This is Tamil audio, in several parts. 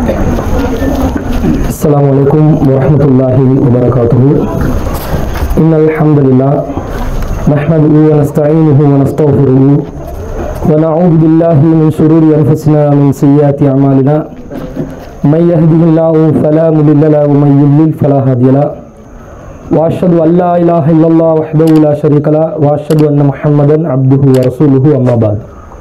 السلام عليكم ورحمة الله وبركاته إن الحمد لله نحمده ونستعينه ونستغفره ونعوذ بالله من شرور أنفسنا ومن سيئات أعمالنا من يهده الله فلا مضل له ومن يضلل فلا هادي له وأشهد أن لا إله إلا الله وحده لا شريك له وأشهد أن محمدا عبده ورسوله أما بعد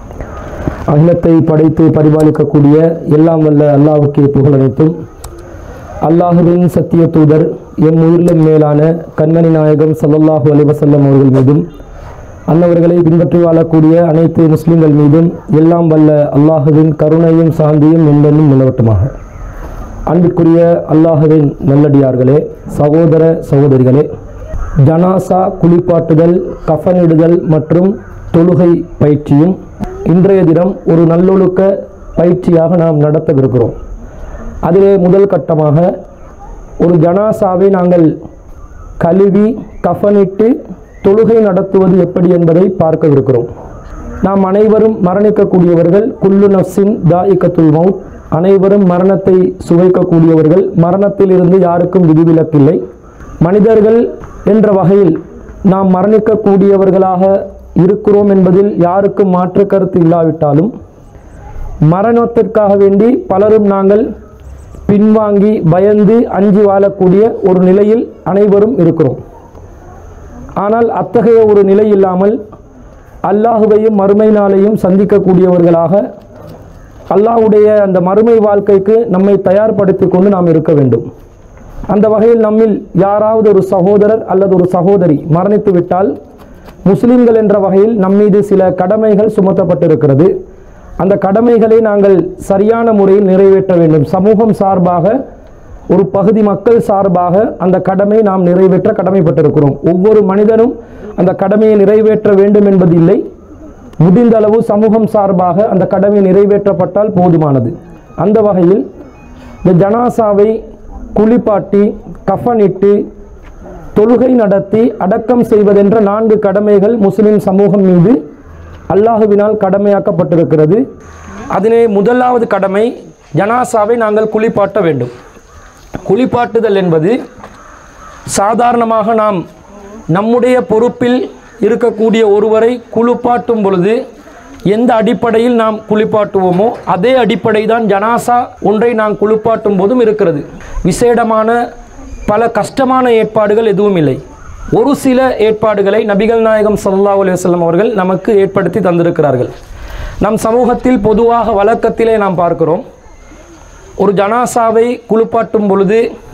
அகிலத்தை படைத்து பரிபாலிக்கக்கூடிய எல்லாம் வல்ல அல்லாஹ்வுக்கே புகழனைத்தும் அல்லாஹுவின் சத்திய தூதர் எம் உயிரிலும் மேலான கண்மணி நாயகம் ஸல்லல்லாஹு அலைஹி வஸல்லம் அவர்கள் மீதும் அன்னவர்களை பின்பற்றி வாழக்கூடிய அனைத்து முஸ்லிம்கள் மீதும் எல்லாம் வல்ல அல்லாஹுவின் கருணையும் சாந்தியும் என்பதும் நிலவட்டுமாக அன்பிற்குரிய அல்லாஹுவின் நல்லடியார்களே சகோதர சகோதரிகளே ஜனாசா குளிப்பாட்டுதல் கஃனிடுதல் மற்றும் தொழுகை பயிற்சியும் இன்றைய தினம் ஒரு நல்லொழுக்க பயிற்சியாக நாம் நடத்தவிருக்கிறோம் அதிலே முதல் கட்டமாக ஒரு ஜனாசாவை நாங்கள் கழுவி கஃனிட்டு தொழுகை நடத்துவது எப்படி என்பதை பார்க்கவிருக்கிறோம் நாம் அனைவரும் மரணிக்கக்கூடியவர்கள் குல்லு நஃப்ஸின் தாயிக்கத்துல் மவுத் அனைவரும் மரணத்தை சுவைக்கக்கூடியவர்கள் மரணத்திலிருந்து யாருக்கும் விதிவிலக்கில்லை மனிதர்கள் என்ற வகையில் நாம் மரணிக்கக்கூடியவர்களாக இருக்கிறோம் என்பதில் யாருக்கும் மாற்று கருத்து இல்லாவிட்டாலும் மரணத்திற்காக வேண்டி பலரும் நாங்கள் பின்வாங்கி பயந்து அஞ்சி வாழக்கூடிய ஒரு நிலையில் அனைவரும் இருக்கிறோம் ஆனால் அத்தகைய ஒரு நிலை இல்லாமல் அல்லாஹுவையும் மறுமை நாளையும் சந்திக்கக்கூடியவர்களாக அல்லாஹ்வுடைய அந்த மறுமை வாழ்க்கைக்கு நம்மை தயார்படுத்தி கொண்டு நாம் இருக்க வேண்டும் அந்த வகையில் நம்மில் யாராவது ஒரு சகோதரர் அல்லது ஒரு சகோதரி மரணித்து விட்டால் முஸ்லிம்கள் என்ற வகையில் நம்மீது சில கடமைகள் சுமத்தப்பட்டிருக்கிறது அந்த கடமைகளை நாங்கள் சரியான முறையில் நிறைவேற்ற வேண்டும் சமூகம் சார்பாக ஒரு பகுதி மக்கள் சார்பாக அந்த கடமை நாம் நிறைவேற்ற கடமைப்பட்டிருக்கிறோம் ஒவ்வொரு மனிதனும் அந்த கடமையை நிறைவேற்ற வேண்டும் என்பது இல்லை முடிந்த அளவு சமூகம் சார்பாக அந்த கடமை நிறைவேற்றப்பட்டால் போதுமானது அந்த வகையில் இந்த ஜனாசாவை குளிப்பாட்டி கஃனிட்டு தொழுகை நடத்தி அடக்கம் செய்வதென்ற நான்கு கடமைகள் முஸ்லிம் சமூகம் மீது அல்லாஹுவினால் கடமையாக்கப்பட்டிருக்கிறது அதிலே முதலாவது கடமை ஜனாசாவை நாங்கள் குளிப்பாட்ட வேண்டும் குளிப்பாட்டுதல் என்பது சாதாரணமாக நாம் நம்முடைய பொறுப்பில் இருக்கக்கூடிய ஒருவரை குளிப்பாட்டும் பொழுது எந்த அடிப்படையில் நாம் குளிப்பாட்டுவோமோ அதே அடிப்படை தான் ஜனாசா ஒன்றை நாம் குளிப்பாட்டும் போதும் இருக்கிறது விசேடமான பல கஷ்டமான ஏற்பாடுகள் எதுவும் இல்லை ஒரு சில ஏற்பாடுகளை நபிகள் நாயகம் ஸல்லல்லாஹு அலைஹி வஸல்லம் அவர்கள் நமக்கு ஏற்படுத்தி தந்திருக்கிறார்கள் நம் சமூகத்தில் பொதுவாக வழக்கத்திலே நாம் பார்க்கிறோம் ஒரு ஜனாசாவை குளிப்பாட்டும் பொழுது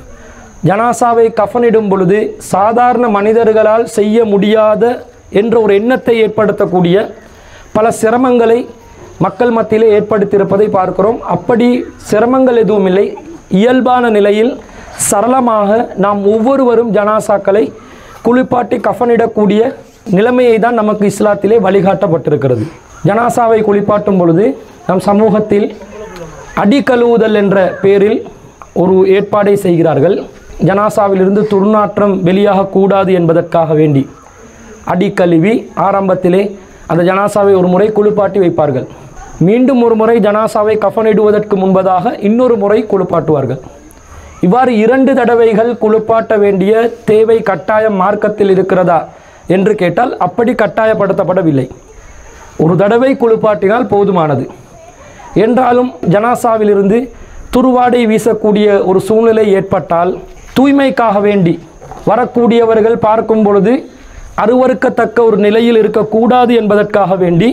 ஜனாசாவை கஃனிடும் பொழுது சாதாரண மனிதர்களால் செய்ய முடியாத என்ற ஒரு எண்ணத்தை ஏற்படுத்தக்கூடிய பல சிரமங்களை மக்கள் மத்தியிலே ஏற்படுத்தியிருப்பதை பார்க்கிறோம் அப்படி சிரமங்கள் எதுவும் இல்லை இயல்பான நிலையில் சரளமாக நாம் ஒவ்வொருவரும் ஜனாசாக்களை குளிப்பாட்டி கஃனிடக்கூடிய நிலைமையை தான் நமக்கு இஸ்லாத்திலே வழிகாட்டப்பட்டிருக்கிறது ஜனாசாவை குளிப்பாட்டும் பொழுது நம் சமூகத்தில் அடி கழுவுதல் என்ற பெயரில் ஒரு ஏற்பாடை செய்கிறார்கள் ஜனாசாவிலிருந்து துர்நாற்றம் வெளியாகக்கூடாது என்பதற்காக வேண்டி அடி கழுவி ஆரம்பத்திலே அந்த ஜனாசாவை ஒரு முறை குளிப்பாட்டி வைப்பார்கள் மீண்டும் ஒரு முறை ஜனாசாவை கஃனிடுவதற்கு முன்பதாக இன்னொரு முறை குளிப்பாட்டுவார்கள் இவ்வாறு இரண்டு தடவைகள் குளிப்பாட்ட வேண்டிய தேவை கட்டாயம் மார்க்கத்தில் இருக்கிறதா என்று கேட்டால் அப்படி கட்டாயப்படுத்தப்படவில்லை ஒரு தடவை குளிப்பாட்டினால் போதுமானது என்றாலும் ஜனாசாவிலிருந்து துருவாடை வீசக்கூடிய ஒரு சூழ்நிலை ஏற்பட்டால் தூய்மைக்காக வேண்டி வரக்கூடியவர்கள் பார்க்கும் பொழுது அருவறுக்கத்தக்க ஒரு நிலையில் இருக்கக்கூடாது என்பதற்காக வேண்டி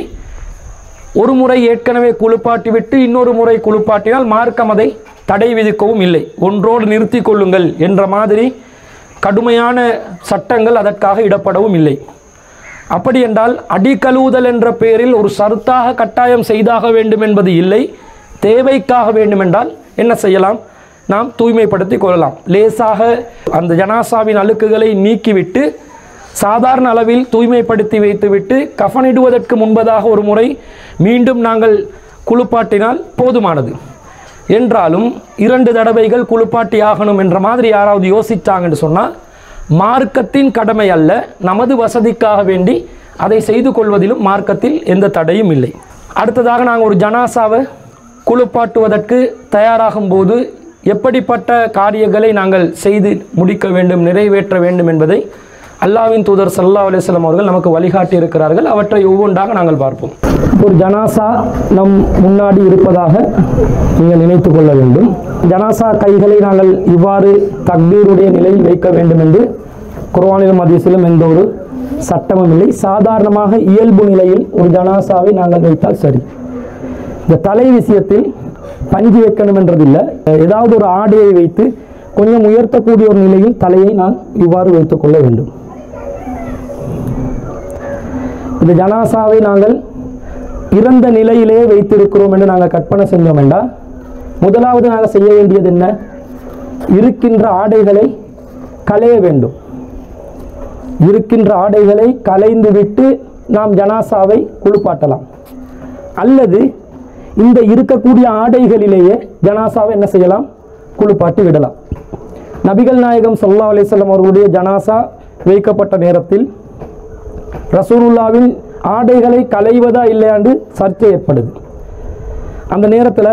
ஒரு முறை ஏற்கனவே குளிப்பாட்டிவிட்டு இன்னொரு முறை குளிப்பாட்டினால் மார்க்கம் அதை தடை விதிக்கவும் இல்லை ஒன்றோடு நிறுத்தி கொள்ளுங்கள் என்ற மாதிரி கடுமையான சட்டங்கள் அதற்காக இடப்படவும் இல்லை அப்படி என்றால் அடி கழுவுதல் என்ற பெயரில் ஒரு சருத்தாக கட்டாயம் செய்தாக வேண்டும் என்பது இல்லை தேவைக்காக வேண்டுமென்றால் என்ன செய்யலாம் நாம் தூய்மைப்படுத்தி கொள்ளலாம் லேசாக அந்த ஜனாசாவின் அழுக்குகளை நீக்கிவிட்டு சாதாரண அளவில் தூய்மைப்படுத்தி வைத்துவிட்டு கஃனிடுவதற்கு முன்பதாக ஒரு முறை மீண்டும் நாங்கள் குளிப்பாட்டினால் போதுமானது என்றாலும் இரண்டு தடவைகள் குளிப்பாட்டி ஆகணும் என்ற மாதிரி யாராவது யோசிச்சாங்கன்னு சொன்னால் மார்க்கத்தின் கடமை அல்ல நமது வசதிக்காக வேண்டி அதை செய்து கொள்வதிலும் மார்க்கத்தில் எந்த தடையும் இல்லை அடுத்ததாக நாங்கள் ஒரு ஜனாசாவை குளிப்பாட்டுவதற்கு தயாராகும் போது எப்படிப்பட்ட காரியங்களை நாங்கள் செய்து முடிக்க வேண்டும் நிறைவேற்ற வேண்டும் என்பதை அல்லாவின் தூதர் சல்லா அலிஸ்லாம் அவர்கள் நமக்கு வழிகாட்டி இருக்கிறார்கள் அவற்றை ஒவ்வொன்றாக நாங்கள் பார்ப்போம் ஒரு ஜனாசா நம் முன்னாடி இருப்பதாக நீங்கள் நினைத்து கொள்ள வேண்டும் ஜனாசா கைகளை நாங்கள் இவ்வாறு தக்பீருடைய நிலையில் வைக்க வேண்டும் என்று குர்ஆனிலும் ஹதீஸிலும் எந்த ஒரு சட்டமும் இல்லை சாதாரணமாக இயல்பு நிலையில் ஒரு ஜனாசாவை நாங்கள் வைத்தால் சரி இந்த தலை விஷயத்தில் பஞ்சு வைக்கணும் என்றதில்லை ஏதாவது ஒரு ஆடையை வைத்து கொஞ்சம் உயர்த்தக்கூடிய ஒரு நிலையில் தலையை நான் இவ்வாறு வைத்துக் கொள்ள வேண்டும் இந்த ஜனாசாவை நாங்கள் இறந்த நிலையிலேயே வைத்திருக்கிறோம் என்று நாங்கள் கற்பனை செஞ்சோம் என்றால் முதலாவது நாங்கள் செய்ய வேண்டியது என்ன இருக்கின்ற ஆடைகளை களைய வேண்டும் இருக்கின்ற ஆடைகளை களைந்து விட்டு நாம் ஜனாசாவை குளிப்பாட்டலாம் அல்லது இந்த இருக்கக்கூடிய ஆடைகளிலேயே ஜனாசாவை என்ன செய்யலாம் குளிப்பாட்டி விடலாம் நபிகள் நாயகம் ஸல்லல்லாஹு அலைஹி வஸல்லம் அவர்களுடைய ஜனாசா வைக்கப்பட்ட நேரத்தில் ரசூலுல்லாவின் ஆடைகளை களைவதா இல்லையாண்டு சர்ச்சை ஏற்படுது அந்த நேரத்தில்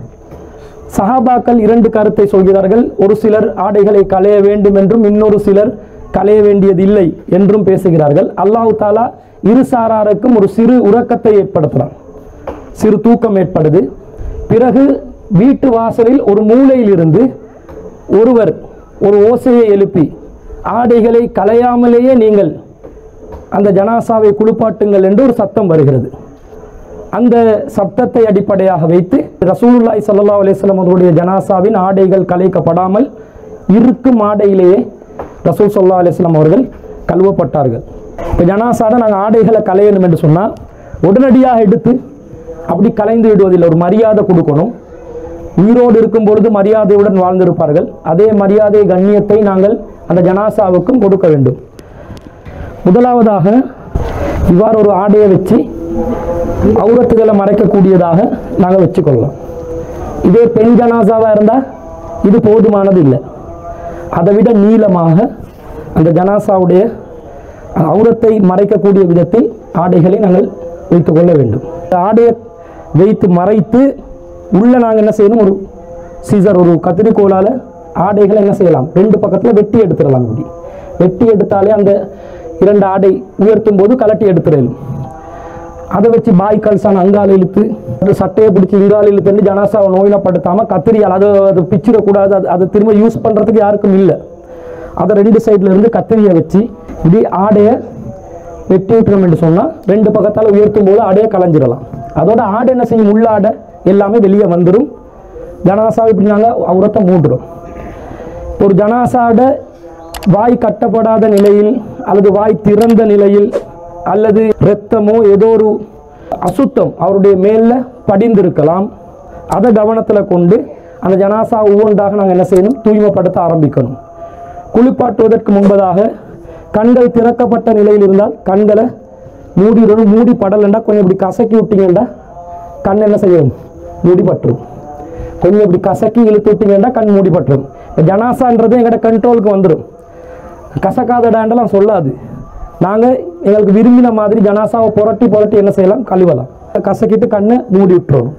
சஹாபாக்கள் இரண்டு கருத்தை சொல்கிறார்கள் ஒரு சிலர் ஆடைகளை களைய வேண்டும் என்றும் இன்னொரு சிலர் களைய வேண்டியதில்லை என்றும் பேசுகிறார்கள் அல்லாஹ் தாலா இரு சாராருக்கும் ஒரு சிறு உறக்கத்தை ஏற்படுத்துகிறான் சிறு தூக்கம் ஏற்படுது பிறகு வீட்டு வாசலில் ஒரு மூலையில் இருந்து ஒருவர் ஒரு ஓசையை எழுப்பி ஆடைகளை களையாமலேயே நீங்கள் அந்த ஜனாசாவை குளிப்பாட்டுங்கள் என்று ஒரு சத்தம் வருகிறது அந்த சப்தத்தை அடிப்படையாக வைத்து ரசூலுல்லாஹி ஸல்லல்லாஹு அலைஹி வஸல்லம் அவர்களுடைய ஜனாசாவின் ஆடைகள் கலைக்கப்படாமல் இருக்கும் ஆடையிலேயே ரசூல் ஸல்லல்லாஹு அலைஹி வஸல்லம் அவர்கள் கழுவப்பட்டார்கள் இப்போ ஜனாசாட நாங்கள் ஆடைகளை களையணும் என்று சொன்னால் உடனடியாக எடுத்து அப்படி கலைந்து விடுவதில்லை ஒரு மரியாதை கொடுக்கணும் உயிரோடு இருக்கும் பொழுது மரியாதையுடன் வாழ்ந்திருப்பார்கள் அதே மரியாதை கண்ணியத்தை நாங்கள் அந்த ஜனாசாவுக்கும் கொடுக்க வேண்டும் முதலாவதாக இவ்வாறு ஒரு ஆடையை வச்சு அவுரத்துகளை மறைக்கக்கூடியதாக நாங்கள் வச்சுக்கொள்ளலாம் இதே பெண் ஜனாசாவாக இருந்தால் இது போதுமானது இல்லை அதை விட நீளமாக அந்த ஜனாசாவுடைய அவுரத்தை மறைக்கக்கூடிய விதத்தில் ஆடைகளை நாங்கள் வைத்துக்கொள்ள வேண்டும் இந்த ஆடையை வைத்து மறைத்து உள்ளே நாங்கள் என்ன செய்யணும் ஒரு சீசர் ஒரு கத்திரிக்கோலால் ஆடைகளை என்ன செய்யலாம் ரெண்டு பக்கத்தில் வெட்டி எடுத்துடலாம் இப்படி வெட்டி எடுத்தாலே அந்த இரண்டு ஆடை உயர்த்தும் போது கலட்டி எடுத்துடலும் அதை வச்சு பாய் கல்சான் அங்கால் இழுத்து அது சட்டையை பிடிச்சி இங்கால் இழுத்து ஜனாசாவை நோயினப்படுத்தாமல் கத்திரியால் அதை அது பிச்சிடக்கூடாது அது அதை திரும்ப யூஸ் பண்ணுறதுக்கு யாருக்கும் இல்லை அதை ரெண்டு சைடில் இருந்து கத்திரியை வச்சு இப்படி ஆடையை வெட்டி விட்டுறோம் என்று சொன்னால் ரெண்டு பக்கத்தால் உயர்த்தும் போது ஆடையை கலைஞ்சிடலாம் அதோட ஆடை என்ன செய்யும் உள்ள ஆடை எல்லாமே வெளியே வந்துடும் ஜனாசாவை இப்படி நாங்கள் உரத்தை மூடுறோம் ஒரு ஜனாசாட வாய் கட்டப்படாத நிலையில் அல்லது வாய் திறந்த நிலையில் அல்லது இரத்தமோ ஏதோ ஒரு அசுத்தம் அவருடைய மேல்ல படிந்திருக்கலாம் அதை கவனத்தில் கொண்டு அந்த ஜனாசா ஒவ்வொன்றாக நாங்கள் என்ன செய்யணும் தூய்மைப்படுத்த ஆரம்பிக்கணும் குளிப்பாட்டுவதற்கு முன்பதாக கண்கள் திறக்கப்பட்ட நிலையில் இருந்தால் கண்களை மூடிடணும் மூடி படலைண்டா கொஞ்சம் இப்படி கசக்கி விட்டீங்கன்னா கண் என்ன செய்யும் மூடி பட்டுரும் கொஞ்சம் இப்படி கசக்கி இழுத்து விட்டீங்கன்னா கண் மூடி பட்டுரும் இப்போ ஜனாசான்றது எங்கள்கிட்ட கண்ட்ரோலுக்கு வந்துடும் கசக்காதடாண்டெல்லாம் சொல்லாது நாங்கள் எங்களுக்கு விரும்பின மாதிரி ஜனாசாவை புரட்டி புரட்டி என்ன செய்யலாம் கழுவலாம் கசக்கிட்டு கண்ணை மூடி விட்டுறணும்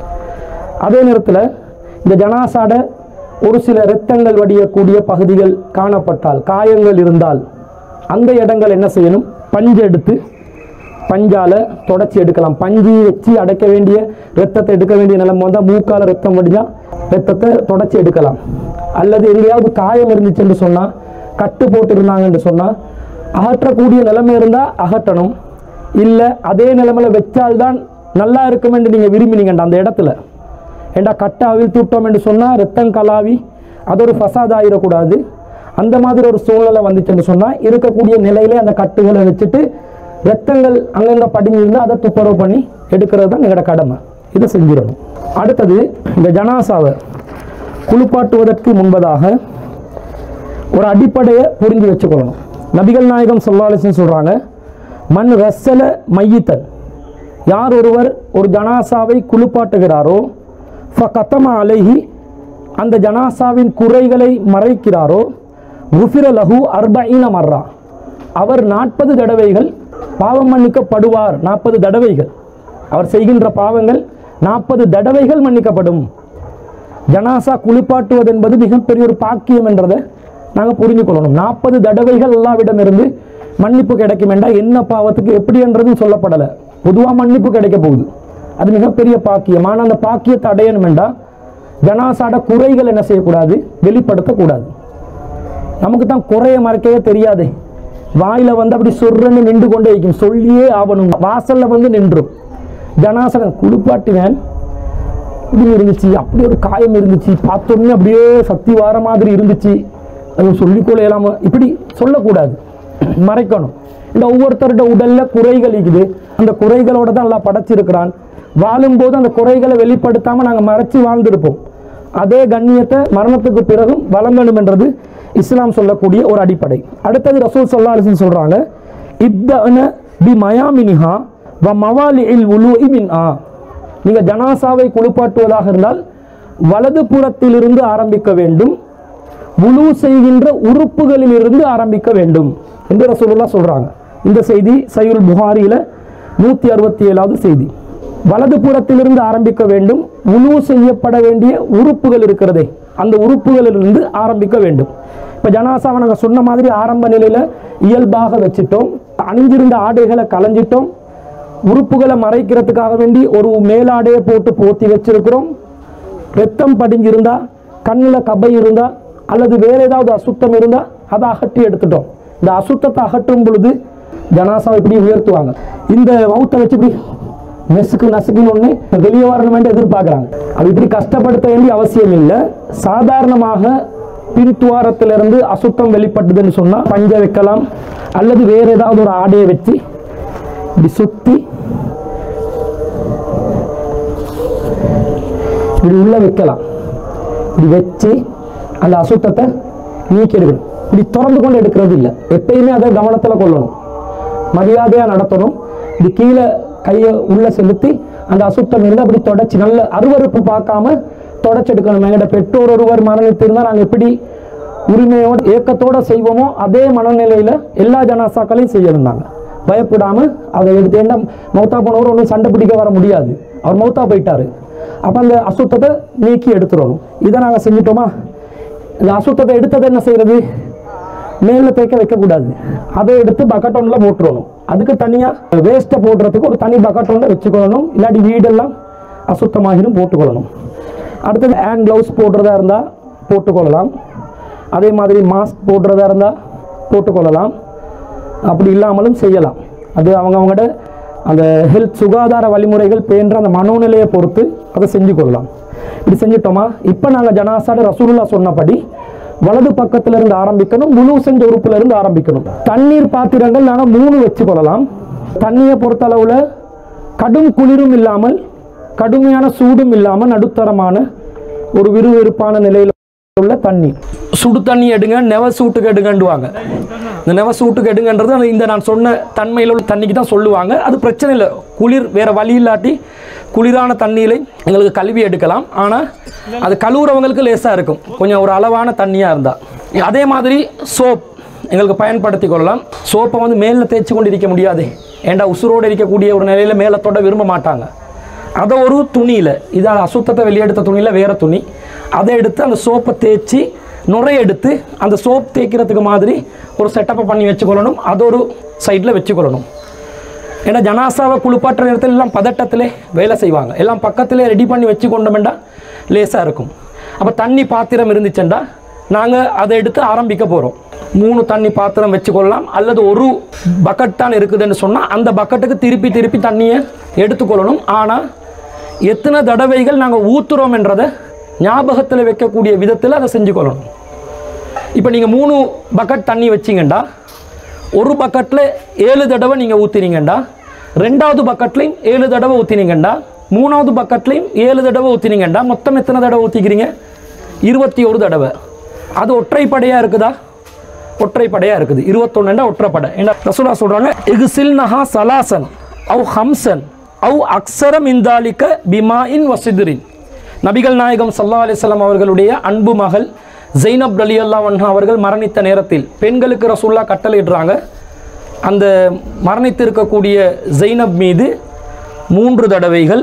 அதே நேரத்தில் இந்த ஜனாசாட ஒரு சில இரத்தங்கள் வடியக்கூடிய பகுதிகள் காணப்பட்டால் காயங்கள் இருந்தால் அந்த இடங்கள் என்ன செய்யணும் பஞ்சு எடுத்து பஞ்சால தொடச்சி எடுக்கலாம் பஞ்சு வச்சு அடைக்க வேண்டிய ரத்தத்தை எடுக்க வேண்டிய நிலைமை வந்தால் மூக்கால ரத்தம் வடிஞ்சா ரத்தத்தை தொடச்சி எடுக்கலாம் அல்லது எங்கேயாவது காயம் இருந்துச்சுன்னு சொன்னால் கட்டு போட்டிருந்தாங்கன்னு சொன்னால் அகற்றக்கூடிய நிலைமை இருந்தால் அகற்றணும் இல்லை அதே நிலைமையில வச்சால்தான் நல்லா இருக்கும் என்று நீங்கள் விரும்பினீங்கண்டா அந்த இடத்துல ஏண்டா கட்டை அவிழ்த்து விட்டோம் என்று சொன்னால் ரத்தம் கலாவி அது ஒரு ஃபசாத் ஆகிடக்கூடாது அந்த மாதிரி ஒரு சூழ்நிலை வந்துச்சுன்னு சொன்னால் இருக்கக்கூடிய நிலையிலே அந்த கட்டுகளை வச்சுட்டு ரத்தங்கள் அங்கங்கே படிஞ்சிருந்தால் அதை துப்புரவு பண்ணி எடுக்கிறது தான் எங்களோட கடமை இதை செஞ்சிடணும் அடுத்தது இந்த ஜனாசாவை குளிப்பாட்டுவதற்கு முன்பதாக ஒரு அடிப்படையை புரிஞ்சு வச்சுக்கொள்ளணும் நபிகள் நாயகம் சொல்லாலிசன் சொல்கிறாங்க மண் ரசல மையித்தன் யார் ஒருவர் ஒரு ஜனாசாவை குளிப்பாட்டுகிறாரோ ஃபகத்தம அலைஹி அந்த ஜனாசாவின் குறைகளை மறைக்கிறாரோ குஃபிர லஹு அர்பஈன மர்ரா அவர் நாற்பது தடவைகள் பாவம் மன்னிக்கப்படுவார் நாற்பது தடவைகள் அவர் செய்கின்ற பாவங்கள் நாற்பது தடவைகள் மன்னிக்கப்படும் ஜனாசா குளிப்பாட்டுவது என்பது மிகப்பெரிய ஒரு பாக்கியம் என்றதை நாங்கள் புரிந்து கொள்ளணும் நாற்பது தடவைகள் அல்லாவிடமிருந்து மன்னிப்பு கிடைக்கும் என்றால் என்ன பாவத்துக்கு எப்படி என்றதும் சொல்லப்படலை பொதுவாக மன்னிப்பு கிடைக்க போகுது அது மிகப்பெரிய பாக்கியம் ஆனால் அந்த பாக்கியத்தை அடையணும் என்றால் ஜனாசாட குறைகள் என்ன செய்யக்கூடாது வெளிப்படுத்தக்கூடாது நமக்கு தான் குறைய மறைக்கவே தெரியாது வாயில வந்து அப்படி சொர்றன்னு நின்று கொண்டே இருக்கும் சொல்லியே ஆகணும் வாசல்ல வந்து நின்றும் ஜனாசனம் குளிப்பாட்டினேன் இப்படி இருந்துச்சு அப்படி ஒரு காயம் இருந்துச்சு பார்த்தோன்னே அப்படியே சக்தி வார மாதிரி இருந்துச்சு அது சொல்லிக்கொள்ள இயலாம இப்படி சொல்லக்கூடாது மறைக்கணும் இந்த ஒவ்வொருத்தருடைய உடல்ல குறைகள் இருக்குது அந்த குறைகளோட தான் எல்லாம் படைச்சிருக்கிறான் வாழும்போது அந்த குறைகளை வெளிப்படுத்தாம நாங்கள் மறைச்சு வாழ்ந்திருப்போம் அதே கண்ணியத்தை மரணத்துக்கு பிறகும் வழங்கணும் என்றது இஸ்லாம் சொல்லக்கூடிய ஒரு அடிப்படை அடுத்தது ரசூல் சல்லா அலிசன் சொல்றாங்க இப்தன பி மயாமினிஹா வ மவாலி இல் உலு மின் ஆ நீங்க ஜனாசாவை குளிப்பாட்டுவதாக இருந்தால் வலது புறத்திலிருந்து ஆரம்பிக்க வேண்டும் உலு செய்கின்ற உறுப்புகளில் இருந்து ஆரம்பிக்க வேண்டும் என்று ரசூலுல்லா சொல்றாங்க இந்த செய்தி சையுல் புகாரியில நூத்தி அறுபத்தி ஏழாவது செய்தி வலது புறத்திலிருந்து ஆரம்பிக்க வேண்டும் உணவு செய்யப்பட வேண்டிய உறுப்புகள் இருக்கிறதே அந்த உறுப்புகளிலிருந்து ஆரம்பிக்க வேண்டும் இப்போ ஜனாசாவை நாங்கள் சொன்ன மாதிரி ஆரம்ப நிலையில் இயல்பாக வச்சுட்டோம் அணிஞ்சிருந்த ஆடைகளை களைஞ்சிட்டோம் உறுப்புகளை மறைக்கிறதுக்காக வேண்டி ஒரு மேலாடையை போட்டு போத்தி வச்சிருக்கிறோம் ரத்தம் படிஞ்சிருந்தா கண்ணில் கபை இருந்தா அல்லது வேற ஏதாவது அசுத்தம் இருந்தா அதை அகற்றி எடுத்துட்டோம் இந்த அசுத்தத்தை அகற்றும் பொழுது ஜனாசாவை இப்படி உயர்த்துவாங்க இந்த மவுத்தை வச்சு இப்படி நெசுக்கு நசுக்குன்னு ஒன்று வெளியே வரணும் எதிர்பார்க்குறாங்க அது இப்படி கஷ்டப்படுத்த வேண்டிய அவசியம் இல்லை சாதாரணமாக பின்துவாரத்திலிருந்து அசுத்தம் வெளிப்பட்டதுன்னு சொன்னால் பஞ்ச வைக்கலாம் அல்லது வேற ஏதாவது ஒரு ஆடையை வச்சு இப்படி சுத்தி இப்படி உள்ள வைக்கலாம் இப்படி வச்சு அந்த அசுத்தத்தை நீக்கி எடுக்கணும் இப்படி திறந்து கொண்டு எடுக்கிறது இல்லை எப்பயுமே அதை கவனத்தில் கொள்ளணும் மரியாதையாக நடத்தணும் இப்படி கீழே கையை உள்ள செலுத்தி அந்த அசுத்தம் இருந்து அப்படி தொடச்சி நல்ல அருவருப்பு பார்க்காம தொடச்செடுக்கணும் எங்கள்கிட்ட பெற்றோர் ஒருவர் மரணித்திருந்தால் நாங்கள் எப்படி உரிமையோட ஏக்கத்தோட செய்வோமோ அதே மனநிலையில் எல்லா ஜனாசாக்களையும் செய்ய இருந்தாங்க பயப்படாம அதை எடுத்து என்ன மௌத்தா போனவர் ஒன்றும் சண்டை பிடிக்க வர முடியாது அவர் மௌத்தா போயிட்டாரு அப்போ அந்த அசுத்தத்தை நீக்கி எடுத்துடணும் இதை நாங்கள் செஞ்சிட்டோமா இந்த அசுத்தத்தை எடுத்ததை என்ன செய்யறது மேல தேய்க்க வைக்கக்கூடாது அதை எடுத்து பக்கெட்டோன்ல போட்டுறணும் அதுக்கு தனியாக வேஸ்ட்டை போடுறதுக்கு ஒரு தனி பக்கெட்டோன்ல வச்சுக்கொள்ளணும் இல்லாட்டி வீடெல்லாம் அசுத்தமாகிடும் போட்டுக்கொள்ளணும் அடுத்தது ஹேண்ட் க்ளவுஸ் போடுறதா இருந்தால் போட்டுக்கொள்ளலாம் அதே மாதிரி மாஸ்க் போடுறதா இருந்தால் போட்டுக்கொள்ளலாம் அப்படி இல்லாமலும் செய்யலாம் அது அவங்கவங்களோட அந்த ஹெல்த் சுகாதார வழிமுறைகள் பேன்ற அந்த மனோநிலையை பொறுத்து அதை செஞ்சு கொள்ளலாம் இப்படி செஞ்சிட்டோமா இப்போ நாங்கள் ஜனாசாட ரசூலுல்லா சொன்னபடி வலது பக்கத்துல இருந்து ஆரம்பிக்கணும் முழு செஞ்ச உறுப்புல இருந்து ஆரம்பிக்கணும் தண்ணீர் பாத்திரங்கள் நாங்கள் மூணு வச்சு கொள்ளலாம் தண்ணியை பொறுத்தளவுல கடும் குளிரும் இல்லாமல் கடுமையான சூடும் இல்லாமல் நடுத்தரமான ஒரு விறுவிறுப்பான நிலையில் உள்ள தண்ணி சுடு தண்ணி எடுங்க நெவ சூட்டுக்கு எடுங்கண்டுவாங்க இந்த நெவ சூட்டுக்கு எடுங்கன்றது அந்த இந்த நான் சொன்ன தன்மையில் உள்ள தண்ணிக்கு தான் சொல்லுவாங்க அது பிரச்சனை இல்லை குளிர் வேற வழி இல்லாட்டி குளிரான தண்ணியில எங்களுக்கு கழுவி எடுக்கலாம் ஆனால் அது கழுவுறவங்களுக்கு லேசாக இருக்கும் கொஞ்சம் ஒரு அளவான தண்ணியாக இருந்தால் அதே மாதிரி சோப் எங்களுக்கு பயன்படுத்தி கொள்ளலாம் சோப்பை வந்து மேலே தேய்ச்சி கொண்டு இருக்க முடியாது ஏண்டா உசுரோடு இருக்கக்கூடிய ஒரு நிலையில் மேலே தொட விரும்ப மாட்டாங்க அதை ஒரு துணியில் இதை அசுத்தத்தை வெளியெடுத்த துணியில் வேறு துணி அதை எடுத்து அந்த சோப்பை தேய்ச்சி நுரை எடுத்து அந்த சோப் தேய்க்கிறதுக்கு மாதிரி ஒரு செட்டப்பை பண்ணி வச்சுக்கொள்ளணும் அது ஒரு சைடில் வச்சுக்கொள்ளணும் ஏன்னா ஜனாசாவை குளிப்பாட்டுற நேரத்தில் எல்லாம் பதட்டத்திலே வேலை செய்வாங்க எல்லாம் பக்கத்திலே ரெடி பண்ணி வச்சு கொண்டோம்டா லேசாக இருக்கும் அப்போ தண்ணி பாத்திரம் இருந்துச்சுண்டா நாங்கள் அதை எடுத்து ஆரம்பிக்க போகிறோம் மூணு தண்ணி பாத்திரம் வச்சுக்கொள்ளலாம் அல்லது ஒரு பக்கெட் தான் இருக்குதுன்னு சொன்னால் அந்த பக்கெட்டுக்கு திருப்பி திருப்பி தண்ணியை எடுத்துக்கொள்ளணும் ஆனால் எத்தனை தடவைகள் நாங்கள் ஊத்துறோம் என்றதை ஞாபகத்தில் வைக்கக்கூடிய விதத்தில் அதை செஞ்சுக்கொள்ளணும் இப்போ நீங்கள் மூணு பக்கெட் தண்ணி வச்சிங்கண்டா ஒரு பக்கெட்டில் ஏழு தடவை நீங்கள் ஊற்றினீங்கண்டா ரெண்டாவது பக்கெட்லையும் ஏழு தடவை ஊற்றினீங்கண்டா மூணாவது பக்கெட்லையும் ஏழு தடவை ஊற்றினீங்கண்டா மொத்தம் எத்தனை தடவை ஊற்றிக்கிறீங்க இருபத்தி ஒரு தடவை அது ஒற்றைப்படையாக இருக்குதா ஒற்றைப்படையாக இருக்குது இருபத்தொன்னுண்டா ஒற்றைப்படை ஏன்னா ரசூலா சொல்கிறாங்க இகுசில் நஹா சலாசன் அவு ஹம்சன் அவு அக்ஸரம் இந்தாலிக்க பிமா இன் வசிதுரின் நபிகள் நாயகம் சல்லா அலிஸ்லாம் அவர்களுடைய அன்பு மகள் ஜெய்னப் அலி அல்லா அவர்கள் மரணித்த நேரத்தில் பெண்களுக்கு ரசூல்லா கட்டளையிடுறாங்க அந்த மரணித்திருக்கக்கூடிய ஜெய்னப் மீது மூன்று தடவைகள்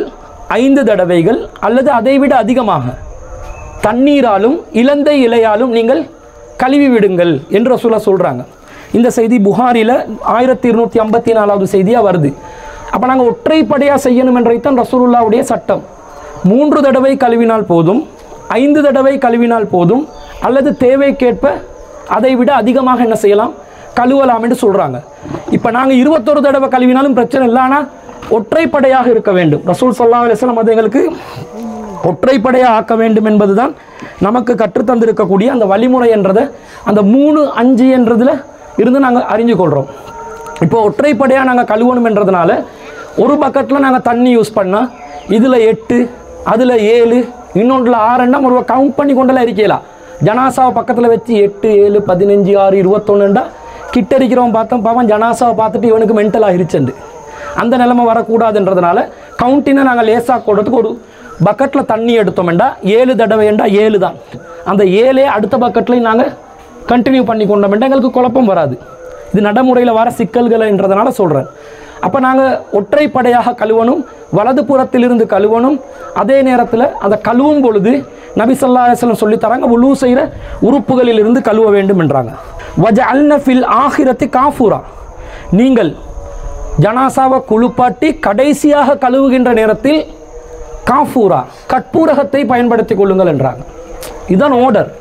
ஐந்து தடவைகள் அல்லது அதைவிட அதிகமாக தண்ணீராலும் இலந்தை இலையாலும் நீங்கள் கழுவி விடுங்கள் என்று ரசூலா சொல்கிறாங்க இந்த செய்தி புகாரில் ஆயிரத்தி இருநூற்றி ஐம்பத்தி நாலாவது செய்தியாக வருது அப்போ நாங்கள் ஒற்றைப்படையாக செய்யணும் என்றைத்தான் ரசூலுல்லாவுடைய சட்டம் மூன்று தடவை கழுவினால் போதும் ஐந்து தடவை கழுவினால் போதும் அல்லது தேவைக்கேற்ப அதை விட அதிகமாக என்ன செய்யலாம் கழுவலாம் என்று சொல்கிறாங்க இப்போ நாங்கள் இருபத்தொரு தடவை கழுவினாலும் பிரச்சனை இல்லை ஆனால் ஒற்றைப்படையாக இருக்க வேண்டும் ரசூல் சல்லா அலிஸ்லாம் அது எங்களுக்கு ஒற்றைப்படையாக ஆக்க வேண்டும் என்பதுதான் நமக்கு கற்றுத்தந்திருக்கக்கூடிய அந்த வழிமுறை என்றதை அந்த மூணு அஞ்சு என்றதில் இருந்து நாங்கள் அறிஞ்சு கொள்கிறோம் இப்போ ஒற்றைப்படையாக நாங்கள் கழுவணும் என்றதுனால ஒரு பக்கெட்டில் நாங்கள் தண்ணி யூஸ் பண்ணால் இதில் எட்டு அதில் ஏழு இன்னொன்றில் ஆறுன்னா ஒரு கவுண்ட் பண்ணி கொண்டெல்லாம் இருக்கலாம் ஜனாசாவை பக்கத்தில் வச்சு எட்டு ஏழு பதினஞ்சு ஆறு இருபத்தொன்னுண்டா கிட்ட இருக்கிறவன் பார்த்தோம் பாவன் ஜனாசாவை பார்த்துட்டு இவனுக்கு மென்டல் ஆகிருச்சுண்டு அந்த நிலைமை வரக்கூடாதுன்றதுனால கவுண்டினை நாங்கள் லேசாக கொடுறதுக்கு ஒரு பக்கெட்டில் தண்ணி எடுத்தோம்டா ஏழு தடவைண்டா ஏழு தான் அந்த ஏழே அடுத்த பக்கெட்லையும் நாங்கள் கண்டினியூ பண்ணி கொண்டோம்டா எங்களுக்கு குழப்பம் வராது இது நடைமுறையில் வர சிக்கல்கள்ன்றதுனால சொல்கிறேன் அப்போ நாங்கள் ஒற்றைப்படையாக கழுவணும் வலது புறத்திலிருந்து கழுவணும் அதே நேரத்தில் அதை கழுவும் பொழுது நபி ஸல்லல்லாஹு அலைஹி வஸல்லம் சொல்லித் தராங்க உலு செய்கிற உறுப்புகளிலிருந்து கழுவ வேண்டும் என்றாங்க வஜ அல்ன ஃபில் ஆஹிரத்தி காஃபூரா நீங்கள் ஜனாசாவை குளிப்பாட்டி கடைசியாக கழுவுகின்ற நேரத்தில் காஃபூரா கற்பூரகத்தை பயன்படுத்திக் கொள்ளுங்கள் என்றாங்க இதுதான் ஓர்டர்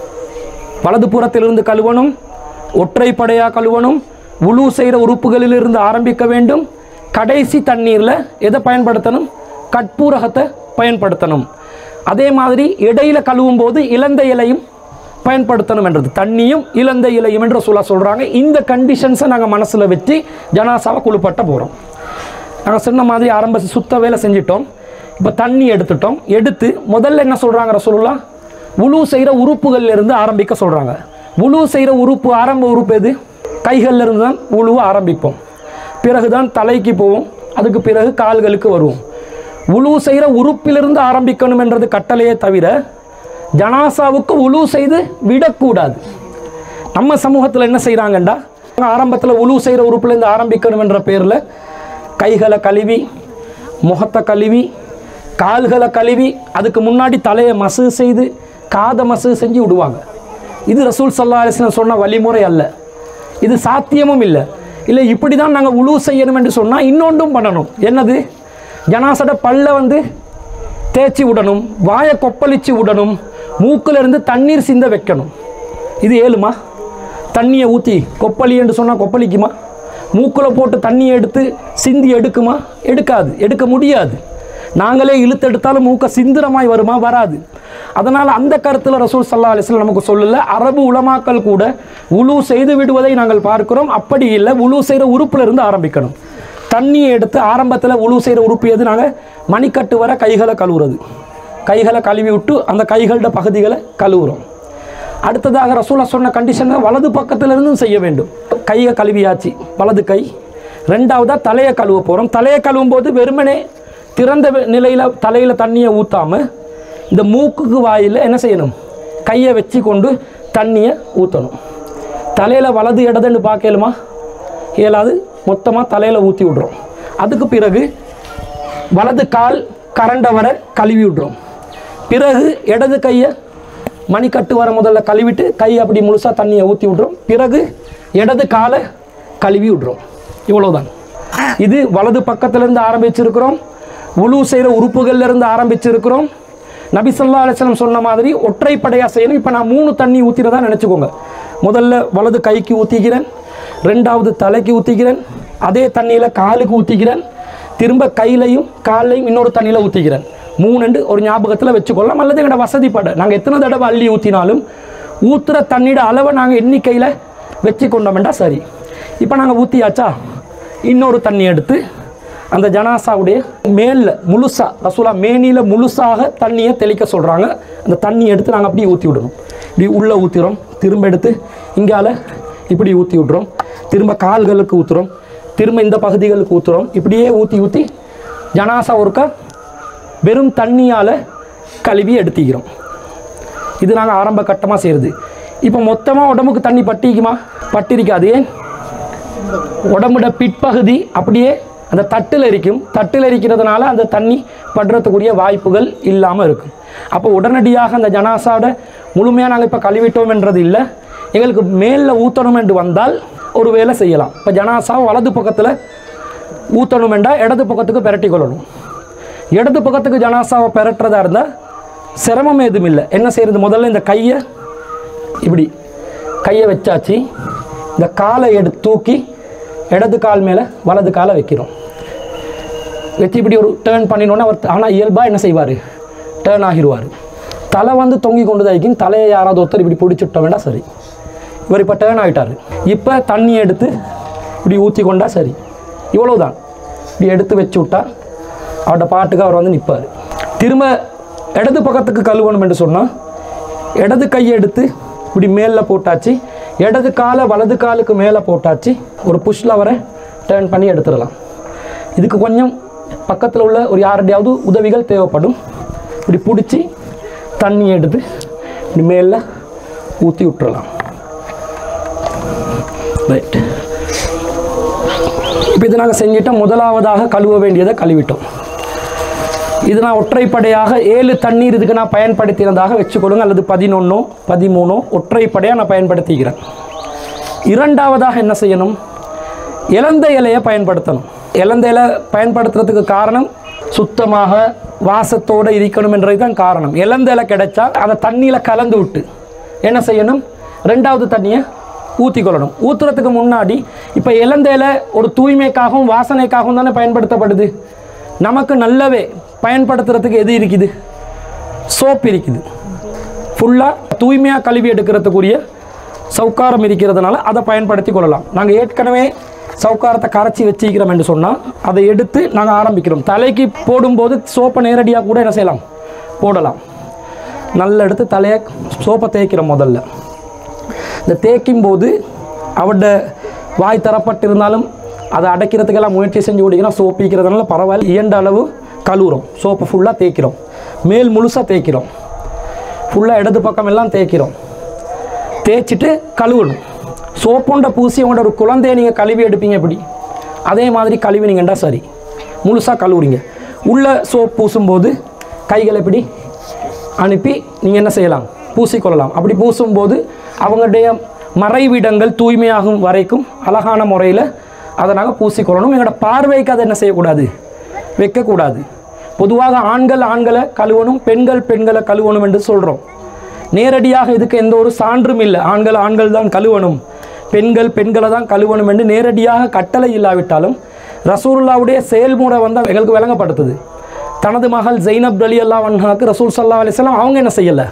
வலது புறத்திலிருந்து கழுவணும் ஒற்றைப்படையாக கழுவணும் உழு செய்கிற உறுப்புகளிலிருந்து ஆரம்பிக்க வேண்டும் கடைசி தண்ணீரில் எதை பயன்படுத்தணும் கற்பூரகத்தை பயன்படுத்தணும் அதே மாதிரி இடையில கழுவும் போது இலந்த இலையும் பயன்படுத்தணும் என்றது தண்ணியும் இலந்த இலையும் என்று சொல்ல சொல்கிறாங்க இந்த கண்டிஷன்ஸை நாங்கள் மனசில் வச்சு ஜனாசாவை குளிப்பட்ட போகிறோம் நாங்கள் சொன்ன மாதிரி ஆரம்ப சுத்த வேலை செஞ்சிட்டோம் இப்போ தண்ணி எடுத்துட்டோம் எடுத்து முதல்ல என்ன சொல்கிறாங்க ரசூலுல்லா உழு செய்கிற உறுப்புகள்ல இருந்து ஆரம்பிக்க சொல்கிறாங்க உழு செய்கிற உறுப்பு ஆரம்ப உறுப்பு எது கைகள்ல இருந்து தான் உழுவை ஆரம்பிப்போம் பிறகு தான் தலைக்கு போவோம் அதுக்கு பிறகு கால்களுக்கு வருவோம் உழு செய்கிற உறுப்பிலிருந்து ஆரம்பிக்கணும் என்றது கட்டளையே தவிர ஜனாசாவுக்கு உழு செய்து விடக்கூடாது நம்ம சமூகத்தில் என்ன செய்கிறாங்கண்டா ஆரம்பத்தில் உழு செய்கிற உறுப்புலேருந்து ஆரம்பிக்கணும் என்ற பேரில் கைகளை கழுவி முகத்தை கழுவி கால்களை கழுவி அதுக்கு முன்னாடி தலையை மசு செய்து காதை மசு செஞ்சு விடுவாங்க இது ரசூல் சல்லா அலிஸ்லாம் சொன்ன வழிமுறை அல்ல இது சாத்தியமும் இல்லை இல்லை இப்படி தான் நாங்கள் உழு செய்யணும் என்று சொன்னால் இன்னொன்றும் பண்ணணும் என்னது ஜனாசட பல்ல வந்து தேய்ச்சி விடணும் வாயை கொப்பளிச்சு விடணும் மூக்குல இருந்து தண்ணீர் சிந்த வைக்கணும் இது ஏழுமா தண்ணியை ஊற்றி கொப்பளி என்று சொன்னால் கொப்பளிக்குமா மூக்கில் போட்டு தண்ணியை எடுத்து சிந்தி எடுக்குமா எடுக்காது எடுக்க முடியாது நாங்களே இழுத்தெடுத்தாலும் மூக்க சிந்திரமாய் வருமா வராது அதனால் அந்த கருத்தில் ரசூல் சல்லா அலிஸ்லாம் நமக்கு சொல்லல அரபு உலமாக்கள் கூட உழு செய்து விடுவதை நாங்கள் பார்க்கிறோம் அப்படி இல்லை உழு செய்கிற உறுப்புல இருந்து ஆரம்பிக்கணும் தண்ணியை எடுத்து ஆரம்பத்தில் உழு செய்கிற உறுப்பு எது நாங்கள் மணிக்கட்டு வர கைகளை கழுவுறது கைகளை கழுவி விட்டு அந்த கைகளோட பகுதிகளை கழுவுறோம் அடுத்ததாக ரசூலா சொன்ன கண்டிஷனை வலது பக்கத்துல இருந்தும் செய்ய வேண்டும் கையை கழுவியாச்சு வலது கை ரெண்டாவதாக தலையை கழுவ போகிறோம் தலையை கழுவும் போது வெறுமனே திறந்த நிலையில் தலையில் தண்ணியை ஊற்றாமல் இந்த மூக்குக்கு வாயில் என்ன செய்யணும் கையை வச்சு கொண்டு தண்ணியை ஊற்றணும் தலையில் வலது இடதுன்னு பார்க்கலுமா இயலாது மொத்தமாக தலையில் ஊற்றி விட்றோம் அதுக்கு பிறகு வலது கால் கரண்ட வர கழுவி விட்றோம் பிறகு இடது கையை மணிக்கட்டு வர முதல்ல கழுவிட்டு கை அப்படி முழுசாக தண்ணியை ஊற்றி விட்றோம் பிறகு இடது காலை கழுவி விட்றோம் இவ்வளவுதான் இது வலது பக்கத்திலிருந்து ஆரம்பிச்சிருக்கிறோம் உழு செய்கிற உறுப்புகள்ல இருந்து ஆரம்பிச்சிருக்கிறோம் நபி ஸல்லல்லாஹு அலைஹி வஸல்லம் சொன்ன மாதிரி ஒற்றைப்படையாக செய்யணும் இப்போ நான் மூணு தண்ணி ஊற்றினதா நினச்சிக்கோங்க முதல்ல வலது கைக்கு ஊற்றிக்கிறேன் ரெண்டாவது தலைக்கு ஊற்றிக்கிறேன் அதே தண்ணியில் காலுக்கு ஊற்றிக்கிறேன் திரும்ப கையிலையும் காலையும் இன்னொரு தண்ணியில் ஊற்றிக்கிறேன் மூணுண்டு ஒரு ஞாபகத்தில் வச்சுக்கொள்ளலாம் அல்லது எங்களோட வசதிப்பட நாங்கள் எத்தனை தடவை அள்ளி ஊற்றினாலும் ஊற்றுற தண்ணியோட அளவை நாங்கள் எண்ணிக்கையில் வச்சு கொண்டோம்டா சரி இப்போ நாங்கள் ஊற்றியாச்சா இன்னொரு தண்ணி எடுத்து அந்த ஜனாசாவுடைய மேலில் முழுசா ரசூலா மேனியில் முழுசாக தண்ணியை தெளிக்க சொல்கிறாங்க அந்த தண்ணி எடுத்து நாங்கள் அப்படியே ஊற்றி விடணும் இப்படி உள்ளே ஊற்றிடுறோம் திரும்ப எடுத்து இங்கால இப்படி ஊற்றி விட்றோம் திரும்ப கால்களுக்கு ஊற்றுறோம் திரும்ப இந்த பகுதிகளுக்கு ஊற்றுறோம் இப்படியே ஊற்றி ஊற்றி ஜனாசா ஒருக்கா வெறும் தண்ணியால் கழுவி எடுத்திக்கிறோம் இது நாங்கள் ஆரம்ப கட்டமாக செய்கிறது இப்போ மொத்தமாக உடம்புக்கு தண்ணி பட்டிக்குமா பட்டிருக்காது ஏன் உடம்புட பிற்பகுதி அப்படியே அந்த தட்டில் இருக்கும் தட்டில் இருக்கிறதுனால அந்த தண்ணி படுறதுக்குரிய வாய்ப்புகள் இல்லாமல் இருக்கும் அப்போ உடனடியாக அந்த ஜனாசாவோட முழுமையாக நாங்கள் இப்போ கழுவிட்டோம்ன்றது இல்லை எங்களுக்கு மேலில் ஊற்றணும் என்று வந்தால் ஒரு வேலை செய்யலாம் இப்போ ஜனாசா வலது பக்கத்தில் ஊற்றணும் என்றால் இடது பக்கத்துக்கு பெரட்டி கொள்ளணும் இடது பக்கத்துக்கு ஜனாசாவை பெரட்டுறதா இருந்தால் சிரமம் எதுவும் இல்லை என்ன செய்யறது முதல்ல இந்த கையை இப்படி கையை வச்சாச்சு இந்த காலை எடுத்து தூக்கி இடது கால் மேலே வலது காலை வைக்கிறோம் வச்சு இப்படி ஒரு டேர்ன் பண்ணினோன்னே அவர் ஆனால் இயல்பாக என்ன செய்வார் டேர்ன் ஆகிடுவார் தலை வந்து தொங்கி கொண்டு தான் இருக்கும் தலையை யாராவது ஒருத்தர் இப்படி பிடிச்சிட்டோம் வேண்டாம் சரி இவர் இப்போ டேர்ன் ஆகிட்டார் இப்போ தண்ணி எடுத்து இப்படி ஊற்றி கொண்டா சரி இவ்வளவுதான் இப்படி எடுத்து வச்சு விட்டா அவரோட பாட்டுக்கு அவர் வந்து நிற்பார் திரும்ப இடது பக்கத்துக்கு கழுவணும் என்று சொன்னால் இடது கையை எடுத்து இப்படி மேலே போட்டாச்சு இடது காலை வலது காலுக்கு மேலே போட்டாச்சு ஒரு புஷ்ல வர டேர்ன் பண்ணி எடுத்துடலாம் இதுக்கு கொஞ்சம் பக்கத்தில் உள்ள ஒரு யாருடையாவது உதவிகள் தேவைப்படும் இப்படி பிடிச்சி தண்ணி எடுத்து இப்படி மேலே ஊற்றி விட்டுறலாம் ரைட் இப்போ இது நாங்கள் செஞ்சிட்டோம் முதலாவதாக கழுவ வேண்டியதை கழுவிட்டோம் இது நான் ஒற்றைப்படையாக ஏழு தண்ணீர் இதுக்கு நான் பயன்படுத்தினதாக வச்சுக்கொள்ளுங்க அல்லது பதினொன்னோ பதிமூணோ ஒற்றைப்படையாக நான் பயன்படுத்திக்கிறேன் இரண்டாவதாக என்ன செய்யணும் இலந்த இலையை பயன்படுத்தணும் இலந்த இலை பயன்படுத்துறதுக்கு காரணம் சுத்தமாக வாசத்தோடு இருக்கணும் என்றது தான் காரணம் இலந்த இலை கிடைச்சா அதை தண்ணியில் கலந்து விட்டு என்ன செய்யணும் ரெண்டாவது தண்ணியை ஊற்றிக்கொள்ளணும் ஊற்றுறதுக்கு முன்னாடி இப்போ இலந்த இலை ஒரு தூய்மைக்காகவும் வாசனைக்காகவும் தானே பயன்படுத்தப்படுது நமக்கு நல்லவே பயன்படுத்துறதுக்கு எது இருக்குது சோப் இருக்குது ஃபுல்லாக தூய்மையாக கழுவி எடுக்கிறதுக்குரிய சவுக்காரம் இருக்கிறதுனால அதை பயன்படுத்தி கொள்ளலாம் நாங்கள் ஏற்கனவே சவுக்காரத்தை கரைச்சி வச்சிக்கிறோம் என்று சொன்னால் அதை எடுத்து நாங்கள் ஆரம்பிக்கிறோம் தலைக்கு போடும்போது சோப்பை நேரடியாக கூட என்ன செய்யலாம் போடலாம் நல்லா எடுத்து தலையை சோப்பை தேய்க்கிறோம் முதல்ல இந்த தேய்க்கும் போது அவட வாய் தரப்பட்டிருந்தாலும் அதை அடைக்கிறதுக்கெல்லாம் முயற்சி செஞ்சு குடிக்கிறோம் சோப்பிக்கிறதுனால பரவாயில்ல இயன்ற அளவு கழுவுறோம் சோப்பை ஃபுல்லாக தேய்க்கிறோம் மேல் முழுசாக தேய்க்கிறோம் ஃபுல்லாக இடது பக்கம் எல்லாம் தேய்க்கிறோம் தேய்ச்சிட்டு கழுவணும் சோப்புண்ட பூசி உங்களோட ஒரு குழந்தைய நீங்கள் கழுவி எடுப்பீங்க எப்படி அதே மாதிரி கழுவினீங்கண்டா சரி முழுசாக கழுவுறீங்க உள்ள சோப் பூசும்போது கைகளை இப்படி அனுப்பி நீங்கள் என்ன செய்யலாம் பூசிக்கொள்ளலாம் அப்படி பூசும்போது அவங்களுடைய மறைவிடங்கள் தூய்மையாகும் வரைக்கும் அழகான முறையில் அதை நாங்கள் பூசிக்கொள்ளணும் எங்களோட பார்வைக்கு அதை என்ன செய்யக்கூடாது வைக்கக்கூடாது பொதுவாக ஆண்கள் ஆண்களை கழுவணும் பெண்கள் பெண்களை கழுவணும் என்று சொல்கிறோம் நேரடியாக இதுக்கு எந்த ஒரு சான்றும் இல்லை ஆண்கள் ஆண்கள் தான் கழுவணும் பெண்கள் பெண்களை தான் கழுவணும் என்று நேரடியாக கட்டளை இல்லாவிட்டாலும் ரசூலுல்லாவுடைய செயல்முறை வந்து எங்களுக்கு விளங்கப்படுத்துது தனது மகள் ஜெய்னப் அலி அல்லா வன்ஹாக்கு ரசூல் சல்லா அலிஸ்லாம் அவங்க என்ன செய்யலை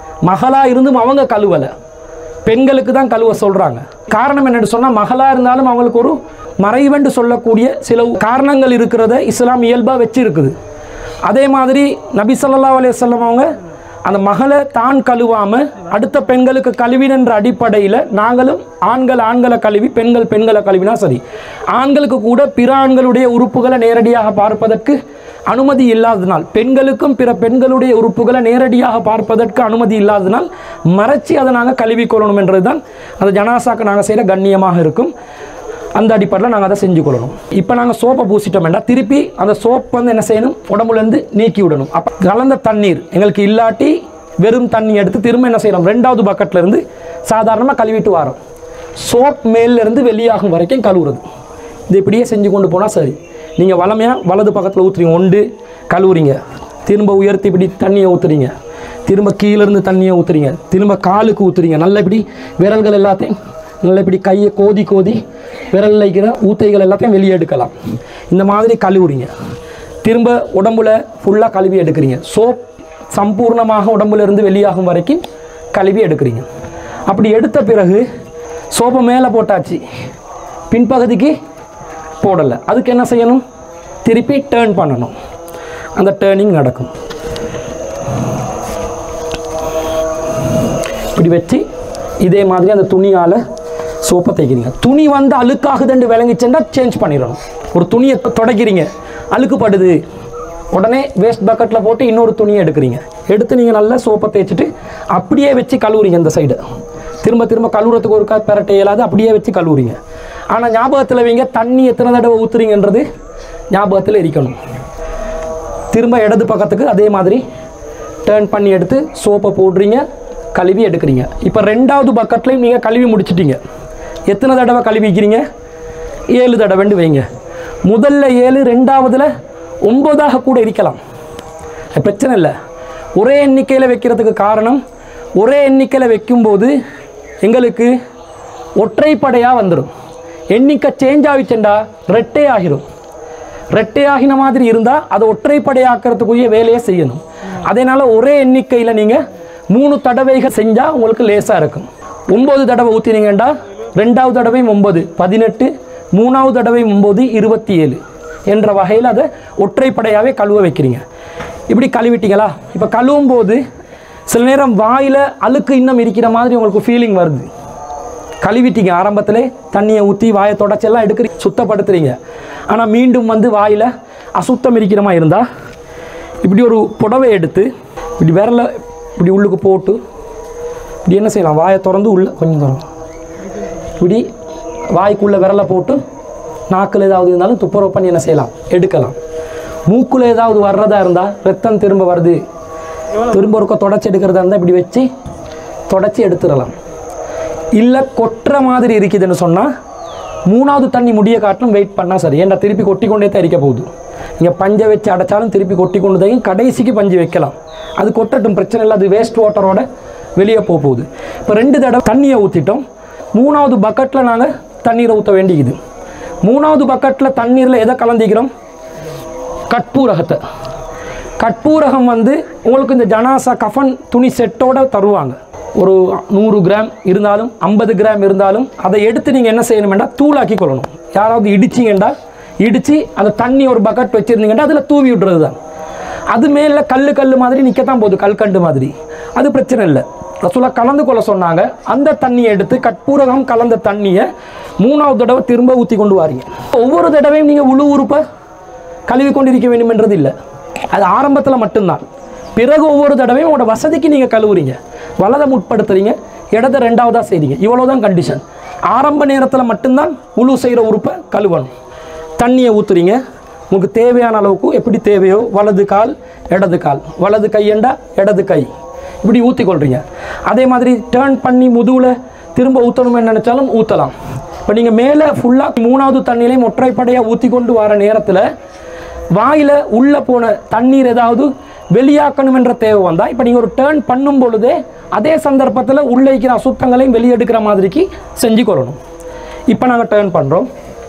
மகளாக இருந்தும் அவங்க கழுவலை பெண்களுக்கு தான் கழுவ சொல்கிறாங்க காரணம் என்னன்னு சொன்னால் மகளாக இருந்தாலும் அவங்களுக்கு ஒரு மறைவென்று சொல்லக்கூடிய சில காரணங்கள் இருக்கிறத இஸ்லாம் இயல்பாக வச்சிருக்குது அதே மாதிரி நபி ஸல்லல்லாஹு அலைஹி வஸல்லம் அவங்க அந்த மகளை தான் கழுவாமல் அடுத்த பெண்களுக்கு கழுவினன்ற அடிப்படையில் நாங்களும் ஆண்கள் ஆண்களை கழுவி பெண்கள் பெண்களை கழுவினா சரி ஆண்களுக்கு கூட பிற ஆண்களுடைய உறுப்புகளை நேரடியாக பார்ப்பதற்கு அனுமதி இல்லாததினால் பெண்களுக்கும் பிற பெண்களுடைய உறுப்புகளை நேரடியாக பார்ப்பதற்கு அனுமதி இல்லாததினால் மறைச்சி அதை நாங்கள் கழுவிக்கொள்ளணும் என்றது தான் அந்த ஜனாசாக்கு நாங்கள் செய்கிற கண்ணியமாக இருக்கும் அந்த அடிப்படையில் நாங்கள் அதை செஞ்சு கொள்ளணும் இப்போ நாங்கள் சோப்பை பூசிட்டோம் வேண்டாம் திருப்பி அந்த சோப் வந்து என்ன செய்யணும் உடம்புலேருந்து நீக்கி விடணும் அப்போ கலந்த தண்ணீர் எங்களுக்கு இல்லாட்டி வெறும் தண்ணி எடுத்து திரும்ப என்ன செய்யணும் ரெண்டாவது பக்கெட்ல இருந்து சாதாரணமாக கழுவிட்டு வரோம் சோப் மேல்ல இருந்து வெளியாகும் வரைக்கும் கழுவுறது இது இப்படியே செஞ்சு கொண்டு போனால் சரி நீங்கள் வளமையாக வலது பக்கத்தில் ஊற்றுறீங்க ஒன்று கழுவுறீங்க திரும்ப உயர்த்தி இப்படி தண்ணியை ஊற்றுறீங்க திரும்ப கீழேருந்து தண்ணியை ஊற்றுறீங்க திரும்ப காலுக்கு ஊற்றுறீங்க நல்ல இப்படி விரல்கள் எல்லாத்தையும் நல்ல இப்படி கையை கோதி கோதி விரலில் இருக்கிற ஊத்தைகள் எல்லாத்தையும் வெளியே எடுக்கலாம் இந்த மாதிரி கழுவுறீங்க திரும்ப உடம்புல ஃபுல்லாக கழுவி எடுக்கிறீங்க சோப் சம்பூர்ணமாக உடம்புல இருந்து வெளியாகும் வரைக்கும் கழுவி எடுக்கிறீங்க அப்படி எடுத்த பிறகு சோப்பை மேலே போட்டாச்சு பின்பகுதிக்கு போடலை அதுக்கு என்ன செய்யணும் திருப்பி டேர்ன் பண்ணணும் அந்த டேர்னிங் நடக்கும் இப்படி வச்சு இதே மாதிரி அந்த துணியால் சோப்பை தேய்க்கிறீங்க துணி வந்து அழுக்காகுதுன்னு விளங்கிச்சுன்னா சேஞ்ச் பண்ணிடணும் ஒரு துணியை துடைக்கிறீங்க அழுக்குப்படுது உடனே வேஸ்ட் பக்கெட்டில் போட்டு இன்னொரு துணியை எடுக்கிறீங்க எடுத்து நீங்கள் நல்லா சோப்பை தேய்ச்சிட்டு அப்படியே வச்சு கழுவுறீங்க இந்த சைடு திரும்ப திரும்ப கழுவுறதுக்கு ஒரு பெரட்டை இயலாது அப்படியே வச்சு கழுவுறீங்க ஆனால் ஞாபகத்தில் வைங்க தண்ணி எத்தனை தடவை ஊற்றுறீங்கன்றது ஞாபகத்தில் இருக்கணும் திரும்ப இடது பக்கத்துக்கு அதே மாதிரி டேர்ன் பண்ணி எடுத்து சோப்பை போடுறீங்க கழுவி எடுக்கிறீங்க இப்போ ரெண்டாவது பக்கெட்லையும் நீங்கள் கழுவி முடிச்சிட்டீங்க எத்தனை தடவை கழுவிக்கிறீங்க ஏழு தடவைண்டு வைங்க முதல்ல ஏழு ரெண்டாவதுல ஒன்பதாக கூட இருக்கலாம் அது பிரச்சனை இல்லை ஒரே எண்ணிக்கையில் வைக்கிறதுக்கு காரணம் ஒரே எண்ணிக்கையில் வைக்கும்போது எங்களுக்கு ஒற்றைப்படையாக வந்துடும் எண்ணிக்கை சேஞ்ச் ஆகிச்சுண்டா ரெட்டே ஆகிரும் ரெட்டை ஆகின மாதிரி இருந்தால் அதை ஒற்றைப்படையாக்கிறதுக்குரிய வேலையை செய்யணும் அதனால் ஒரே எண்ணிக்கையில் நீங்கள் மூணு தடவைகள் செஞ்சால் உங்களுக்கு லேசாக இருக்கும் ஒம்பது தடவை ஊற்றினீங்கண்டா ரெண்டாவது தடவையும் ஒம்பது பதினெட்டு மூணாவது தடவையும் ஒம்பது இருபத்தி ஏழு என்ற வகையில் அதை ஒற்றைப்படையாகவே கழுவ வைக்கிறீங்க இப்படி கழுவிட்டீங்களா இப்போ கழுவும் போது சில நேரம் வாயில் அழுக்கு இன்னும் இருக்கிற மாதிரி உங்களுக்கு ஃபீலிங் வருது கழுவிட்டீங்க ஆரம்பத்திலே தண்ணியை ஊற்றி வாயை தொடச்செல்லாம் எடுக்கிறீங்க சுத்தப்படுத்துறீங்க ஆனால் மீண்டும் வந்து வாயில் அசுத்தம் இருக்கிற மாதிரி இருந்தால் இப்படி ஒரு புடவை எடுத்து இப்படி விரல இப்படி உள்ளுக்கு போட்டு இப்படி என்ன செய்யலாம் வாயை திறந்து உள்ள கொஞ்சம் திறந்து இப்படி வாய்க்குள்ளே விரலை போட்டு நாக்கில் ஏதாவது இருந்தாலும் துப்புரவு பண்ணி என்ன செய்யலாம் எடுக்கலாம் மூக்குல ஏதாவது வர்றதா இருந்தால் ரத்தம் திரும்ப வருது திரும்ப ஒருக்க தொடச்சி எடுக்கிறதா இருந்தால் இப்படி வச்சு தொடச்சி எடுத்துடலாம் இல்லை கொட்டுற மாதிரி இருக்குதுன்னு சொன்னால் மூணாவது தண்ணி முடிய காட்டிலும் வெயிட் பண்ணால் சரி ஏன்டா திருப்பி கொட்டி கொண்டே தான் இருக்க போகுது நீங்கள் பஞ்சை வச்சு அடைச்சாலும் திருப்பி கொட்டி கொண்டு தான் கடைசிக்கு பஞ்சு வைக்கலாம் அது கொட்டட்டும் பிரச்சனை இல்லை அது வேஸ்ட் வாட்டரோட வெளியே போக போகுது இப்போ ரெண்டு தடவை தண்ணியை ஊற்றிட்டோம் மூணாவது பக்கெட்டில் நாங்கள் தண்ணீரை ஊற்ற வேண்டியது மூணாவது பக்கெட்டில் தண்ணீரில் எதை கலந்திக்கிறோம் கற்பூரகத்தை கற்பூரகம் வந்து உங்களுக்கு இந்த ஜனாசா கஃபன் துணி செட்டோட தருவாங்க ஒரு நூறு கிராம் இருந்தாலும் ஐம்பது கிராம் இருந்தாலும் அதை எடுத்து நீங்கள் என்ன செய்யணுமெண்டா தூளாக்கி கொள்ளணும் யாராவது இடிச்சிங்கண்டா இடித்து அந்த தண்ணி ஒரு பக்கெட் வச்சுருந்தீங்கன்னா அதில் தூவி விடுறது தான் அது மேலே கல் கல் மாதிரி நிற்கத்தான் போகுது கல்கண்டு மாதிரி அது பிரச்சனை இல்லை ரசூலா கலந்து கொள்ள சொன்னாங்க அந்த தண்ணியை எடுத்து கற்பூரகம் கலந்த தண்ணியை மூணாவது தடவை திரும்ப ஊற்றி கொண்டு வாரீங்க ஒவ்வொரு தடவையும் நீங்கள் உழு உறுப்பை கழுவி கொண்டிருக்க வேண்டும் என்றது இல்லை அது ஆரம்பத்தில் மட்டும்தான் பிறகு ஒவ்வொரு தடவையும் உங்களோட வசதிக்கு நீங்கள் கழுவுறீங்க வலதை முற்படுத்துறீங்க இடத ரெண்டாவதாக செய்றீங்க இவ்வளோதான் கண்டிஷன் ஆரம்ப நேரத்தில் மட்டும்தான் முழு செய்கிற உறுப்பை கழுவணும் தண்ணியை ஊற்றுறீங்க உங்களுக்கு தேவையான அளவுக்கு எப்படி தேவையோ வலது கால் இடது கால் வலது கையண்டா இடது கை இப்படி ஊற்றி கொள்றீங்க அதே மாதிரி டேர்ன் பண்ணி முதுகில் திரும்ப ஊற்றணும்னு நினச்சாலும் ஊற்றலாம் இப்போ நீங்கள் மேலே ஃபுல்லாக மூணாவது தண்ணியிலையும் ஒற்றைப்படையாக ஊற்றி கொண்டு வர நேரத்தில் வாயில் உள்ளே போன தண்ணீர் ஏதாவது வெளியாக்கணும் என்ற தேவை வந்தால் இப்போ நீங்கள் ஒரு டேர்ன் பண்ணும் பொழுதே அதே சந்தர்ப்பத்தில் உள்ளே இருக்கிற அசுத்தங்களையும் வெளியெடுக்கிற மாதிரிக்கு செஞ்சு கொள்ளணும் இப்போ நாங்கள் டேர்ன் பண்ணுறோம்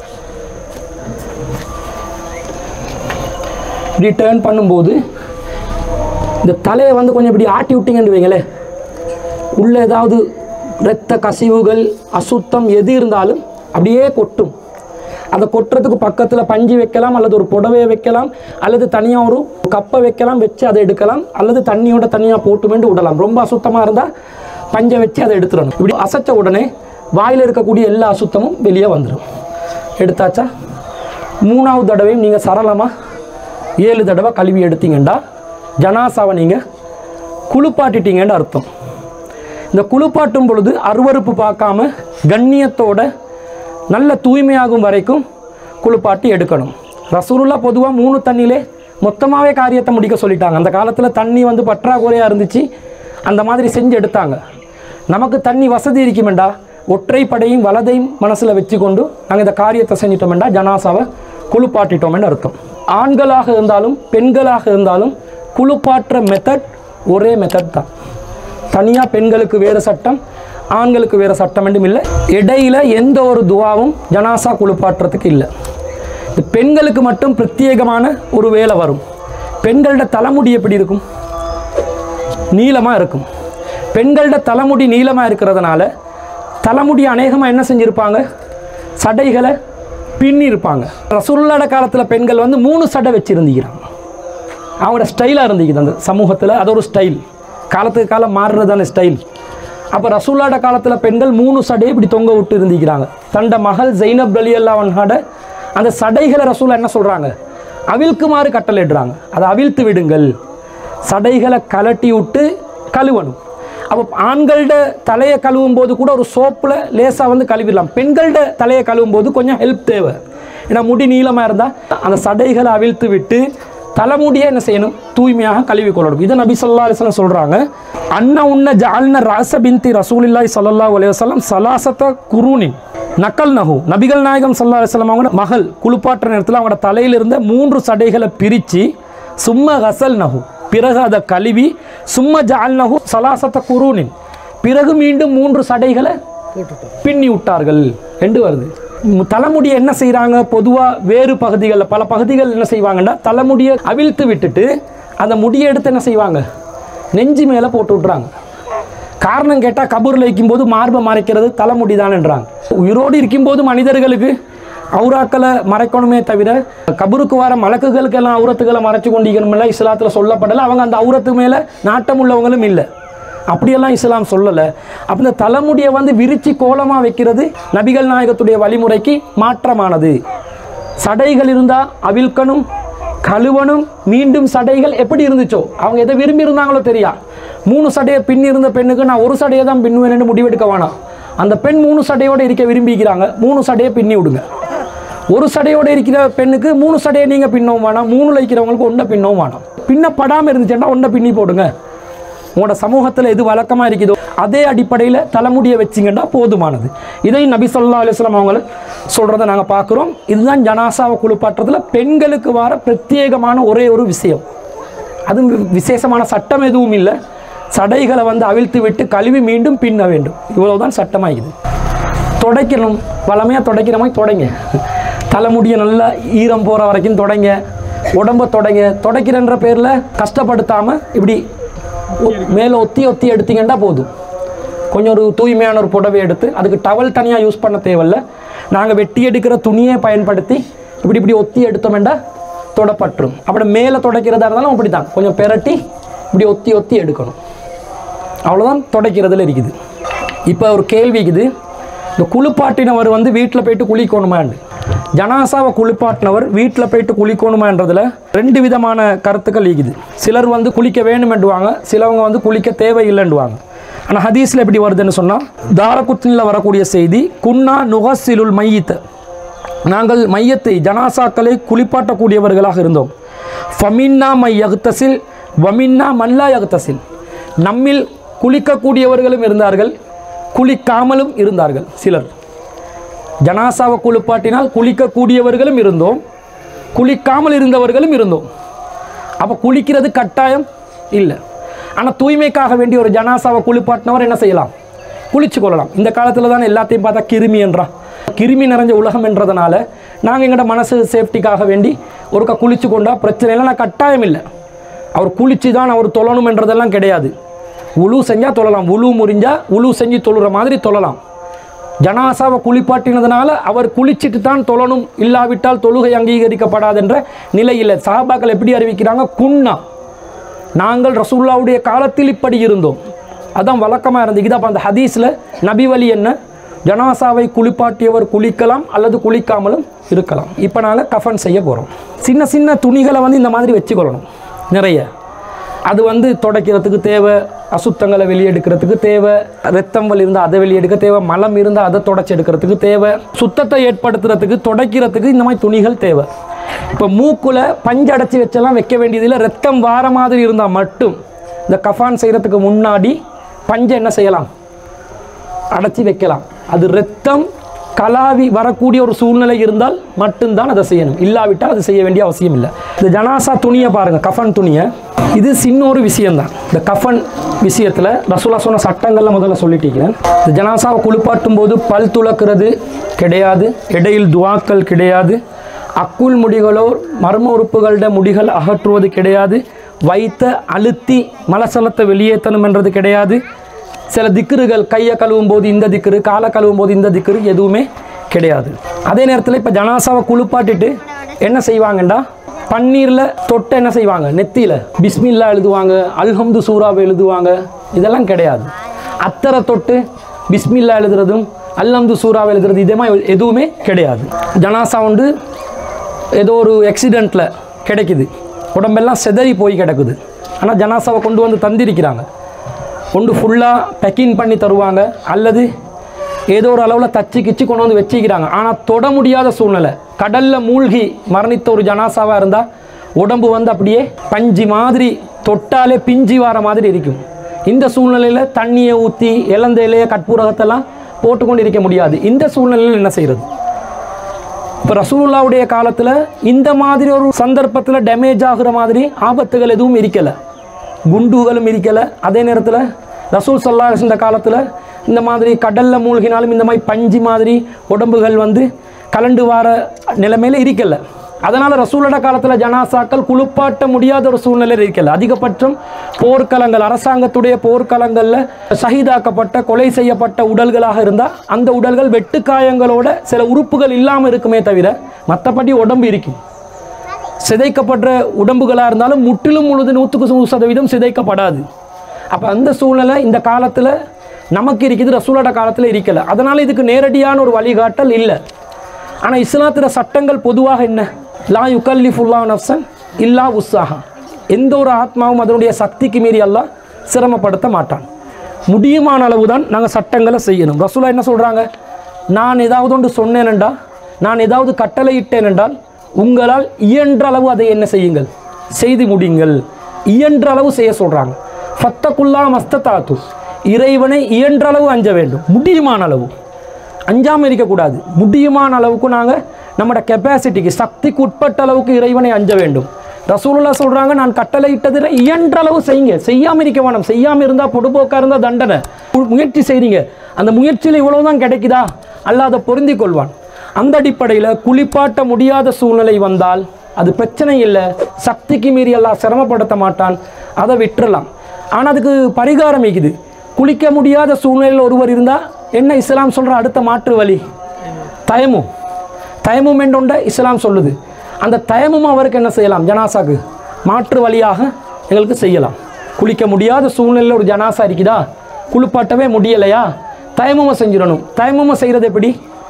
இப்படி டேர்ன் பண்ணும்போது இந்த தலையை வந்து கொஞ்சம் இப்படி ஆட்டி விட்டீங்கன்னு வைங்களேன் உள்ள ஏதாவது இரத்த கசிவுகள் அசுத்தம் எது இருந்தாலும் அப்படியே கொட்டும் அதை கொட்டுறதுக்கு பக்கத்தில் பஞ்சு வைக்கலாம் அல்லது ஒரு புடவையை வைக்கலாம் அல்லது தனியாக ஒரு கப்பை வைக்கலாம் வச்சு அதை எடுக்கலாம் அல்லது தண்ணியோட தனியாக போட்டு வேண்டு விடலாம் ரொம்ப அசுத்தமாக இருந்தால் பஞ்சை வச்சு அதை எடுத்துடணும் இப்படி அசைச்ச உடனே வாயில் இருக்கக்கூடிய எல்லா அசுத்தமும் வெளியே வந்துடும் எடுத்தாச்சா மூணாவது தடவையும் நீங்கள் சரளமாக ஏழு தடவை கழுவி எடுத்தீங்கண்டா ஜனாசாவை நீங்கள் குளிப்பாட்டிட்டீங்கன்னு அர்த்தம் இந்த குளிப்பாட்டும் பொழுது அருவருப்பு பார்க்காம கண்ணியத்தோட நல்ல தூய்மையாகும் வரைக்கும் குளிப்பாட்டி எடுக்கணும் ரசூலுல்லா பொதுவாக மூணு தண்ணியிலே மொத்தமாகவே காரியத்தை முடிக்க சொல்லிட்டாங்க அந்த காலத்தில் தண்ணி வந்து பற்றாக்குறையாக இருந்துச்சு அந்த மாதிரி செஞ்சு எடுத்தாங்க நமக்கு தண்ணி வசதி இருக்குமெண்டா ஒற்றைப்படையும் வலதையும் மனசில் வச்சு கொண்டு நாங்கள் இந்த காரியத்தை செஞ்சிட்டோமெண்டா ஜனாசாவை குளிப்பாட்டிட்டோம்னு அர்த்தம் ஆண்களாக இருந்தாலும் பெண்களாக இருந்தாலும் குளிப்பாட்டுற மெத்தட் ஒரே மெத்தட் தான் தனியாக பெண்களுக்கு வேறு சட்டம் ஆண்களுக்கு வேறு சட்டம் என்றும் இல்லை இடையில எந்த ஒரு துவாவும் ஜனாசா குளிப்பாட்டுறதுக்கு இல்லை இது பெண்களுக்கு மட்டும் பிரத்யேகமான ஒரு வேலை வரும் பெண்களோட தலைமுடி எப்படி இருக்கும் நீளமாக இருக்கும் பெண்களோட தலைமுடி நீளமாக இருக்கிறதுனால தலைமுடி அநேகமாக என்ன செஞ்சுருப்பாங்க சடைகளை பின்னி இருப்பாங்க ரசூலுல்லாஹ் காலத்தில் பெண்கள் வந்து மூணு சடை வச்சுருந்துக்கிறாங்க அவங்களோட ஸ்டைலாக இருந்துக்குது அந்த சமூகத்தில் அது ஒரு ஸ்டைல் காலத்துக்கு காலம் மாறுறதான ஸ்டைல் அப்போ ரசூல்லாட காலத்தில் பெண்கள் மூணு சடையை இப்படி தொங்க விட்டு இருந்திக்கிறாங்க தண்ட மகள் ஜெய்னப் அலி அல்லாவன்ஹாட அந்த சடைகளை ரசூலா என்ன சொல்கிறாங்க அவிழ்க்குமாறு கட்டளையிடுறாங்க அதை அவிழ்த்து விடுங்கள் சடைகளை கலட்டி விட்டு கழுவணும் அப்போ ஆண்கள்ட தலையை கழுவும் போது கூட ஒரு சோப்பில் லேசாக வந்து கழுவிடலாம் பெண்கள்ட தலையை கழுவும் போது கொஞ்சம் ஹெல்ப் தேவை ஏன்னா முடி நீளமாக இருந்தால் அந்த சடைகளை அவிழ்த்து விட்டு தலைமுடியை என்ன செய்யணும் தூய்மையாக கழுவி கொள்ளணும் இதை நபி சொல்லா அலிஸ்லாம் சொல்கிறாங்க அன்ன உன்ன ஜால்ன ராச பின்தி ரசூலில்லாய் சல்லல்லா அலையம் சலாசத்த குருனின் நக்கல் நகு நபிகள் நாயகம் சல்லா அலிஸ்லாம் அவங்க மகள் குளிப்பாட்டுற நேரத்தில் அவங்களோட தலையில இருந்த மூன்று சடைகளை பிரித்து சும்ம கசல் நகு பிறகு அதை கழுவி சும்ம ஜால் நகு சலாசத்த குருனின் பிறகு மீண்டும் மூன்று சடைகளை பின்னி விட்டார்கள் என்று வருது மு- தலைமுடியை என்ன செய்கிறாங்க பொதுவாக வேறு பகுதிகளில் பல பகுதிகள் என்ன செய்வாங்கன்னா தலைமுடியை அவிழ்த்து விட்டுட்டு அந்த முடியை எடுத்து என்ன செய்வாங்க நெஞ்சு மேலே போட்டு விட்றாங்க காரணம் கேட்டால் கபூரில் வைக்கும்போது மார்பை மறைக்கிறது தலைமுடி தானேன்றாங்க உயிரோடு இருக்கும்போது மனிதர்களுக்கு அவுராக்களை மறைக்கணுமே தவிர கபருக்கு வர மலக்குகளுக்கெல்லாம் அவுரத்துகளை மறைச்சு கொண்டிருக்கணும்ல இஸ்லாத்தில் சொல்லப்படலை அவங்க அந்த அவுரத்து மேலே நாட்டம் உள்ளவங்களும் இல்லை அப்படியெல்லாம் இஸ்லாம் சொல்லலை அப்போ இந்த தலைமுடியை வந்து விரிச்சு கோலமாக வைக்கிறது நபிகள் நாயகத்துடைய வழிமுறைக்கு மாற்றமானது சடைகள் இருந்தால் அவிழ்க்கணும் கழுவணும் மீண்டும் சடைகள் எப்படி இருந்துச்சோ அவங்க எதை விரும்பி இருந்தாங்களோ தெரியா மூணு சடையை பின்னி இருந்த பெண்ணுக்கு நான் ஒரு சடையை தான் பின்னுவேன்னு முடிவெடுக்க வேணாம் அந்த பெண் மூணு சடையோடு இருக்க விரும்பிக்கிறாங்க மூணு சடையை பின்னி விடுங்க ஒரு சடையோடு இருக்கிற பெண்ணுக்கு மூணு சடையை நீங்கள் பின்னவும் வேணாம் மூணுல இருக்கிறவங்களுக்கு ஒன்றை பின்னவும் வேணாம் பின்னப்படாமல் இருந்துச்சுன்னா ஒன்றை பின்னி போடுங்க உங்களோட சமூகத்தில் எது வழக்கமாக இருக்குதோ அதே அடிப்படையில் தலைமுடியை வச்சிங்கன்னா போதுமானது இதையும் நபி சொல்லா அலுவலாம் அவங்க சொல்கிறத நாங்கள் பார்க்குறோம் இதுதான் ஜனாசாவை குளிப்பாட்டுறதுல பெண்களுக்கு வர பிரத்யேகமான ஒரே ஒரு விஷயம் அது விசேஷமான சட்டம் எதுவும் இல்லை சடைகளை வந்து அவிழ்த்து விட்டு கழுவி மீண்டும் பின்ன வேண்டும் இவ்வளவுதான் சட்டமாகுது துடைக்கணும் வளமையாக துடைக்கிற மாதிரி தொடங்க தலைமுடியை நல்லா ஈரம் போகிற வரைக்கும் தொடங்க உடம்ப தொடங்க துடைக்கிறன்ற பேரில் கஷ்டப்படுத்தாமல் இப்படி ஒ- மேலே ஒத்தி ஒத்தி எடுத்தீங்கன்னா போதும் கொஞ்சம் ஒரு தூய்மையான ஒரு புடவை எடுத்து அதுக்கு டவல் தனியாக யூஸ் பண்ண தேவையில்ல நாங்கள் வெட்டி எடுக்கிற துணியை பயன்படுத்தி இப்படி இப்படி ஒத்தி எடுத்தோம்னா தொடப்பட்டுரும் அப்படி மேலே துடைக்கிறதா இருந்தாலும் அப்படி தான் கொஞ்சம் பெரட்டி இப்படி ஒத்தி ஒத்தி எடுக்கணும் அவ்வளோதான் துடைக்கிறதுல இருக்குது இப்போ ஒரு கேள்வி இருக்குது இந்த குளிப்பாட்டினவர் வந்து வீட்டில் போயிட்டு குளிக்கணுமான்னு ஜனாசாவை குளிப்பாட்டினவர் வீட்டில் போயிட்டு குளிக்கணுமான்றதுல ரெண்டு விதமான கருத்துக்கள் இருக்குது சிலர் வந்து குளிக்க வேணுமென்றுவாங்க சிலவங்க வந்து குளிக்க தேவையில்லைன்னுவாங்க ஆனால் ஹதீஸில் எப்படி வருதுன்னு சொன்னால் தாரகுத்தினில் வரக்கூடிய செய்தி குன்னா நுகசிலுல் மையத்தை நாங்கள் மையத்தை ஜனாசாக்களை குளிப்பாட்டக்கூடியவர்களாக இருந்தோம் ஃபமின்னா மை யகுத்தசில் வமின்னா மல்லா யகுத்தசில் நம்மில் குளிக்கக்கூடியவர்களும் இருந்தார்கள் குளிக்காமலும் இருந்தார்கள் சிலர் ஜனாசாவை குளிப்பாட்டினால் குளிக்கக்கூடியவர்களும் இருந்தோம் குளிக்காமல் இருந்தவர்களும் இருந்தோம் அப்போ குளிக்கிறது கட்டாயம் இல்லை ஆனால் தூய்மைக்காக வேண்டிய ஒரு ஜனாசாவை குளிப்பாட்டினவர் என்ன செய்யலாம் குளிச்சு கொள்ளலாம் இந்த காலத்தில் தான் எல்லாத்தையும் பார்த்தா கிருமி என்றான் கிருமி நிறைஞ்ச உலகம் என்றதுனால நாங்கள் எங்களோட மனசு சேஃப்டிக்காக வேண்டி ஒருக்கா குளிச்சு கொண்டா பிரச்சனை இல்லை நான் கட்டாயம் இல்லை அவர் குளிச்சு தான் அவர் தொழணும் என்றதெல்லாம் கிடையாது உழு செஞ்சால் தொழலாம் உழு முறிஞ்சா உழு செஞ்சு தொழுற மாதிரி தொழலாம் ஜனாசாவை குளிப்பாட்டினதுனால அவர் குளிச்சிட்டு தான் தொழணும் இல்லாவிட்டால் தொழுகை அங்கீகரிக்கப்படாதென்ற நிலையில் சஹாபாக்கள் எப்படி அறிவிக்கிறாங்க குன்னா நாங்கள் ரசூல்லாவுடைய காலத்தில் இப்படி இருந்தோம் அதான் வழக்கமாக இருந்துக்குது அப்போ அந்த ஹதீஸில் நபி வழி என்ன ஜனாசாவை குளிப்பாட்டியவர் குளிக்கலாம் அல்லது குளிக்காமலும் இருக்கலாம் இப்போ நாங்கள் கஃபன் செய்ய போகிறோம் சின்ன சின்ன துணிகளை வந்து இந்த மாதிரி வச்சுக்கொள்ளணும் நிறைய அது வந்து துடைக்கிறதுக்கு தேவை அசுத்தங்களை வெளியெடுக்கிறதுக்கு தேவை ரத்தம் வலி இருந்தால் அதை வெளியெடுக்க தேவை மலம் இருந்தால் அதை தொடச்சி எடுக்கிறதுக்கு தேவை சுத்தத்தை ஏற்படுத்துறதுக்கு துடைக்கிறதுக்கு இந்த மாதிரி துணிகள் தேவை இப்போ மூக்குல பஞ்சு அடைச்சி வச்செல்லாம் வைக்க வேண்டியதில்லை ரத்தம் வார மாதிரி இருந்தால் மட்டும் இந்த கஃபான் செய்கிறதுக்கு முன்னாடி பஞ்சை என்ன செய்யலாம் அடைச்சி வைக்கலாம் அது ரத்தம் கலாவி வரக்கூடிய ஒரு சூழ்நிலை இருந்தால் மட்டும்தான் அதை செய்யணும் இல்லாவிட்டால் அது செய்ய வேண்டிய அவசியம் இல்லை இந்த ஜனாசா துணியை பாருங்கள் கஃபன் துணியை இது சின்ன ஒரு விஷயம்தான் இந்த கஃபன் விஷயத்தில் ரசூலா சொன்ன சட்டங்கள்லாம் முதல்ல சொல்லிட்டீங்க இந்த ஜனாசாவை குளிப்பாட்டும் போது பல் துளக்கிறது கிடையாது இடையில் துவாக்கள் கிடையாது அக்குள் முடிகளோ மர்ம உறுப்புகளோட முடிகள் அகற்றுவது கிடையாது வைத்த அழுத்தி மலசலத்தை வெளியேற்றணும் என்றது கிடையாது சில திக்ருகள் கையை கழுவும் போது இந்த திக்ரு காலை கழுவும் போது இந்த திக்ரு எதுவுமே கிடையாது அதே நேரத்தில் இப்போ ஜனாசாவை குளிப்பாட்டிட்டு என்ன செய்வாங்கண்டா பன்னீரில் தொட்டு என்ன செய்வாங்க நெத்தியில் பிஸ்மில்லா எழுதுவாங்க அல்ஹம்து சூறாவை எழுதுவாங்க இதெல்லாம் கிடையாது அத்தரை தொட்டு பிஸ்மில்லா எழுதுறதும் அல்ஹம்து சூறாவை எழுதுறது இதே மாதிரி எதுவுமே கிடையாது ஜனாசா வந்து ஏதோ ஒரு ஆக்சிடெண்ட்டில் கிடைக்குது உடம்பெல்லாம் செதறி போய் கிடக்குது ஆனால் ஜனாசாவை கொண்டு வந்து தந்திருக்கிறாங்க கொண்டு ஃபுல்லாக பேக்கிங் பண்ணி தருவாங்க அல்லது ஏதோ ஒரு அளவில் தச்சு கிச்சு கொண்டு வந்து வச்சுக்கிறாங்க ஆனால் தொட முடியாத சூழ்நிலை கடலில் மூழ்கி மரணித்த ஒரு ஜனாசாவாக இருந்தால் உடம்பு வந்து அப்படியே பஞ்சு மாதிரி தொட்டாலே பிஞ்சி வர மாதிரி இருக்கும் இந்த சூழ்நிலையில் தண்ணியை ஊற்றி இளந்த இலைய கற்பூரகத்தெல்லாம் போட்டுக்கொண்டு இருக்க முடியாது இந்த சூழ்நிலையில் என்ன செய்கிறது இப்போ ரசூலுல்லாவுடைய காலத்தில் இந்த மாதிரி ஒரு சந்தர்ப்பத்தில் டேமேஜ் ஆகுற மாதிரி ஆபத்துகள் எதுவும் இருக்கலை குண்டுகளும் இருக்கலை அதே நேரத்தில் ரசூல் சல்லா இந்த காலத்தில் இந்த மாதிரி கடலில் மூழ்கினாலும் இந்த மாதிரி பஞ்சு மாதிரி உடம்புகள் வந்து கலண்டு வார நிலைமையில இருக்கல அதனால் ரசூலோட காலத்தில் ஜனாசாக்கள் குளிப்பாட்ட முடியாத ஒரு சூழ்நிலையில் இருக்கல அதிகபட்சம் போர்க்களங்கள் அரசாங்கத்துடைய போர்க்களங்களில் ஷஹீதாக்கப்பட்ட கொலை செய்யப்பட்ட உடல்களாக இருந்தால் அந்த உடல்கள் வெட்டுக்காயங்களோட சில உறுப்புகள் இல்லாமல் இருக்குமே தவிர மற்றபடி உடம்பு இருக்கும் சிதைக்கப்பட்ட உடம்புகளாக இருந்தாலும் முற்றிலும் முழுது நூற்றுக்கு நூறு சதவீதம் சிதைக்கப்படாது அப்போ அந்த சூழ்நிலை இந்த காலத்தில் நமக்கு இருக்குது ரசூலோட காலத்தில் இருக்கல அதனால் இதுக்கு நேரடியான ஒரு வழிகாட்டல் இல்லை ஆனால் இஸ்லாத்திர சட்டங்கள் பொதுவாக என்ன லா யுகல்லிஃபுல்லா நஃப்சன் இல்லா உஸ்ஸாஹா எந்த ஒரு ஆத்மாவும் அதனுடைய சக்திக்கு மீறி அல்லாஹ் சிரமப்படுத்த மாட்டான் முடியுமான அளவு தான் நாங்கள் சட்டங்களை செய்யணும் ரசூலா என்ன சொல்கிறாங்க நான் ஏதாவது ஒன்று சொன்னேனென்றா நான் ஏதாவது கட்டளையிட்டேன் என்றால் உங்களால் இயன்ற அளவு அதை என்ன செய்யுங்கள் செய்து முடியுங்கள் இயன்ற அளவு செய்ய சொல்கிறாங்க ஃபத்தக்குல்லா மஸ்தத்தாத்து இறைவனை இயன்ற அளவு அஞ்ச வேண்டும் முடியுமான அளவு அஞ்சாமல் இருக்கக்கூடாது முடியுமான அளவுக்கு நாங்கள் நம்மளோட கெப்பாசிட்டிக்கு சக்திக்கு உட்பட்ட அளவுக்கு இறைவனை அஞ்ச வேண்டும் ரசூலுல்லா சொல்கிறாங்க நான் கட்டளையிட்டதில் இயன்ற அளவு செய்யுங்க செய்யாமல் இருக்க வேணாம் செய்யாமல் இருந்தால் பொடுபோக்காக இருந்தால் தண்டனை மு- முயற்சி செய்றீங்க அந்த முயற்சியில் இவ்வளவு தான் கிடைக்குதா அல்லாஹ் அதை பொருந்திக் கொள்வான் அந்த அடிப்படையில் குளிப்பாட்ட முடியாத சூழ்நிலை வந்தால் அது பிரச்சனை இல்லை சக்திக்கு மீறி எல்லாம் சிரமப்படுத்த மாட்டான் அதை விட்டுறலாம் ஆனால் அதுக்கு பரிகாரம் இருக்குது குளிக்க முடியாத சூழ்நிலையில் ஒருவர் இருந்தால் என்ன இஸ்லாம் சொல்கிற அடுத்த மாற்று வழி தயமும் தயமும் என்றொண்ட இஸ்லாம் சொல்லுது அந்த தயமும் அவருக்கு என்ன செய்யலாம் ஜனாசாக்கு மாற்று வழியாக எங்களுக்கு செய்யலாம் குளிக்க முடியாத சூழ்நிலையில் ஒரு ஜனாசா இருக்குதா குளிப்பாட்டவே முடியலையா தயமும் செஞ்சிடணும் தயமும் செய்கிறது எப்படி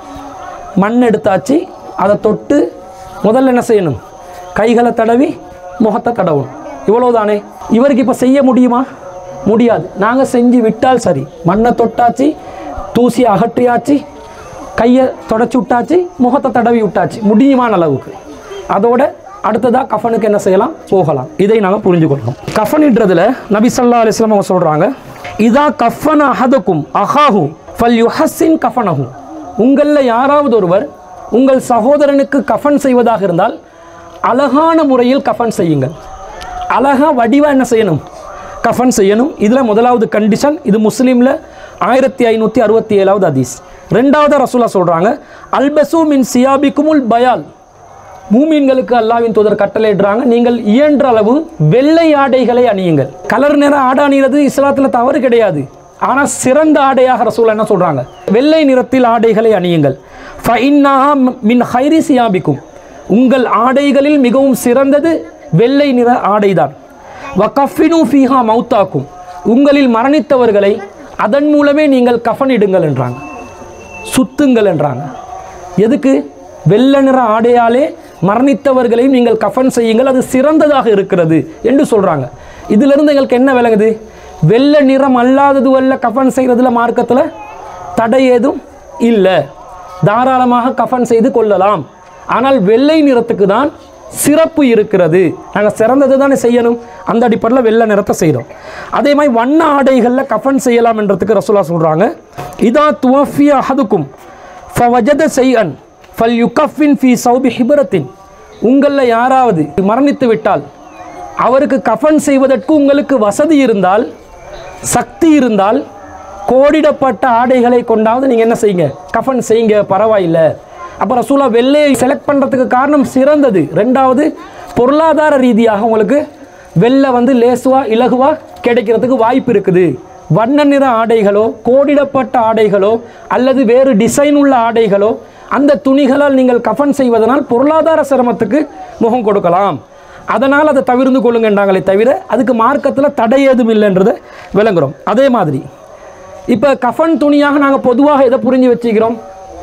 மண் எடுத்தாச்சு அதை தொட்டு முதல்ல என்ன செய்யணும் கைகளை தடவி முகத்தை தடவணும் இவ்வளவுதானே இவருக்கு இப்போ செய்ய முடியுமா முடியாது நாங்கள் செஞ்சு விட்டால் சரி மண்ணை தொட்டாச்சு தூசி அகற்றியாச்சு கையை தொடச்சி விட்டாச்சு முகத்தை தடவி விட்டாச்சு முடியுமான அளவுக்கு அதோட அடுத்ததாக கஃபனுக்கு என்ன செய்யலாம் போகலாம் இதை நாங்கள் புரிஞ்சுக்கொள்ளணும் கஃபனின்றதுல நபி ஸல்லல்லாஹு அலைஹி வஸல்லம் அவங்க சொல்கிறாங்க இதா கஃபன அஹதுக்கும் அஹாஹு ஃபல் யுஹஸ்ஸின் கஃபனஹு உங்களில் யாராவது ஒருவர் உங்கள் சகோதரனுக்கு கஃபன் செய்வதாக இருந்தால் அழகான முறையில் கஃபன் செய்யுங்கள் அழகா வடிவா என்ன செய்யணும் கஃபன் செய்யணும் இதில் முதலாவது கண்டிஷன் இது முஸ்லீமில் ஆயிரத்தி ஐநூற்றி அறுபத்தி ஏழாவது ஹதீஸ் ரெண்டாவது ரசூலா சொல்கிறாங்க அல்பசு மின் சியாபிக்குமுல் பயால் மூமீன்களுக்கு அல்லாவின் தூதர் கட்டளையிடுறாங்க நீங்கள் இயன்ற அளவு வெள்ளை ஆடைகளை அணியுங்கள் கலர் நிற ஆடை அணிகிறது இஸ்லாத்தில் தவறு கிடையாது ஆனால் சிறந்த ஆடையாக ரசூல் என்ன சொல்கிறாங்க வெள்ளை நிறத்தில் ஆடைகளை அணியுங்கள் ஃபஇன்னாஹா மின் ஹைரி சியாபிக்கும் உங்கள் ஆடைகளில் மிகவும் சிறந்தது வெள்ளை நிற ஆடைதான் வகஃபினு ஃபீஹா மௌத்தாக்கும் உங்களில் மரணித்தவர்களை அதன் மூலமே நீங்கள் கஃனிடுங்கள் என்றாங்க சுத்துங்கள் என்றாங்க எதுக்கு வெள்ளை நிற ஆடையாலே மரணித்தவர்களையும் நீங்கள் கஃன் செய்யுங்கள் அது சிறந்ததாக இருக்கிறது என்று சொல்கிறாங்க இதிலிருந்து எங்களுக்கு என்ன விளங்குது வெள்ளை நிறம் அல்லாதது வல்ல கஃன் செய்கிறதுல மார்க்கத்தில் தடை ஏதும் இல்லை தாராளமாக கஃன் செய்து கொள்ளலாம் ஆனால் வெள்ளை நிறத்துக்கு தான் சிறப்பு இருக்கிறது நாங்கள் சிறந்தது தானே செய்யணும் அந்த அடிப்படையில் வெள்ளை நிறத்தை செய்கிறோம் அதே மாதிரி வண்ண ஆடைகளில் கஃன் செய்யலாம் என்றதுக்கு ரசூலா சொல்கிறாங்க இதா துவஃபி அஹதுக்கும் ஃபவஜத செய்அன் ஃபல் யுகஃபின் ஃபி சௌபி ஹிபரத்தின் உங்களில் யாராவது மரணித்து விட்டால் அவருக்கு கஃன் செய்வதற்கு உங்களுக்கு வசதி இருந்தால் சக்தி இருந்தால் கோடிடப்பட்ட ஆடைகளை கொண்டாவது நீங்கள் என்ன செய்யுங்க கஃன் செய்யுங்க பரவாயில்லை அப்போ ரசூலா வெள்ளையை செலக்ட் பண்ணுறதுக்கு காரணம் சிறந்தது ரெண்டாவது பொருளாதார ரீதியாக உங்களுக்கு வெள்ளை வந்து லேசுவா இலகுவா கிடைக்கிறதுக்கு வாய்ப்பு இருக்குது வண்ண நிற ஆடைகளோ கோடிடப்பட்ட ஆடைகளோ அல்லது வேறு டிசைன் உள்ள ஆடைகளோ அந்த துணிகளால் நீங்கள் கஃன் செய்வதனால் பொருளாதார சிரமத்துக்கு முகம் கொடுக்கலாம் அதனால் அதை தவிர்ந்து கொள்ளுங்கன்றாங்களே தவிர அதுக்கு மார்க்கத்தில் தடை ஏதும் இல்லைன்றதை விளங்குறோம் அதே மாதிரி இப்போ கஃன் துணியாக நாங்கள் பொதுவாக எதை புரிஞ்சு வச்சுக்கிறோம்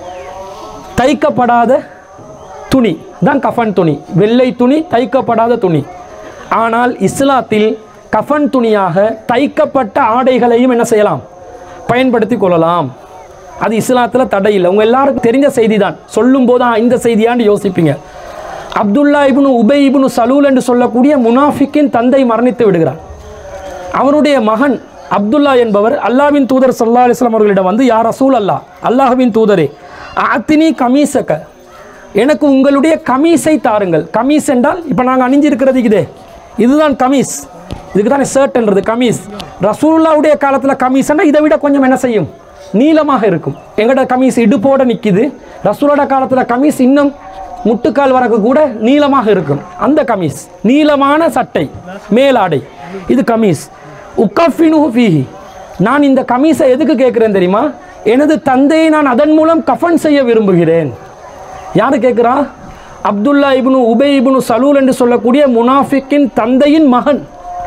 தைக்கப்படாத துணி தான் கஃன் துணி வெள்ளை துணி தைக்கப்படாத துணி ஆனால் இஸ்லாத்தில் கஃன் துணியாக தைக்கப்பட்ட ஆடைகளையும் என்ன செய்யலாம் பயன்படுத்தி கொள்ளலாம் அது இஸ்லாத்தில் தடை இல்லை உங்கள் எல்லாருக்கும் தெரிஞ்ச செய்தி தான் சொல்லும் போது "ஆ, இந்த செய்தியான்னு யோசிப்பீங்க அப்துல்லா இப்னு உபை இப்னு சலூல் என்று சொல்லக்கூடிய முனாஃபிக்கின் தந்தை மரணித்து விடுகிறார் அவருடைய மகன் அப்துல்லா என்பவர் அல்லாவின் தூதர் சல்லா அலிஸ்லாம் அவர்களிடம் வந்து யார் ரசூல் அல்லா அல்லாஹ்வின் தூதரே ஆத்தினி கமீசக்க எனக்கு உங்களுடைய கமீஸை தாருங்கள் கமீஸ் என்றால் இப்போ நாங்கள் அணிஞ்சிருக்கிறது இதே இதுதான் கமீஸ் இதுக்கு தானே ஷர்ட்ன்றது கமீஸ் ரசூலுல்லாவுடைய காலத்தில் கமீஸ்னா இதை விட கொஞ்சம் என்ன செய்யும் நீளமாக இருக்கும் எங்கட கமீஸ் இடுப்போட நிற்கிது ரசூலோட காலத்தில் கமீஸ் இன்னும் முட்டுக்கால் வரக்கு கூட நீளமாக இருக்கும் அந்த கமீஸ் நீளமான சட்டை மேலாடை இது கமீஸ் உக்கஃபினு ஃபீஹி நான் இந்த கமீஸை எதுக்கு கேட்குறேன் தெரியுமா எனது தந்தையை நான் அதன் மூலம் கஃபன் செய்ய விரும்புகிறேன் யார் கேட்குறா அப்துல்லா இப்னு உபை இப்னு சலூல் என்று சொல்லக்கூடிய முனாஃபிக்கின் தந்தையின் மகன்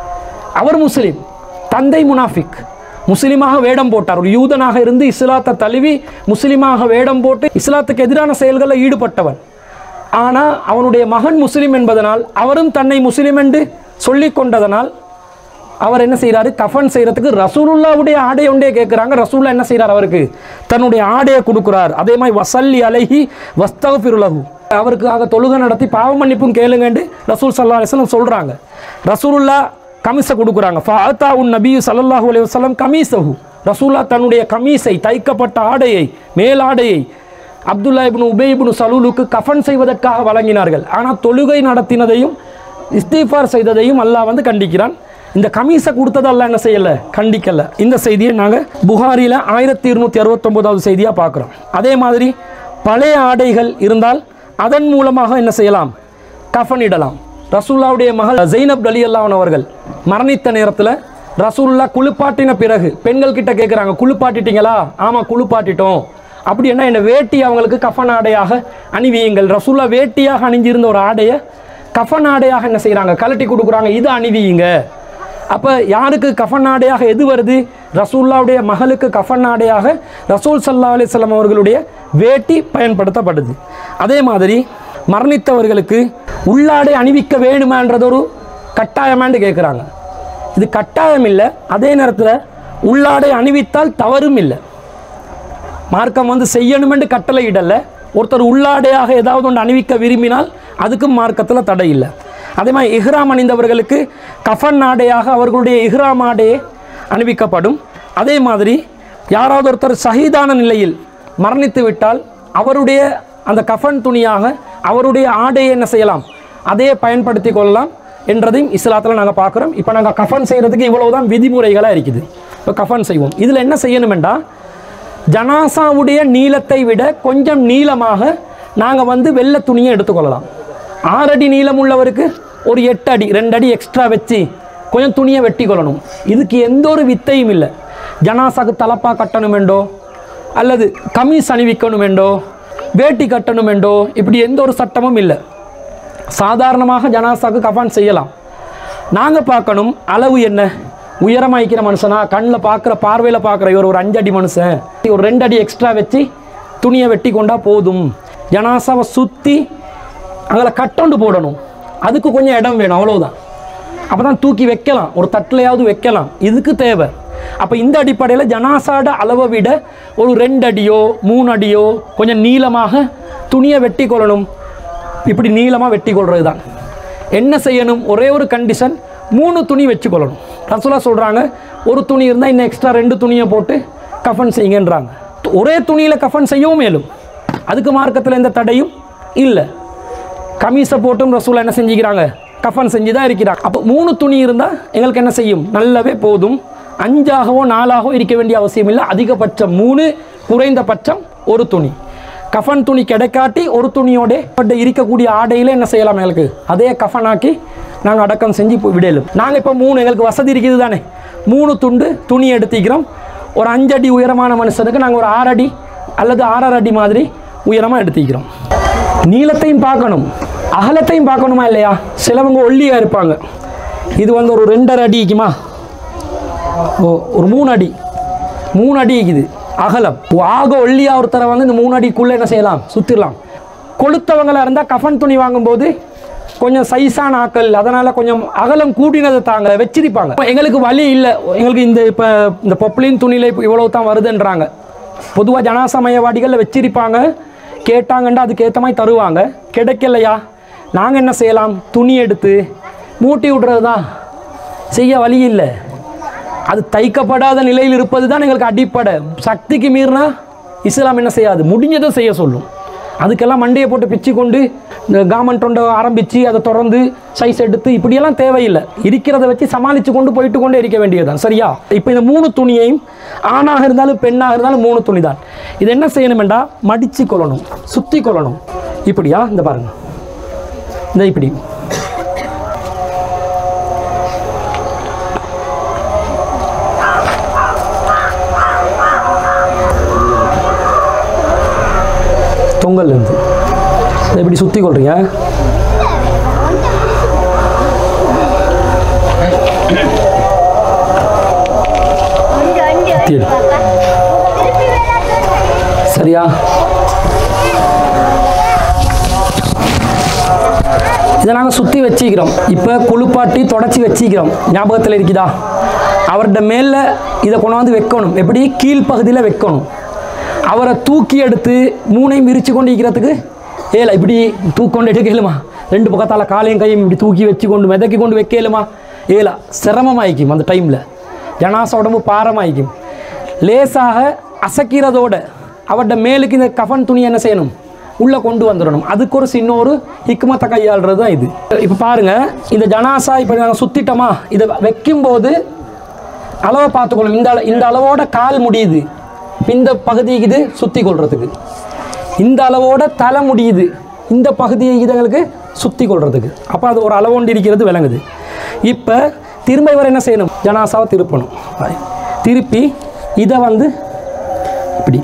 அவர் முஸ்லீம் தந்தை முனாஃபிக் முஸ்லீமாக வேடம் போட்டார் ஒரு யூதனாக இருந்து இஸ்லாத்தை தழுவி முஸ்லீமாக வேடம் போட்டு இஸ்லாத்துக்கு எதிரான செயல்களில் ஈடுபட்டவன் ஆனால் அவனுடைய மகன் முஸ்லீம் என்பதனால் அவரும் தன்னை முஸ்லீம் என்று சொல்லிக் கொண்டதனால் அவர் என்ன செய்கிறாரு கஃபன் செய்கிறதுக்கு ரசூலுல்லாவுடைய ஆடை ஒன்றே கேட்குறாங்க ரசூல்லா என்ன செய்கிறார் அவருக்கு தன்னுடைய ஆடையை கொடுக்குறார் அதே மாதிரி வசல்லி அலைஹி வஸ்தகுஃபிருலஹு அவருக்காக தொழுகை நடத்தி பாவ மன்னிப்பும் கேளுங்கன்னு ரசூல் சல்லா அலிஸ்லாம் சொல்கிறாங்க ரசூலுல்லா கமிஸை கொடுக்குறாங்க ஃபாத்தா உன் நபி சல்லல்லாஹு அலைஹி வஸல்லம் கமீசஹு ரசூல்லா தன்னுடைய கமீஸை தைக்கப்பட்ட ஆடையை மேலாடையை அப்துல்லா இப்னு உபை இப்னு சலூலுக்கு கஃபன் செய்வதற்காக வழங்கினார்கள் ஆனால் தொழுகை நடத்தினதையும் இஸ்திஃபார் செய்ததையும் அல்லாஹ் வந்து கண்டிக்கிறான் இந்த கமீஸை கொடுத்தது அல்லாஹ் என்ன செய்யலை கண்டிக்கல இந்த செய்தியை நாங்கள் புகாரியில் ஆயிரத்தி இருநூத்தி அறுபத்தொம்போதாவது செய்தியாக பார்க்குறோம் அதே மாதிரி பழைய ஆடைகள் இருந்தால் அதன் மூலமாக என்ன செய்யலாம் கஃபன் இடலாம் ரசூல்லாவுடைய மகள் ஜெய்னப் அலி அல்லாஹன் அவர்கள் மரணித்த நேரத்தில் ரசூல்லா குளிப்பாட்டின பிறகு பெண்கள் கிட்ட கேட்குறாங்க குளிப்பாட்டிட்டீங்களா ஆமாம் குளிப்பாட்டிட்டோம் அப்படி என்ன என்ன வேட்டி அவங்களுக்கு கஃபன் ஆடையாக அணிவியுங்கள் ரசூல்லா வேட்டியாக அணிஞ்சிருந்த ஒரு ஆடையை கஃபன் ஆடையாக என்ன செய்கிறாங்க கலட்டி கொடுக்குறாங்க இது அணிவியுங்க அப்போ யாருக்கு கஃபன் ஆடையாக எது வருது ரசூல்லாவுடைய மகளுக்கு கஃபன் ஆடையாக ரசூல் சல்லா அலிஸ்லாம் அவர்களுடைய வேட்டி பயன்படுத்தப்படுது அதே மாதிரி மரணித்தவர்களுக்கு உள்ளாடை அணிவிக்க வேணுமான்றது ஒரு கட்டாயமான்னு கேட்குறாங்க இது கட்டாயம் இல்லை அதே நேரத்தில் உள்ளாடை அணிவித்தால் தவறும் இல்லை மார்க்கம் வந்து செய்யணுமென்று கட்டளை இடல ஒருத்தர் உள்ளாடையாக ஏதாவது ஒன்று அணிவிக்க விரும்பினால் அதுக்கும் மார்க்கத்தில் தடை இல்லை அதே மாதிரி இஹ்ராம் அணிந்தவர்களுக்கு கஃபன் ஆடையாக அவர்களுடைய இஹ்ராம் ஆடையே அணிவிக்கப்படும் அதே மாதிரி யாராவது ஒருத்தர் ஷஹீதான நிலையில் மரணித்து விட்டால் அவருடைய அந்த கஃபன் துணியாக அவருடைய ஆடையை என்ன செய்யலாம் அதே பயன்படுத்தி கொள்ளலாம் என்றதையும் இஸ்லாத்தில் நாங்கள் பார்க்குறோம் இப்போ நாங்கள் கஃபன் செய்கிறதுக்கு இவ்வளவுதான் விதிமுறைகளாக இருக்குது இப்போ கஃபன் செய்வோம் இதில் என்ன செய்யணுமெண்டா ஜனாசாவுடைய நீளத்தை விட கொஞ்சம் நீளமாக நாங்கள் வந்து வெள்ளை துணியை எடுத்துக்கொள்ளலாம் ஆறடி நீளம் உள்ளவருக்கு ஒரு எட்டு அடி ரெண்டு அடி எக்ஸ்ட்ரா வச்சு கொஞ்சம் துணியை வெட்டி கொள்ளணும் இதுக்கு எந்த ஒரு வித்தையும் இல்லை ஜனாசாக்கு தலப்பா கட்டணுமெண்டோ அல்லது கமீஸ் அணிவிக்கணுமெண்டோ வேட்டி கட்டணுமெண்டோ இப்படி எந்த ஒரு சட்டமும் இல்லை சாதாரணமாக ஜனாசாக்கு கஃபான் செய்யலாம் நாங்கள் பார்க்கணும் அளவு என்ன உயரமாக இருக்கிற மனுஷனா கண்ணில் பார்க்குற பார்வையில் பார்க்குற இவர் ஒரு அஞ்சு அடி மனுஷன் ஒரு ரெண்டு அடி எக்ஸ்ட்ரா வச்சு துணியை வெட்டி கொண்டா போதும் ஜனாசாவை சுற்றி அதில் கட்டொண்டு போடணும் அதுக்கு கொஞ்சம் இடம் வேணும் அவ்வளவுதான் அப்போ தான் தூக்கி வைக்கலாம் ஒரு தட்டிலையாவது வைக்கலாம் இதுக்கு தேவை அப்போ இந்த அடிப்படையில் ஜனாசாட அளவை விட ஒரு ரெண்டு அடியோ மூணு அடியோ கொஞ்சம் நீளமாக துணியை வெட்டி கொள்ளணும் இப்படி நீளமாக வெட்டி கொள்வது தான் என்ன செய்யணும் ஒரே ஒரு கண்டிஷன் மூணு துணி வச்சுக்கொள்ளணும் ரசூலா சொல்கிறாங்க ஒரு துணி இருந்தால் இன்னும் எக்ஸ்ட்ரா ரெண்டு துணியை போட்டு கஃபன் செய்யுங்கன்றாங்க ஒரே துணியில் கஃபன் செய்யவும் மேலும் அதுக்கு மார்க்கத்தில் எந்த தடையும் இல்லை கமீஸை போட்டும் ரசூலா என்ன செஞ்சுக்கிறாங்க கஃபன் செஞ்சு தான் இருக்கிறாங்க அப்போ மூணு துணி இருந்தால் எங்களுக்கு என்ன செய்யும் நல்லாவே போதும் அஞ்சாகவோ நாலாகவோ இருக்க வேண்டிய அவசியம் இல்லை அதிகபட்சம் மூணு குறைந்தபட்சம் ஒரு துணி கஃபன் துணி கிடைக்காட்டி ஒரு துணியோட பட் இருக்கக்கூடிய ஆடையில் என்ன செய்யலாம் எங்களுக்கு அதே கஃபனாக்கி நாங்கள் அடக்கம் செஞ்சு இப்போ விடலும் நாங்கள் இப்போ மூணு எங்களுக்கு வசதி இருக்குது தானே மூணு துண்டு துணி எடுத்துக்கிறோம் ஒரு அஞ்சடி உயரமான மனுஷனுக்கு நாங்கள் ஒரு ஆறடி அல்லது ஆறரை அடி மாதிரி உயரமாக எடுத்துக்கிறோம் நீளத்தையும் பார்க்கணும் அகலத்தையும் பார்க்கணுமா இல்லையா சிலவங்க ஒல்லியாக இருப்பாங்க இது வந்து ஒரு ரெண்டரை அடி இருக்குமா ஓ ஒரு மூணு அடி மூணு அடி இருக்குது அகலம் ஆக ஒல்லியாக ஒருத்தரை வந்து இந்த மூணு அடிக்குள்ளே என்ன செய்யலாம் சுற்றிடலாம் கொளுத்தவங்களாக இருந்தால் கஃபன் துணி வாங்கும்போது கொஞ்சம் சைஸான ஆக்கள் அதனால் கொஞ்சம் அகலம் கூடினதை தாங்க வச்சிருப்பாங்க எங்களுக்கு வழி இல்லை எங்களுக்கு இந்த இப்போ இந்த பொப்ளின் துணியில் இப்போ இவ்வளவு தான் வருதுன்றாங்க பொதுவாக ஜனாசமயவாடிகளில் வச்சிருப்பாங்க கேட்டாங்கண்டா அதுக்கு ஏற்ற மாதிரி தருவாங்க கிடைக்கலையா நாங்கள் என்ன செய்யலாம் துணி எடுத்து மூட்டி விடுறது தான் செய்ய வழி இல்லை அது தைக்கப்படாத நிலையில் இருப்பது தான் எங்களுக்கு அடிப்படை சக்திக்கு மீறினா இஸ்லாம் என்ன செய்யாது முடிஞ்சதை செய்ய சொல்லும் அதுக்கெல்லாம் மண்டையை போட்டு பிச்சு கொண்டு இந்த கார்மெண்ட் ஒன்றை ஆரம்பித்து அதை தொடர்ந்து சைஸ் எடுத்து இப்படியெல்லாம் தேவையில்லை இருக்கிறத வச்சு சமாளித்து கொண்டு போயிட்டு கொண்டே இருக்க வேண்டியதுதான் சரியா இப்போ இந்த மூணு துணியையும் ஆணாக இருந்தாலும் பெண்ணாக இருந்தாலும் மூணு துணி தான் இது என்ன செய்யணுமெண்டா மடித்து கொள்ளணும் சுற்றி கொள்ளணும் இப்படியா இந்த பாருங்க இந்த இப்படி தொங்கல்ல இருந்து இதை இப்படி சுற்றி கொள்றீங்க சுத்தி எடு. சரியா இதை நாங்கள் சுற்றி வச்சிக்கிறோம் இப்போ குளிப்பாட்டி தொடச்சி வச்சிக்கிறோம் ஞாபகத்தில் இருக்குதா அவர்கிட்ட மேலே இதை கொண்டாந்து வைக்கணும் எப்படி கீழ்ப்பகுதியில் வைக்கணும் அவரை தூக்கி எடுத்து மூணையும் விரிச்சு கொண்டு இருக்கிறதுக்கு ஏல இப்படி தூக்கொண்டு எடுக்கலுமா ரெண்டு பக்கத்தால் காலையும் கையும் இப்படி தூக்கி வச்சு கொண்டு மிதக்கி கொண்டு வைக்கலுமா ஏலா சிரமமாயிக்கும் அந்த டைமில் ஜனாச உடம்பு பாரமாயிக்கும் லேசாக அசைக்கிறதோட அவர்கிட்ட மேலுக்கு இந்த கஃன் துணி என்ன செய்யணும் உள்ளே கொண்டு வந்துடணும் அதுக்கு ஒரு சின்ன ஒரு ஹிக்மத்தை கையாளுறது தான் இது இப்போ பாருங்க இந்த ஜனாசா இப்போ நாங்கள் சுத்திட்டோமா இதை வைக்கும்போது அளவை பார்த்துக்கணும் இந்த அள- இந்த அளவோட கால் முடியுது இந்த பகுதிக்கு இது சுற்றி கொள்றதுக்கு இந்த அளவோட தலை முடியுது இந்த பகுதியை இதுங்களுக்கு சுற்றி கொள்றதுக்கு அப்போ அது ஒரு அளவோண்டு இருக்கிறது விளங்குது இப்போ திரும்ப இவர் என்ன செய்யணும் ஜனாசாவை திருப்பணும் திருப்பி இதை வந்து இப்படி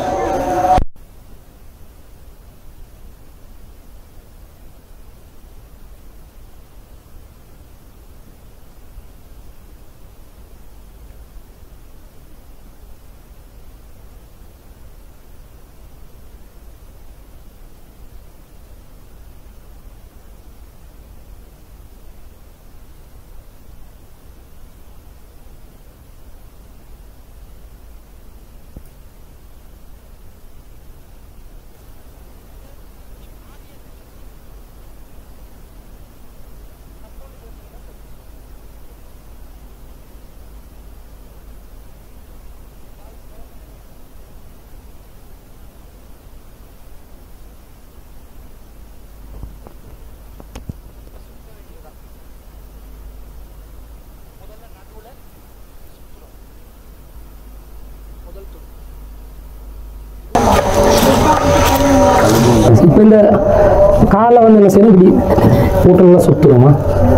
இப்போ இந்த காலை வந்து என்ன செய்யணும் இப்படி போட்டுலாம் சுற்றுவோமா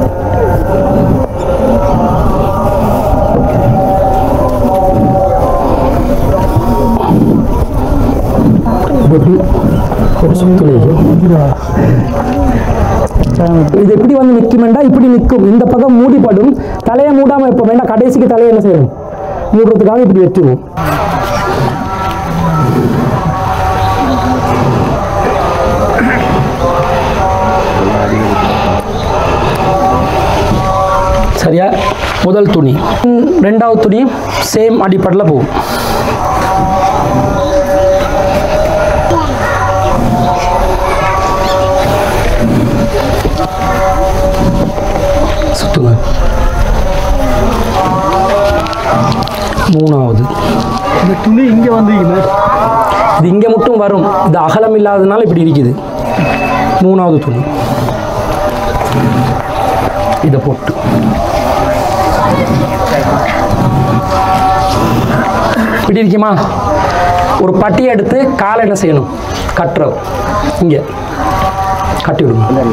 இப்படி ஒரு சுற்றுலையும் இது எப்படி வந்து நிற்குமெண்டா இப்படி நிற்கும் இந்த பக்கம் மூடிப்படும் தலையை மூடாமல் இப்போ வேண்டாம் கடைசிக்கு தலையை என்ன செய்யணும் மூடுறதுக்காக இப்படி வச்சுருவோம் சரியா முதல் துணி ம், ரெண்டாவது துணி சேம் அடிப்படையில் போகும் சுத்துங்க மூணாவது இந்த துணி இங்கே வந்து இது இங்கே மட்டும் வரும் இது அகலம் இல்லாததுனால இப்படி இருக்குது மூணாவது துணி இதை போட்டு இப்படி இருக்குமா ஒரு பட்டியை எடுத்து காலை என்ன செய்யணும் கட்டுறோம் இங்கே கட்டி விடுங்க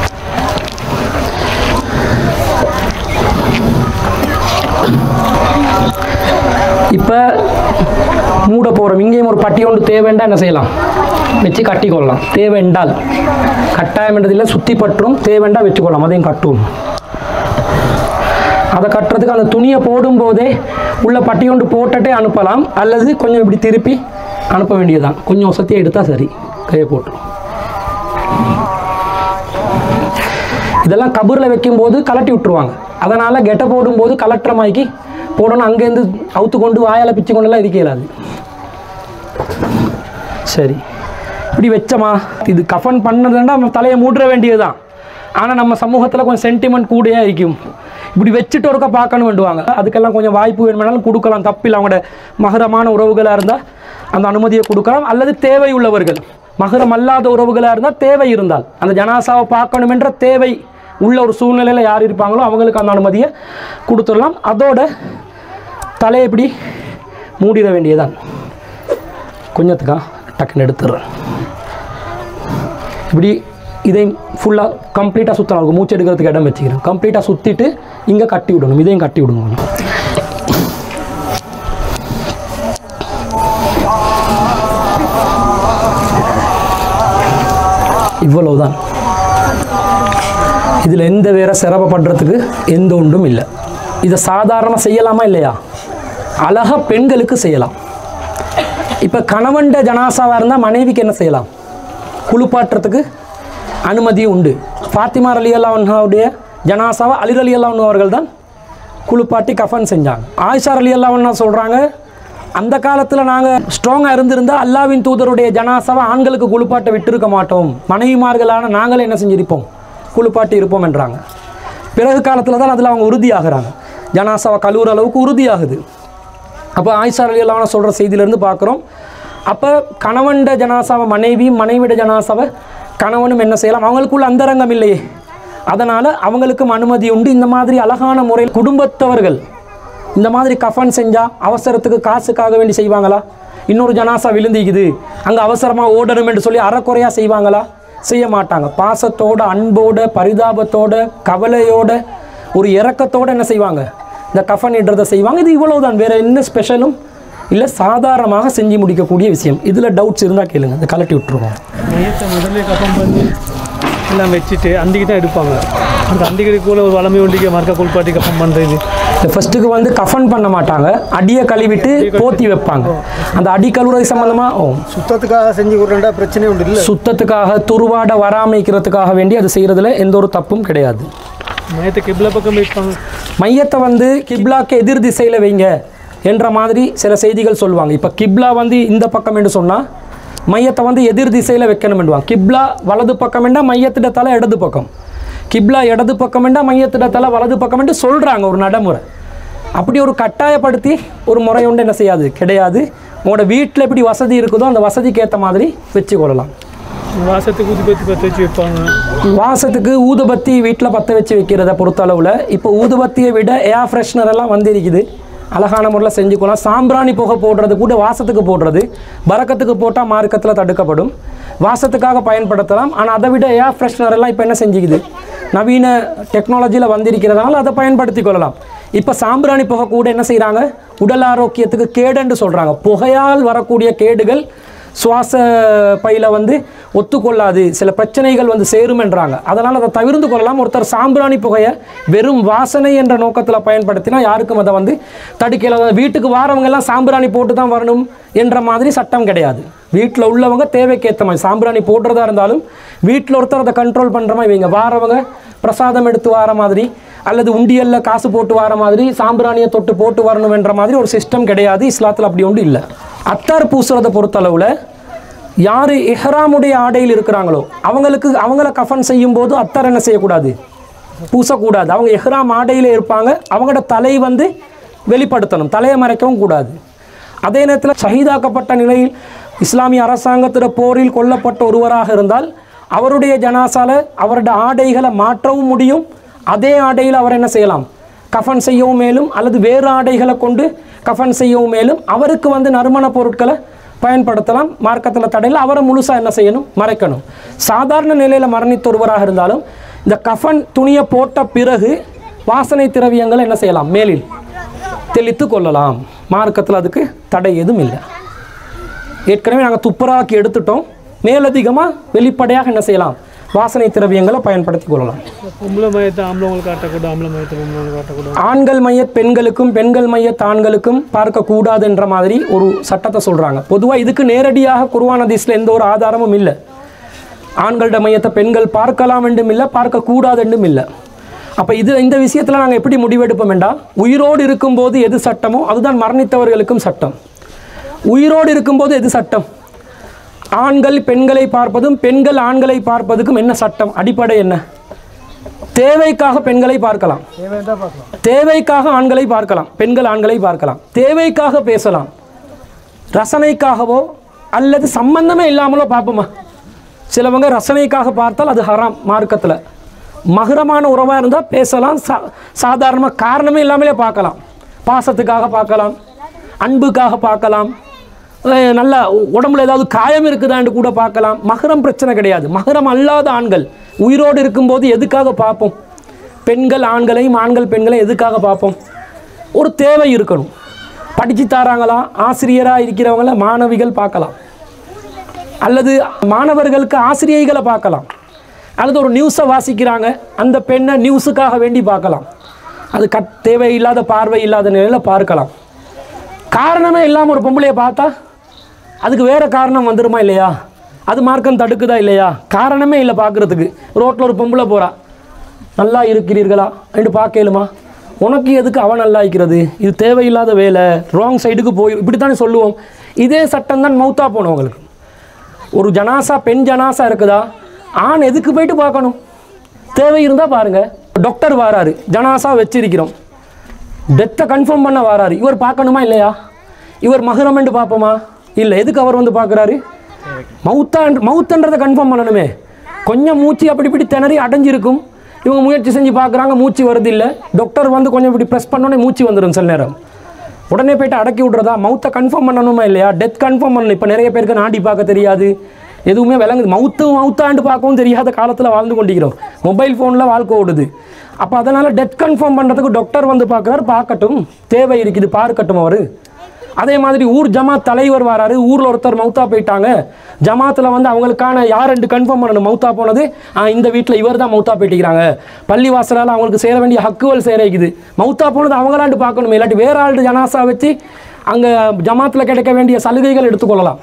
இப்போ மூட போகிறோம் இங்கேயும் ஒரு பட்டி ஒன்று தேவைண்டா என்ன செய்யலாம் வச்சு கட்டி கொள்ளலாம் தேவைண்டால் கட்டாயம் என்றதில்லை சுற்றி பற்றும் தேவைண்டா வச்சுக்கொள்ளலாம் அதையும் கட்டுவோம் அதை கட்டுறதுக்கு அந்த துணியை போடும்போதே உள்ள பட்டி கொண்டு போட்டுட்டே அனுப்பலாம் அல்லது கொஞ்சம் இப்படி திருப்பி அனுப்ப வேண்டியதுதான் கொஞ்சம் வசதியாக எடுத்தால் சரி கையை போட்டு இதெல்லாம் கபூரில் வைக்கும்போது கலட்டி விட்டுருவாங்க அதனால் கெட்ட போடும்போது கலட்டுற மாதிரிக்கு போடணும் அங்கேருந்து அவுத்து கொண்டு வாயால் பிச்சு கொண்டெல்லாம் இருக்க இயலாது சரி இப்படி வச்சோமா இது கஃபன் பண்ணதுன்னா நம்ம தலையை மூடுற வேண்டியதுதான் ஆனால் நம்ம சமூகத்தில் கொஞ்சம் சென்டிமெண்ட் கூடயே இருக்கும் இப்படி வச்சுட்டு ஒருக்கா பார்க்கணும் வேண்டுவாங்க அதுக்கெல்லாம் கொஞ்சம் வாய்ப்பு வேணுமெனாலும் கொடுக்கலாம் தப்பில்லை அவங்களோட மகரமான உறவுகளாக இருந்தால் அந்த அனுமதியை கொடுக்கலாம் அல்லது தேவை உள்ளவர்கள் மகரம் அல்லாத உறவுகளாக இருந்தால் தேவை இருந்தால் அந்த ஜனாசாவை பார்க்கணும் என்ற தேவை உள்ள ஒரு சூழ்நிலையில் யார் இருப்பாங்களோ அவங்களுக்கு அந்த அனுமதியை கொடுத்துடலாம் அதோட தலையை இப்படி மூடிட வேண்டியதான் கொஞ்சத்துக்கா டக்குன்னு எடுத்துடுறேன் இப்படி இதையும் ஃபுல்லாக கம்ப்ளீட்டாக சுற்றணும் அவருக்கு மூச்சு எடுக்கிறதுக்கு இடம் வச்சுக்கிறேன் கம்ப்ளீட்டாக சுற்றிட்டு இங்கே கட்டி விடணும் இதையும் கட்டி விடணும் கொஞ்சம். இவ்வளவுதான் இதில் எந்த வேற சிரமப்படுறதுக்கு எந்த ஒன்றும் இல்லை இதை சாதாரணமாக செய்யலாமா இல்லையா அழகா பெண்களுக்கு செய்யலாம் இப்போ கணவன்ட ஜனாசாவாக இருந்தால் மனைவிக்கு என்ன செய்யலாம் குளிப்பாட்டுறதுக்கு அனுமதி உண்டு ஃபாத்திமா அலி அல்லாவுடைய ஜனாசாவை அலிர் அலி அல்லாஹ் அவர்கள் தான் குளிப்பாட்டி கஃபன் செஞ்சாங்க ஆயிஷா அலி அல்லாஹ் சொல்கிறாங்க அந்த காலத்தில் நாங்கள் ஸ்ட்ராங்காக இருந்திருந்தால் அல்லாவின் தூதருடைய ஜனாசாவை ஆண்களுக்கு குளிப்பாட்ட விட்டிருக்க மாட்டோம் மனைவிமார்களான நாங்களே என்ன செஞ்சிருப்போம் குளிப்பாட்டி இருப்போம் என்றாங்க பிறகு காலத்தில் தான் அதில் அவங்க உறுதியாகிறாங்க ஜனாசாவை கழுவுற அளவுக்கு உறுதியாகுது அப்போ ஆயிஷா அலி அல்லாஹ் சொல்கிற செய்தியிலேருந்து பார்க்குறோம் அப்போ கணவன்ட ஜனாசாவை மனைவி மனைவிட ஜனாசாவை கணவனும் என்ன செய்யலாம் அவங்களுக்குள்ள அந்தரங்கம் இல்லையே அதனால் அவங்களுக்கும் அனுமதி உண்டு இந்த மாதிரி அழகான முறையில் குடும்பத்தவர்கள் இந்த மாதிரி கஃபன் செஞ்சால் அவசரத்துக்கு காசுக்காக வேண்டி செய்வாங்களா இன்னொரு ஜனாசா விழுந்திக்குது அங்கே அவசரமாக ஓடணும் என்று சொல்லி அறக்குறையாக செய்வாங்களா செய்ய மாட்டாங்க பாசத்தோட அன்போட பரிதாபத்தோட கவலையோட ஒரு இரக்கத்தோட என்ன செய்வாங்க இந்த கஃபன் இடுறதை செய்வாங்க இது இவ்வளவுதான் வேற என்ன ஸ்பெஷலும் இல்லை சாதாரணமாக செஞ்சு முடிக்கக்கூடிய விஷயம் இதில் டவுட்ஸ் இருந்தால் கேளுங்க இந்த கலட்டி விட்டுருவோம் மையத்தை முதல்ல கப்பம் பண்ணி எல்லாம் வச்சுட்டு அந்திக்கு தான் எடுப்பாங்க அந்த அந்திக்கிறதுக்குள்ள ஒரு வளமை ஒண்டிக்க மறக்க குளிப்பாட்டி கப்பம் பண்ணுறது இந்த ஃபர்ஸ்ட்டுக்கு வந்து கஃபன் பண்ண மாட்டாங்க அடியை கழுவிட்டு போத்தி வைப்பாங்க அந்த அடி கழுவுறது சம்மந்தமாக ஓ சுத்தத்துக்காக செஞ்சு கொடுறா பிரச்சனை உண்டு இல்லை சுத்தத்துக்காக துருவாட வராமைக்கிறதுக்காக வேண்டி அது செய்கிறதுல எந்த ஒரு தப்பும் கிடையாது மையத்தை கிப்ல பக்கம் வைப்பாங்க மையத்தை வந்து கிப்லாக்கு எதிர் திசையில் வைங்க என்ற மாதிரி சில செய்திகள் சொல்லுவாங்க இப்போ கிப்லா வந்து இந்த பக்கம் என்று சொன்னால் மையத்தை வந்து எதிர் திசையில் வைக்கணும்னுவாங்க கிப்லா வலது பக்கம் என்றால் மையத்திட தலை இடது பக்கம் கிப்லா இடது பக்கம் என்றால் மையத்திட தலை வலது பக்கம் என்று சொல்கிறாங்க ஒரு நடைமுறை அப்படி ஒரு கட்டாயப்படுத்தி ஒரு முறை உண்டு என்ன செய்யாது கிடையாது உங்களோட வீட்டில் எப்படி வசதி இருக்குதோ அந்த வசதிக்கு ஏற்ற மாதிரி வச்சு கொள்ளலாம் வாசத்துக்கு ஊதி பற்றி பற்றி வச்சு வைப்பாங்க வாசத்துக்கு ஊதுபத்தி வீட்டில் பற்ற வச்சு வைக்கிறத பொறுத்தளவில் இப்போ ஊதுபத்தியை விட ஏர் ஃப்ரெஷ்னர் எல்லாம் வந்திருக்குது அழகான முறையில் செஞ்சுக்கலாம் சாம்பிராணி புகை போடுறது கூட வாசத்துக்கு போடுறது பறக்கத்துக்கு போட்டால் மார்க்கத்தில் தடுக்கப்படும் வாசத்துக்காக பயன்படுத்தலாம் ஆனால் அதை விட ஏர் ஃப்ரெஷ்னர் எல்லாம் இப்போ என்ன செஞ்சுக்குது நவீன டெக்னாலஜியில் வந்திருக்கிறதுனால அதை பயன்படுத்தி கொள்ளலாம் இப்போ சாம்பிராணி புகை கூட என்ன செய்கிறாங்க உடல் ஆரோக்கியத்துக்கு கேடுன்னு சொல்கிறாங்க புகையால் வரக்கூடிய கேடுகள் சுவாச பையில வந்து ஒத்துக்கொள்ளாது சில பிரச்சனைகள் வந்து சேருமென்றாங்க அதனால் அதை தவிர்த்து கொள்ளலாம் ஒருத்தர் சாம்பிராணி புகையை வெறும் வாசனை என்ற நோக்கத்தில் பயன்படுத்தினா யாருக்கும் அதை வந்து தடுக்கல வீட்டுக்கு வாரவங்க எல்லாம் சாம்பிராணி போட்டு தான் வரணும் என்ற மாதிரி சட்டம் கிடையாது வீட்டில் உள்ளவங்க தேவைக்கேற்ற மாதிரி சாம்பிராணி போடுறதா இருந்தாலும் வீட்டில் ஒருத்தர் அதை கண்ட்ரோல் பண்ணுற மாதிரி இவங்க வாரவங்க பிரசாதம் எடுத்து வர மாதிரி அல்லது உண்டியல்ல காசு போட்டு வர மாதிரி சாம்பிராணியை தொட்டு போட்டு வரணும் என்ற மாதிரி ஒரு சிஸ்டம் கிடையாது இஸ்லாத்தில் அப்படி ஒன்று இல்லை அத்தார் பூசுறதை பொறுத்தளவில் யார் இஹ்ராமுடைய ஆடையில் இருக்கிறாங்களோ அவங்களுக்கு அவங்கள கஃபன் செய்யும்போது அத்தார் என்ன செய்யக்கூடாது பூசக்கூடாது அவங்க இஹ்ராம் ஆடையில் இருப்பாங்க அவங்களோட தலை வந்து வெளிப்படுத்தணும் தலையை மறைக்கவும் கூடாது அதே நேரத்தில் ஷஹீதாக்கப்பட்ட நிலையில் இஸ்லாமிய அரசாங்கத்திட போரில் கொல்லப்பட்ட ஒருவராக இருந்தால் அவருடைய ஜனாசால அவருடைய ஆடைகளை மாற்றவும் முடியும் அதே ஆடையில் அவர் என்ன செய்யலாம் கஃபன் செய்யவும் மேலும் அல்லது வேறு ஆடைகளை கொண்டு கஃபன் செய்யவும் மேலும் அவருக்கு வந்து நறுமண பொருட்களை பயன்படுத்தலாம் மார்க்கத்தில் தடையில் அவரை முழுசாக என்ன செய்யணும் மறைக்கணும் சாதாரண நிலையில் மரணித்த ஒருவராக இருந்தாலும் இந்த கஃபன் துணியை போட்ட பிறகு வாசனை திரவியங்களை என்ன செய்யலாம் மேலில் தெளித்து கொள்ளலாம் மார்க்கத்தில் அதுக்கு தடை எதுவும் இல்லை ஏற்கனவே நாங்கள் துப்புராக்கி எடுத்துட்டோம் மேலதிகமாக வெளிப்படையாக என்ன செய்யலாம் வாசனை திரவியங்களை பயன்படுத்தி கொள்ளலாம் பொம்பளை மையத்தை ஆம்பளவங்களுக்கு காட்டக்கூடாது ஆம்பளை மையத்தை பொம்பளை காட்டக்கூடாது ஆண்கள் மைய பெண்களுக்கும் பெண்கள் மையத் ஆண்களுக்கும் பார்க்கக்கூடாது என்ற மாதிரி ஒரு சட்டத்தை சொல்கிறாங்க பொதுவாக இதுக்கு நேரடியாக குர்ஆன் ஹதீஸ்ல எந்த ஒரு ஆதாரமும் இல்லை ஆண்களோட மையத்தை பெண்கள் பார்க்கலாம் என்றும் இல்லை பார்க்கக்கூடாது என்றும் இல்லை அப்போ இது இந்த விஷயத்தில் நாங்கள் எப்படி முடிவெடுப்போம் என்றால் உயிரோடு இருக்கும்போது எது சட்டமோ அதுதான் மரணித்தவர்களுக்கும் சட்டம் உயிரோடு இருக்கும்போது எது சட்டம் ஆண்கள் பெண்களை பார்ப்பதும் பெண்கள் ஆண்களை பார்ப்பதுக்கும் என்ன சட்டம் அடிப்படை என்ன தேவைக்காக பெண்களை பார்க்கலாம் தேவைதான் பார்க்கலாம் தேவைக்காக ஆண்களை பார்க்கலாம் பெண்கள் ஆண்களை பார்க்கலாம் தேவைக்காக பேசலாம் ரசனைக்காகவோ அல்லது சம்பந்தமே இல்லாமலோ பார்ப்போமா சிலவங்க ரசனைக்காக பார்த்தால் அது ஹராம் மார்க்கத்தில் மகுரமான உறவாக இருந்தால் பேசலாம் சா சாதாரணமாக காரணமே இல்லாமலே பார்க்கலாம் பாசத்துக்காக பார்க்கலாம் அன்புக்காக பார்க்கலாம் அஹ் நல்ல உடம்புல ஏதாவது காயம் இருக்குதான்னு கூட பார்க்கலாம் மகரம் பிரச்சனை கிடையாது மகரம் அல்லாத ஆண்கள் உயிரோடு இருக்கும்போது எதுக்காக பார்ப்போம் பெண்கள் ஆண்களையும் ஆண்கள் பெண்களையும் எதுக்காக பார்ப்போம் ஒரு தேவை இருக்கணும் படிச்சு தராங்களா ஆசிரியராக இருக்கிறவங்கள மாணவிகள் பார்க்கலாம் அல்லது மாணவர்களுக்கு ஆசிரியைகளை பார்க்கலாம் அல்லது ஒரு நியூஸை வாசிக்கிறாங்க அந்த பெண்ணை நியூஸுக்காக வேண்டி பார்க்கலாம் அது கட் தேவையில்லாத பார்வை இல்லாத நிலையில் பார்க்கலாம் காரணமே இல்லாமல் ஒரு பொம்பளையை பார்த்தா அதுக்கு வேறு காரணம் வந்துருமா இல்லையா அது மார்க்கம் தடுக்குதா இல்லையா காரணமே இல்லை பார்க்குறதுக்கு ரோட்டில் ஒரு பொம்பளை போகிறா நல்லா இருக்கிறீர்களா என்று பார்க்கலுமா உனக்கு எதுக்கு அவன் நல்லா இருக்கிறது இது தேவையில்லாத வேலை ராங் சைடுக்கு போய் இப்படி தானே சொல்லுவோம் இதே சட்டம் தான் மௌத்தா போனவங்களுக்கு ஒரு ஜனாசா பெண் ஜனாசா இருக்குதா ஆண் எதுக்கு போயிட்டு பார்க்கணும் தேவை இருந்தால் பாருங்கள் டாக்டர் வாராரு ஜனாசா வச்சிருக்கிறோம் டெத்தை கன்ஃபார்ம் பண்ண வராரு இவர் பார்க்கணுமா இல்லையா இவர் மகுரமெண்டு பார்ப்போமா இல்லை எதுக்கு அவர் வந்து பார்க்குறாரு மவுத்தா மவுத்தன்றதை கன்ஃபார்ம் பண்ணணுமே கொஞ்சம் மூச்சு அப்படி இப்படி திணறி அடைஞ்சிருக்கும் இவங்க முயற்சி செஞ்சு பார்க்குறாங்க மூச்சு வருது இல்லை டாக்டர் வந்து கொஞ்சம் இப்படி ப்ரெஸ் பண்ணோன்னே மூச்சு வந்துடும் சில நேரம் உடனே போயிட்டு அடக்கி விட்றதா மவுத்தை கன்ஃபார்ம் பண்ணணுமா இல்லையா டெத் கன்ஃபார்ம் பண்ணணும் இப்போ நிறைய பேருக்கு நாடி பார்க்க தெரியாது எதுவுமே விளங்குது மவுத்து மவுத்தாண்டு பார்க்கவும் தெரியாத காலத்தில் வாழ்ந்து கொண்டிருக்கிறோம் மொபைல் ஃபோனில் வாழ்க்கை ஓடுது அப்போ அதனால் டெத் கன்ஃபார்ம் பண்ணுறதுக்கு டாக்டர் வந்து பார்க்குறாரு பார்க்கட்டும் தேவை இருக்குது பார்க்கட்டும் அவர் அதே மாதிரி ஊர் ஜமாத் தலைவர் வராரு ஊரில் ஒருத்தர் மௌத்தா போயிட்டாங்க ஜமாத்தில் வந்து அவங்களுக்கான யார் ரெண்டு கன்ஃபார்ம் பண்ணணும் மௌத்தா போனது ஆ, இந்த வீட்டில் இவர் தான் மௌத்தா போயிட்டிருக்கிறாங்க பள்ளிவாசலால் அவங்களுக்கு சேர வேண்டிய ஹக்குவல் சேரிக்குது மௌத்தா போனது அவங்களாண்டு பார்க்கணும் இல்லாட்டி வேற ஆள் ஜனாசா வச்சு அங்கே ஜமாத்தில் கிடைக்க வேண்டிய சலுகைகள் எடுத்துக்கொள்ளலாம்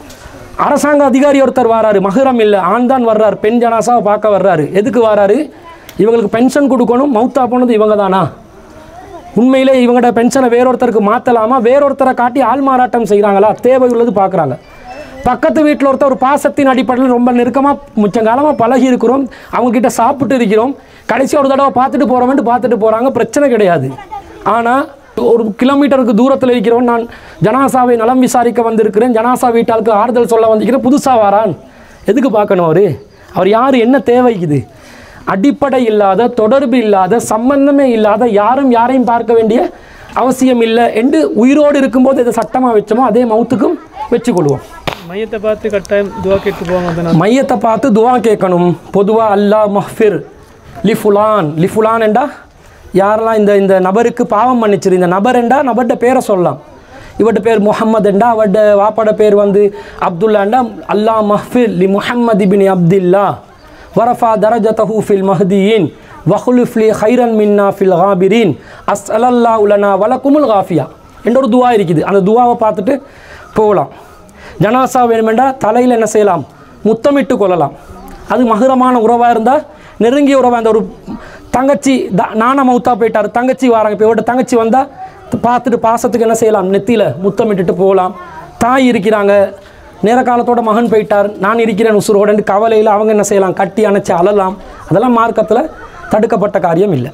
அரசாங்க அதிகாரி ஒருத்தர் வராரு மகுரம் இல்லை ஆண் தான் வர்றாரு பெண் ஜனாசாவை பார்க்க வர்றாரு எதுக்கு வராரு இவங்களுக்கு பென்ஷன் கொடுக்கணும் மௌத்தா போனது இவங்க தானா உண்மையிலே இவங்களோட பென்ஷனை வேறொருத்தருக்கு மாற்றலாமா வேறொருத்தரை காட்டி ஆள் மாறாட்டம் செய்கிறாங்களா தேவை உள்ளது பார்க்குறாங்க பக்கத்து வீட்டில் ஒருத்தர் ஒரு பாசத்தின் அடிப்படையில் ரொம்ப நெருக்கமாக முச்சங்காலமாக பழகி இருக்கிறோம் அவங்கக்கிட்ட சாப்பிட்டு இருக்கிறோம் கடைசி ஒரு தடவை பார்த்துட்டு போகிறோம்னு பார்த்துட்டு போகிறாங்க பிரச்சனை கிடையாது ஆனால் ஒரு கிலோமீட்டருக்கு தூரத்தில் இருக்கிறவன் நான் ஜனாசாவை நலம் விசாரிக்க வந்திருக்கிறேன் ஜனாசா வீட்டாளுக்கு ஆறுதல் சொல்ல வந்திருக்கிறேன் புதுசாக வாரான் எதுக்கு பார்க்கணும் அவர் அவர் யார் என்ன தேவைக்குது அடிப்படை இல்லாத தொடர்பு இல்லாத சம்பந்தமே இல்லாத யாரும் யாரையும் பார்க்க வேண்டிய அவசியம் இல்லை என்று உயிரோடு இருக்கும்போது இதை சட்டமாக வச்சோமோ அதே மௌத்துக்கும் வச்சுக்கொள்வோம் மையத்தை பார்த்து கட்டாயம் துவா கேட்டு போவாங்க அந்த நாள் மையத்தை பார்த்து துவா கேட்கணும் பொதுவாக அல்லாஹ் மஹ்ஃபிர் லிஃபுலான் லிஃபுலான் என்றா யாரெல்லாம் இந்த இந்த நபருக்கு பாவம் மன்னிச்சிரு இந்த நபர் என்றா நபர்கிட்ட பேரை சொல்லலாம் இவர்கிட்ட பேர் முஹம்மது என்றா அவர்கிட்ட வாப்பாட பேர் வந்து அப்துல்லாண்டா அல்லாஹ் மஹ்ஃபிர் லி முஹம்மது பின் அப்துல்லா வரஃபா தரஜதஹு ஃபில் மஹ்தியின் வஹுலுஃப் லி ஹைரன் மின்னா ஃபில் காபிரீன் அஸ் அலல்லா உலனா வலக்குமுல் காஃபியா என்ற ஒரு துவா இருக்குது அந்த துவாவை பார்த்துட்டு போகலாம் ஜனாசா வேணுமெண்டா தலையில் என்ன செய்யலாம் முத்தமிட்டு கொள்ளலாம் அது மகுரமான உறவாக இருந்தால் நெருங்கிய உறவாக அந்த ஒரு தங்கச்சி த நானா மௌத்தா போயிட்டார் தங்கச்சி வராங்க இப்போ இவர்கிட்ட தங்கச்சி வந்தால் பார்த்துட்டு பாசத்துக்கு என்ன செய்யலாம் நெத்தியில் முத்தமிட்டுட்டு போகலாம் தாய் இருக்கிறாங்க நேர காலத்தோட மகன் போயிட்டார் நான் இருக்கிறேன் உசுரோடன்னு கவலையில் அவங்க என்ன செய்யலாம் கட்டி அணைச்சி அழலாம் அதெல்லாம் மார்க்கத்தில் தடுக்கப்பட்ட காரியம் இல்லை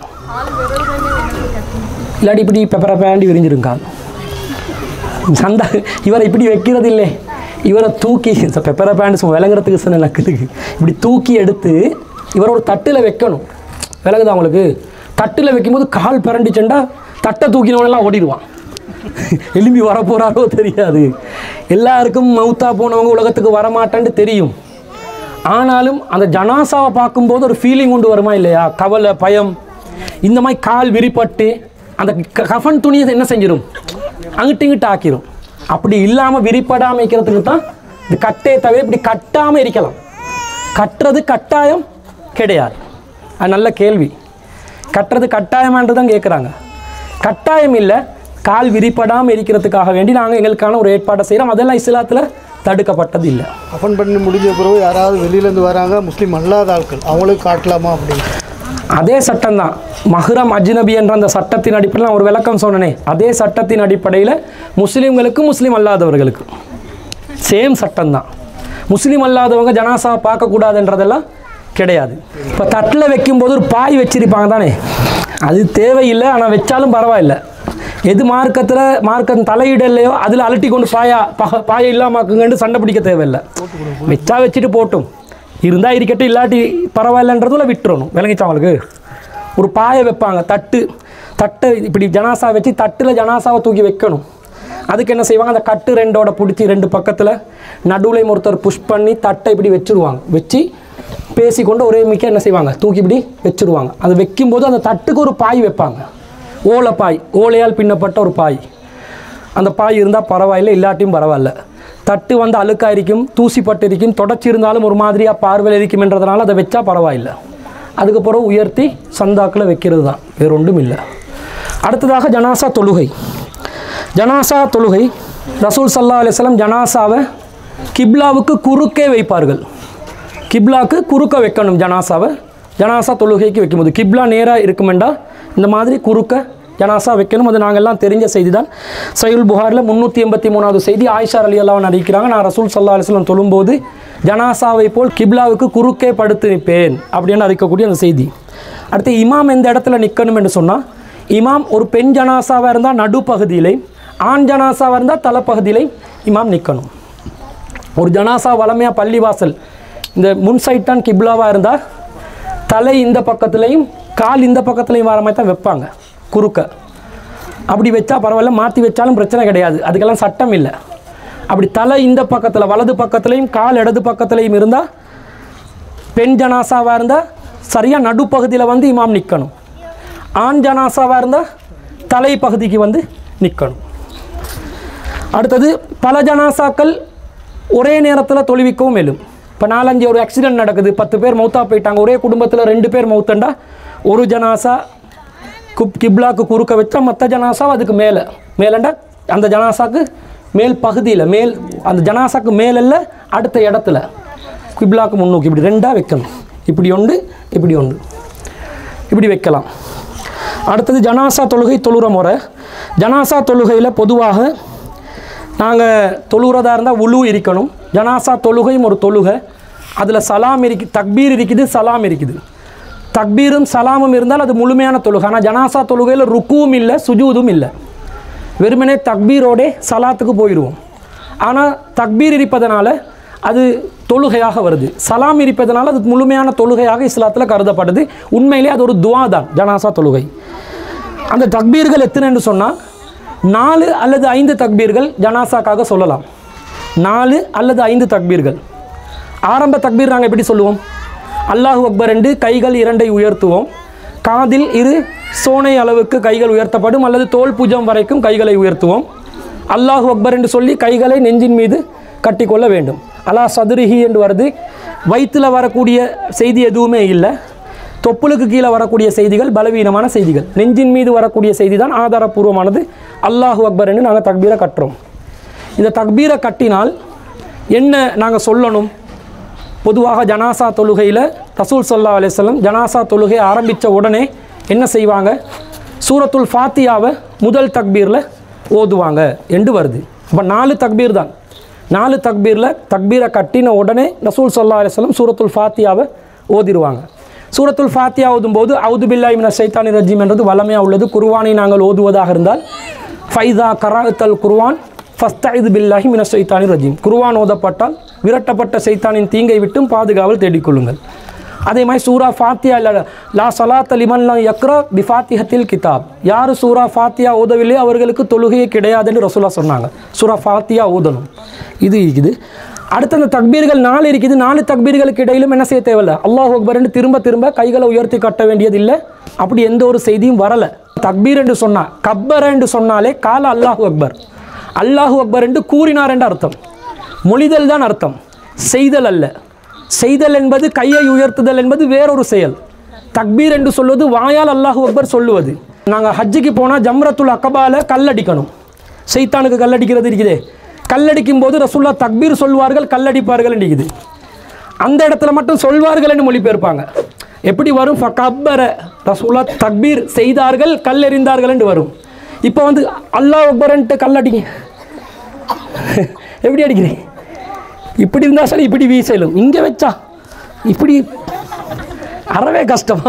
இல்லாட்டி இப்படி பெப்பரை பேண்டி விரிஞ்சிருக்கான் சண்டை இவரை இப்படி வைக்கிறது இல்லை இவரை தூக்கி இந்த பெப்பரை பேண்ட் சும்மா விளங்குறதுக்கு சின்ன நக்குதுக்கு இப்படி தூக்கி எடுத்து இவரை ஒரு தட்டில் வைக்கணும் விளங்குதா அவங்களுக்கு தட்டில் வைக்கும்போது கால் பிறண்டிச்சுண்டா தட்டை தூக்கினவனெல்லாம் ஓடிடுவான் எலும்பி வரப்போகிறாரோ தெரியாது எல்லாருக்கும் மவுத்தா போனவங்க உலகத்துக்கு வரமாட்டேன்னு தெரியும் ஆனாலும் அந்த ஜனாசாவை பார்க்கும்போது ஒரு ஃபீலிங் கொண்டு வருமா இல்லையா கவலை பயம் இந்த மாதிரி கால் விரிப்பட்டு அந்த க- கஃன் துணியை என்ன செஞ்சிடும் அங்கிட்டு இங்கிட்டு ஆக்கிரும் அப்படி இல்லாமல் விரிப்படாமல் வைக்கிறதுக்கு தான் இது கட்டே தவிர இப்படி கட்டாமல் இருக்கலாம் கட்டுறது கட்டாயம் கிடையாது அது நல்ல கேள்வி கட்டுறது கட்டாயமான்றது தான் கேட்குறாங்க கட்டாயம் இல்லை கால் விரிப்படாமல் இருக்கிறதுக்காக வேண்டி நாங்கள் எங்களுக்கான ஒரு ஏற்பாடை செய்கிறோம் அதெல்லாம் இஸ்லாத்தில் தடுக்கப்பட்டது இல்லை அஃபன் பண்ணி முடிஞ்ச பிறகு யாராவது வெளியிலேருந்து வராங்க முஸ்லீம் அல்லாத ஆட்கள் அவங்களுக்கு காட்டலாமா அப்படின்னு அதே சட்டம் தான் மஹ்ரம் அஜ்னபி என்ற அந்த சட்டத்தின் அடிப்படையில் நான் ஒரு விளக்கம் சொன்னனே அதே சட்டத்தின் அடிப்படையில் முஸ்லீம்களுக்கு முஸ்லீம் அல்லாதவர்களுக்கு சேம் சட்டம் தான் முஸ்லீம் அல்லாதவங்க ஜனாசாவை பார்க்கக்கூடாதுன்றதெல்லாம் கிடையாது இப்போ தட்டில் வைக்கும்போது ஒரு பாய் வச்சிருப்பாங்க தானே அது தேவையில்லை ஆனால் வச்சாலும் பரவாயில்லை எது மார்க்கத்தில் மார்க்கம் தலையிடலையோ அதில் அலட்டி கொண்டு பாயா பக பாயை இல்லாமக்குங்கன்னு சண்டை பிடிக்க தேவையில்லை வச்சா வச்சுட்டு போட்டும் இருந்தால் இருக்கட்டும் இல்லாட்டி பரவாயில்லன்றதுல விட்டுறணும் விளங்கிச்சா அவங்களுக்கு ஒரு பாயை வைப்பாங்க தட்டு தட்டை இப்படி ஜனாசா வச்சு தட்டில் ஜனாசாவை தூக்கி வைக்கணும் அதுக்கு என்ன செய்வாங்க அந்த கட்டு ரெண்டோட பிடிச்சி ரெண்டு பக்கத்தில் நடுவுலையும் ஒருத்தர் புஷ் பண்ணி தட்டை இப்படி வச்சுருவாங்க வச்சு பேசிக்கொண்டு ஒரே மிக்க என்ன செய்வாங்க தூக்கி இப்படி வச்சுருவாங்க அது வைக்கும்போது அந்த தட்டுக்கு ஒரு பாய் வைப்பாங்க ஓலை பாய் ஓலையால் பின்னப்பட்ட ஒரு பாய் அந்த பாய் இருந்தால் பரவாயில்லை இல்லாட்டியும் பரவாயில்ல தட்டு வந்து அழுக்காக இருக்கும் தூசிப்பட்டு இருக்கும் தொடச்சி இருந்தாலும் ஒரு மாதிரியாக பார்வையில் இருக்கும்ன்றதுனால அதை வச்சா பரவாயில்லை அதுக்கப்புறம் உயர்த்தி சந்தாக்கில் வைக்கிறது தான் வேற ஒன்றும் இல்லை அடுத்ததாக ஜனாசா தொழுகை ஜனாசா தொழுகை ரசூல் சல்லா அலிஸ்லாம் ஜனாசாவை கிப்லாவுக்கு குறுக்கே வைப்பார்கள் கிப்லாக்கு குறுக்க வைக்கணும் ஜனாசாவை ஜனாசா தொழுகைக்கு வைக்கும்போது கிப்லா நேராக இருக்குமெண்டா இந்த மாதிரி குறுக்க ஜனாசா வைக்கணும் அது நாங்கள்லாம் தெரிஞ்ச செய்தி தான் சையுல் புகாரில் முந்நூற்றி எண்பத்தி மூணாவது செய்தி ஆயிஷா அலி அல்லாவன் அறிவிக்கிறாங்க நான் ரசூல் சல்லா அலிஸ்லாம் தொழும்போது ஜனாசாவை போல் கிப்லாவுக்கு குறுக்கே படுத்து நிற்பேன் அப்படின்னு அறிக்கக்கூடிய அந்த செய்தி அடுத்து இமாம் எந்த இடத்துல நிற்கணும் என்று சொன்னால் இமாம் ஒரு பெண் ஜனாசாவாக இருந்தால் நடுப்பகுதியிலே ஆண் ஜனாசாவாக இருந்தால் தலைப்பகுதியிலே இமாம் நிற்கணும் ஒரு ஜனாசா வளமையாக பள்ளிவாசல் இந்த முன் சைட் தான் கிப்லாவாக இருந்தால் தலை இந்த பக்கத்துலேயும் கால் இந்த பக்கத்துலேயும் வர மாதிரி தான் வைப்பாங்க குறுக்க அப்படி வச்சா பரவாயில்ல மாற்றி வச்சாலும் பிரச்சனை கிடையாது அதுக்கெல்லாம் சட்டம் இல்லை அப்படி தலை இந்த பக்கத்தில் வலது பக்கத்துலேயும் கால் இடது பக்கத்துலேயும் இருந்தால் பெண் ஜனாசாவாக இருந்தால் சரியாக நடுப்பகுதியில் வந்து இமாம் நிற்கணும் ஆண் ஜனாசாவாக இருந்தால் தலை பகுதிக்கு வந்து நிற்கணும் அடுத்தது பல ஜனாசாக்கள் ஒரே நேரத்தில் தொழுவிக்கவும் மேலும் இப்போ நாலஞ்சு ஒரு ஆக்சிடென்ட் நடக்குது பத்து பேர் மௌத்தா போயிட்டாங்க ஒரே குடும்பத்தில் ரெண்டு பேர் மௌத்தண்டா ஒரு ஜனாசா குப் கிப்லாக்கு குறுக்க வச்சா மற்ற ஜனாசா அதுக்கு மேலே மேலண்டா அந்த ஜனாசாக்கு மேல் பகுதியில் மேல் அந்த ஜனாசாக்கு மேலல்ல அடுத்த இடத்துல கிப்லாக்கு முன்னோக்கி இப்படி ரெண்டாக வைக்கணும் இப்படி ஒன்று இப்படி ஒன்று இப்படி வைக்கலாம் அடுத்தது ஜனாசா தொழுகை தொழுற முறை ஜனாசா தொழுகையில் பொதுவாக நாங்கள் தொழுகிறதா இருந்தால் உழு இருக்கணும் ஜனாசா தொழுகையும் ஒரு தொழுகை அதில் சலாம் இருக்கு தக்பீர் இருக்குது சலாம் இருக்குது தக்பீரும் சலாமும் இருந்தால் அது முழுமையான தொழுகை ஆனால் ஜனாசா தொழுகையில் ருக்குவும் இல்லை சுஜூதும் இல்லை வெறுமனே தக்பீரோடே சலாத்துக்கு போயிடுவோம் ஆனால் தக்பீர் இருப்பதனால அது தொழுகையாக வருது சலாம் இருப்பதனால அது முழுமையான தொழுகையாக இஸ்லாத்தில் கருதப்படுது உண்மையிலே அது ஒரு துவா தான் ஜனாசா தொழுகை அந்த தக்பீர்கள் எத்தனைன்னு சொன்னால் நாலு அல்லது ஐந்து தக்பீர்கள் ஜனாசாக்காக சொல்லலாம் நாலு அல்லது ஐந்து தக்பீர்கள் ஆரம்ப தக்பீர் நாங்கள் எப்படி சொல்லுவோம் அல்லாஹு அக்பர் என்று கைகள் இரண்டை உயர்த்துவோம் காதில் இரு சோனை அளவுக்கு கைகள் உயர்த்தப்படும் அல்லது தோல் புஜம் வரைக்கும் கைகளை உயர்த்துவோம் அல்லாஹு அக்பர் என்று சொல்லி கைகளை நெஞ்சின் மீது கட்டிக்கொள்ள வேண்டும் அலா சதுரிஹி என்று வருது வயிற்றில் வரக்கூடிய செய்தி எதுவுமே இல்லை தொப்புளுக்கு கீழே வரக்கூடிய செய்திகள் பலவீனமான செய்திகள் நெஞ்சின் மீது வரக்கூடிய செய்தி தான் ஆதாரப்பூர்வமானது அல்லாஹு அக்பர் என்று நாங்கள் தக்பீரை கட்டுறோம் இந்த தக்பீரை கட்டினால் என்ன நாங்கள் சொல்லணும் பொதுவாக ஜனாசா தொழுகையில் ரசூல் சல்லா அலிஸ்லம் ஜனாசா தொழுகை ஆரம்பித்த உடனே என்ன செய்வாங்க சூரத்துல் ஃபாத்தியாவை முதல் தக்பீரில் ஓதுவாங்க என்று வருது அப்போ நாலு தக்பீர் தான் நாலு தக்பீரில் தக்பீரை கட்டின உடனே ரசூல் சல்லா அலிஸ்லம் சூரத்துல் ஃபாத்தியாவை ஓதிடுவாங்க சூரத்துல் ஃபாத்தியா ஓதும்போது அவுது பில்லாய் மின சைத்தானி ரஜீம் என்றது வளமையாக உள்ளது குர்வானை நாங்கள் ஓதுவதாக இருந்தால் ஃபைதா கராத்தல் குர்வான் ஃபஸ்தாயிது பில்லாஹி மின சைத்தானி ரஜீம் குர்வான் ஓதப்பட்டால் விரட்டப்பட்ட சைத்தானின் தீங்கை விட்டும் பாதுகாவல் தேடிக்கொள்ளுங்கள் அதே மாதிரி சூரா ஃபாத்தியா இல்ல லா சலாத் லிமன்லாம் யக்ரா பி ஃபாத்திஹத்தில் கிதாப் யார் சூரா ஃபாத்தியா ஓதவில்லையோ அவர்களுக்கு தொழுகையே கிடையாதுன்னு ரசூலா சொன்னாங்க சூரா ஃபாத்தியா ஓதணும் இது இருக்குது அடுத்து அந்த தக்பீர்கள் நாலு இருக்குது நாலு தக்பீர்களுக்கு இடையிலும் என்ன செய்ய தேவையில்ல அல்லாஹ் அக்பர்னு திரும்ப திரும்ப கைகளை உயர்த்தி கட்ட வேண்டியதில்லை அப்படி எந்த ஒரு செய்தியும் வரலை தக்பீர் என்று சொன்னா கப்பர் என்று சொன்னாலே கால அல்லாஹு அக்பர் அல்லாஹு அக்பர் என்று கூறினார் என்று அர்த்தம் மொழிதல் தான் அர்த்தம் செய்தல் அல்ல செய்தல் என்பது கையை உயர்த்துதல் என்பது வேறொரு செயல் தக்பீர் என்று சொல்வது வாயால் அல்லாஹு அக்பர் சொல்லுவது நாங்கள் ஹஜ்ஜுக்கு போனால் ஜம்ரத்துல் அக்கபால கல்லடிக்கணும் சைத்தானுக்கு கல்லடிக்கிறது இருக்குதே கல்லடிக்கும் போது ரசுல்லா தக்பீர் சொல்வார்கள் கல்லடிப்பார்கள் இருக்குது அந்த இடத்துல மட்டும் சொல்வார்கள் என்று மொழிபெயர்ப்பாங்க எப்படி வரும் ஃபக்கப்பர ரசூலா தக்பீர் செய்தார்கள் கல் எறிந்தார்கள் என்று வரும் இப்போ வந்து அல்லாஹ் அக்பரன்ட்டு கல் அடிங்க எப்படி அடிக்கிறேன் இப்படி இருந்தால் சரி இப்படி வீசலும் இங்கே வச்சா இப்படி அறவே கஷ்டமா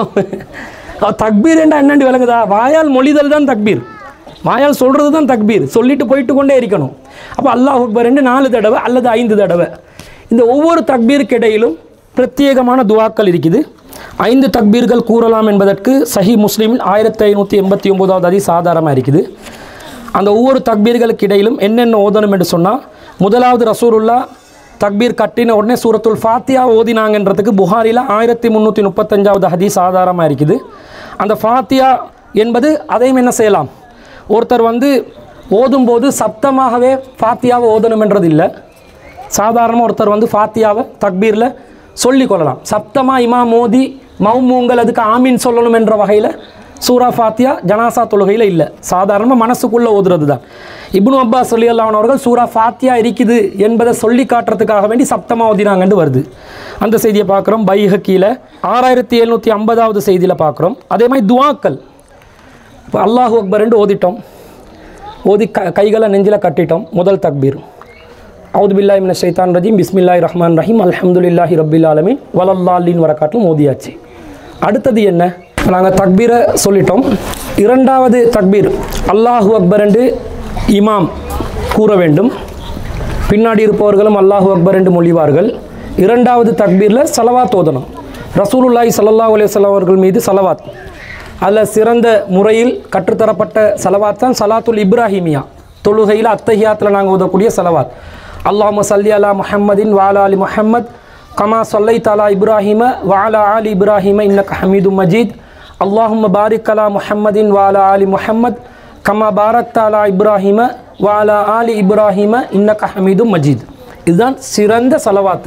தக்பீர் என்ன என்னண்டு விளங்குதா வாயால் மொழிதல் தான் தக்பீர் வாயால் சொல்கிறது தான் தக்பீர் சொல்லிட்டு போயிட்டு கொண்டே இருக்கணும் அப்போ அல்லாஹ் அக்பர் ரெண்டு நாலு தடவை அல்லது ஐந்து தடவை இந்த ஒவ்வொரு தக்பீருக்கு இடையிலும் பிரத்யேகமான துவாக்கள் இருக்குது ஐந்து தக்பீர்கள் கூறலாம் என்பதற்கு சஹி முஸ்லீமில் ஆயிரத்தி ஐநூற்றி எண்பத்தி ஒம்போதாவது அதி சாதாரணமாக இருக்குது அந்த ஒவ்வொரு தக்பீர்களுக்கு இடையிலும் என்னென்ன ஓதணும் என்று சொன்னால் முதலாவது ரசூலுல்லா தக்பீர் கட்டின உடனே சூரத்துல் ஃபாத்தியா ஓதினாங்கன்றதுக்கு புகாரில் ஆயிரத்தி முந்நூற்றி முப்பத்தஞ்சாவது ஹதீஸ் ஆதாரமாக இருக்குது அந்த ஃபாத்தியா என்பது அதையும் என்ன செய்யலாம் ஒருத்தர் வந்து ஓதும்போது சப்தமாகவே ஃபாத்தியாவை ஓதணுமென்றது இல்லை சாதாரணமாக ஒருத்தர் வந்து ஃபாத்தியாவை தக்பீரில் சொல்லிக் கொள்ளலாம் சப்தமாக இமாம் மோதி மௌமூங்கள் அதுக்கு ஆமீன் சொல்லணும் என்ற வகையில் சூரா ஃபாத்தியா ஜனாசா தொழுகையில் இல்லை சாதாரணமாக மனசுக்குள்ளே ஓதுறது தான் இப்னு அப்பாஸ் சொல்லி அவர்கள் சூரா ஃபாத்தியா இருக்குது என்பதை சொல்லி காட்டுறதுக்காக வேண்டி சப்தமாக ஓதினாங்கன்னு வருது அந்த செய்தியை பார்க்குறோம் பைஹக்கியில் ஆறாயிரத்தி எழுநூற்றி ஐம்பதாவது செய்தியில் பார்க்குறோம் அதே மாதிரி துவாக்கள் இப்போ அல்லாஹு அக்பர்ன்னு ஓதிட்டோம் ஓதி க கைகளை நெஞ்சில் கட்டிட்டோம் முதல் தக்பீர் அவுது பில்லாஹி மின ஷைத்தான் ரஜீம் பிஸ்மில்லாஹி ரஹ்மான் ரஹீம் அல்ஹம்துலில்லாஹி ரப்பில் ஆலமீன் வலல்லாலின் வரக்காட்டிலும் ஓதியாச்சு அடுத்தது என்ன நாங்கள் தக்பீரை சொல்லிட்டோம் இரண்டாவது தக்பீர் அல்லாஹு அக்பர் என்று இமாம் கூற வேண்டும் பின்னாடி இருப்பவர்களும் அல்லாஹு அக்பர் என்று மொழிவார்கள் இரண்டாவது தக்பீரில் சலவாத் ஓதணும் ரசூலுல்லாஹி ஸல்லல்லாஹு அலைஹி வஸல்லம் அவர்கள் மீது சலவாத் அதில் சிறந்த முறையில் கற்றுத்தரப்பட்ட சலவாத் தான் சலாத்துல் இப்ராஹிமியா தொழுகையில் அத்தஹியாத்தில் நாங்கள் ஓதக்கூடிய சலவாத் அல்லாஹும சல்லி அலா முஹம்மதின் வாலா அலி முஹம்மத் கமா சொல்லை தாலா இப்ராஹிம வாலா ஆலி இப்ராஹிம இன்னக் ஹமீது மஜீத் அல்லாஹும்ம பாரிக் அலா முஹம்மதின் வாலா ஆலி முஹம்மத் கமா பாரக் தாலா இப்ராஹிம வாலா ஆலி இப்ராஹிம இன்னக் ஹமீது மஜீத் இதுதான் சிறந்த சலவாத்து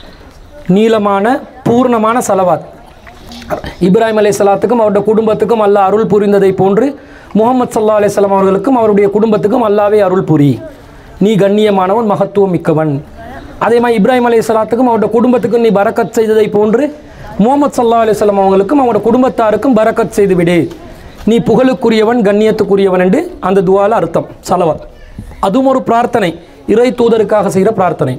நீளமான பூர்ணமான சலவாத் இப்ராஹிம் அலை சலாத்துக்கும் அவருடைய குடும்பத்துக்கும் அல்லாஹ் அருள் புரிந்ததை போன்று முகமது சல்லா அலையம் அவர்களுக்கும் அவருடைய குடும்பத்துக்கும் அல்லாவே அருள் புரி நீ கண்ணியமானவன் மகத்துவம் மிக்கவன் அதே மாதிரி இப்ராஹிம் அலை சலாத்துக்கும் அவருடைய குடும்பத்துக்கும் நீ பரக்கத் செய்ததை போன்று முகமது சல்லா அலிஸ்லாம் அவங்களுக்கும் அவங்களோட குடும்பத்தாருக்கும் பரக்கத் செய்து விடு நீ புகழுக்குரியவன் கண்ணியத்துக்குரியவன் என்று அந்த துவால அர்த்தம் சலவாத் அதுவும் ஒரு பிரார்த்தனை இறை தூதருக்காக செய்கிற பிரார்த்தனை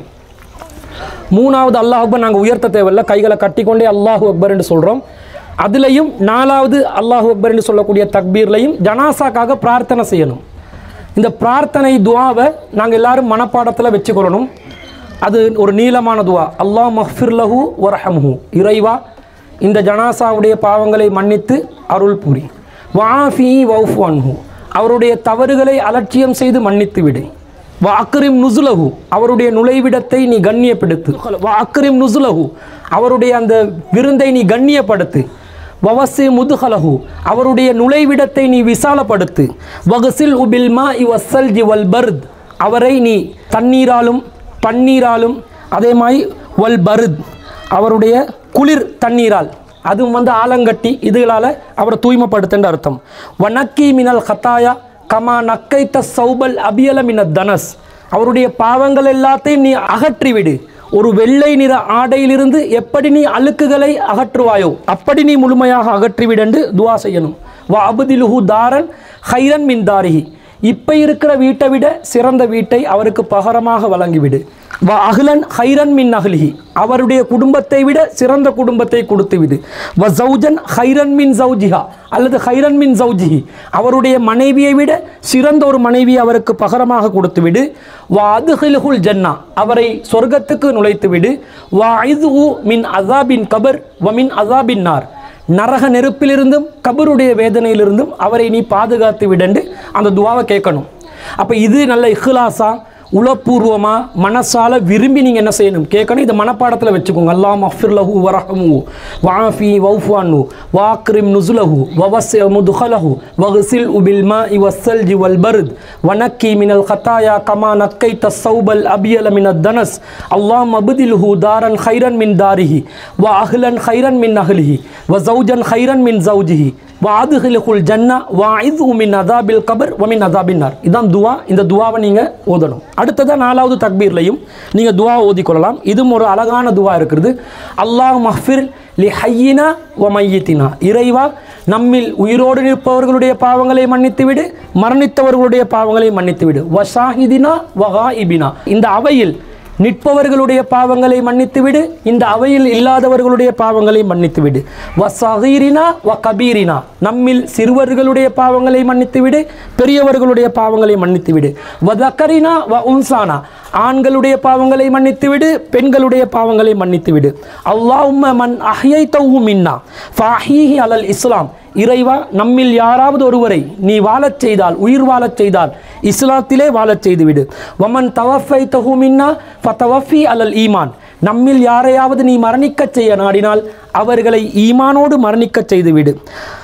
மூணாவது அல்லாஹ் அக்பர் நாங்கள் உயர்த்த தேவையில்ல கைகளை கட்டிக்கொண்டே அல்லாஹு அக்பர் என்று சொல்கிறோம் அதுலேயும் நாலாவது அல்லாஹு அக்பர் என்று சொல்லக்கூடிய தக்பீர்லையும் ஜனாசாக்காக பிரார்த்தனை செய்யணும் இந்த பிரார்த்தனை துவாவை நாங்கள் எல்லாரும் மனப்பாடத்தில் வச்சுக்கொள்ளணும் அது ஒரு நீளமான துவா அல்லாஹ் மஹ்ஃபிர்லஹு வரஹம்ஹு இறைவா இந்த ஜனாசாவுடைய பாவங்களை மன்னித்து அருள் புரி வாஃபி வௌஃப் அன்ஹு அவருடைய தவறுகளை அலட்சியம் செய்து மன்னித்து விடு வா அக்ரிம் நுசுலஹு அவருடைய நுழைவிடத்தை நீ கண்ணியப்படுத்து வா அக்ரிம் நுசுலஹு அவருடைய அந்த விருந்தை நீ கண்ணியப்படுத்து வவசி முதுகலஹு அவருடைய நுழைவிடத்தை நீ விசாலப்படுத்து வகசில் உபில் மா இவசல் ஜிவல் பர்த் அவரை நீ தண்ணீராலும் பன்னீராலும் அதே மாதிரி வல் பருத் அவருடைய குளிர் தண்ணீரால் அதுவும் வந்து ஆலங்கட்டி இதுகளால் அவரை தூய்மைப்படுத்துன்ற அர்த்தம் வனக்கி மினல் ஹத்தாயா கமா நக்கைத்த சௌபல் அபியல மின தனஸ் அவருடைய பாவங்கள் எல்லாத்தையும் நீ அகற்றிவிடு ஒரு வெள்ளை நிற ஆடையிலிருந்து எப்படி நீ அழுக்குகளை அகற்றுவாயோ அப்படி நீ முழுமையாக அகற்றிவிடென்று துவா செய்யணும் வா அபுதிலுஹு தாரன் ஹைரன் மின் தாரிஹி இப்போ இருக்கிற வீட்டை விட சிறந்த வீட்டை அவருக்கு பகரமாக வழங்கிவிடு வ அஹ்லன் ஹைரன் மின் அஹ்லிஹி அவருடைய குடும்பத்தை விட சிறந்த குடும்பத்தை கொடுத்து விடு வ ஜௌஜன் ஹைரன் மின் ஜௌஜிஹா அல்லது ஹைரன் மின் ஜௌஜிஹி அவருடைய மனைவியை விட சிறந்த ஒரு மனைவி அவருக்கு பகரமாக கொடுத்து விடு வ அதுஹிலுல் ஜன்னா அவரை சொர்க்கத்துக்கு நுழைத்து விடு வ ஐது மின் அசாபின் கபர் வ மின் அசாபின் நார் நரக நெருப்பிலிருந்தும் கபருடைய வேதனையிலிருந்தும் அவரை நீ பாதுகாத்து விடண்டு அந்த துவாவை கேட்கணும் அப்போ இது நல்ல இஹ்லாஸா உளப்பூர்வமாக மனசால விரும்பி நீங்கள் என்ன செய்யணும் கேட்கணும் இதை மனப்பாடத்தில் வச்சுக்கோங்க அல்லாஹ் மஃபிர்லஹு வரஹமு வாஃபி வௌஃபானு வாக்ரிம் நுசுலஹு வவஸ் முதுஹலஹு வஹசில் உபில் மா இவசல் ஜிவல் பர்த் வனக்கி மினல் ஹத்தாயா கமா நக்கை தௌபல் அபியல மின தனஸ் அல்லாஹ் மபுதில்ஹு தாரன் ஹைரன் மின் தாரிஹி வ அஹ்லன் ஹைரன் மின் அஹ்லிஹி வ ஜௌஜன் ஹைரன் மின் ஜௌஜிஹி வாதுகளுக்குள் ஜன்னா வாயிது மின் அதாபில் கபர் வமின் அதாபின் நார் இதான் துவா இந்த துவாவை நீங்கள் ஓதணும் அடுத்ததாக நாலாவது தக்பீர்லையும் நீங்கள் துவா ஓதிக்கொள்ளலாம் இதுவும் ஒரு அழகான துவா இருக்கிறது அல்லாஹ் மஹ்ஃபிர் லி ஹையினா வ மையித்தினா இறைவா நம்மில் உயிரோடு நிற்பவர்களுடைய பாவங்களை மன்னித்து விடு மரணித்தவர்களுடைய பாவங்களை மன்னித்து விடு வசாஹிதினா வகா இபினா இந்த அவையில் நிற்பவர்களுடைய பாவங்களை மன்னித்து விடு இந்த அவையில் இல்லாதவர்களுடைய பாவங்களை மன்னித்து விடு வ சகீரினா வ கபீரினா நம்மில் சிறுவர்களுடைய பாவங்களை மன்னித்து விடு பெரியவர்களுடைய பாவங்களை மன்னித்து விடு வ தக்கரினா வ உன்சானா ஆண்களுடைய பாவங்களை மன்னித்து விடு பெண்களுடைய பாவங்களை மன்னித்து விடு அல்லாஹும்ம மன் அஹ்யை தௌஹு மின்னா ஃபாஹீஹி அலல் இஸ்லாம் இறைவா நம்மில் யாராவது ஒருவரை நீ வாழச் செய்தால் உயிர் வாழச் செய்தால் இஸ்லாத்திலே வாழச் செய்துவிடு வமன் தவஃபை தஹு மின்னா ஃபதவஃபி அலல் ஈமான் நம்மில் யாரையாவது நீ மரணிக்கச் செய்ய நாடினால் அவர்களை ஈமானோடு மரணிக்கச் செய்துவிடு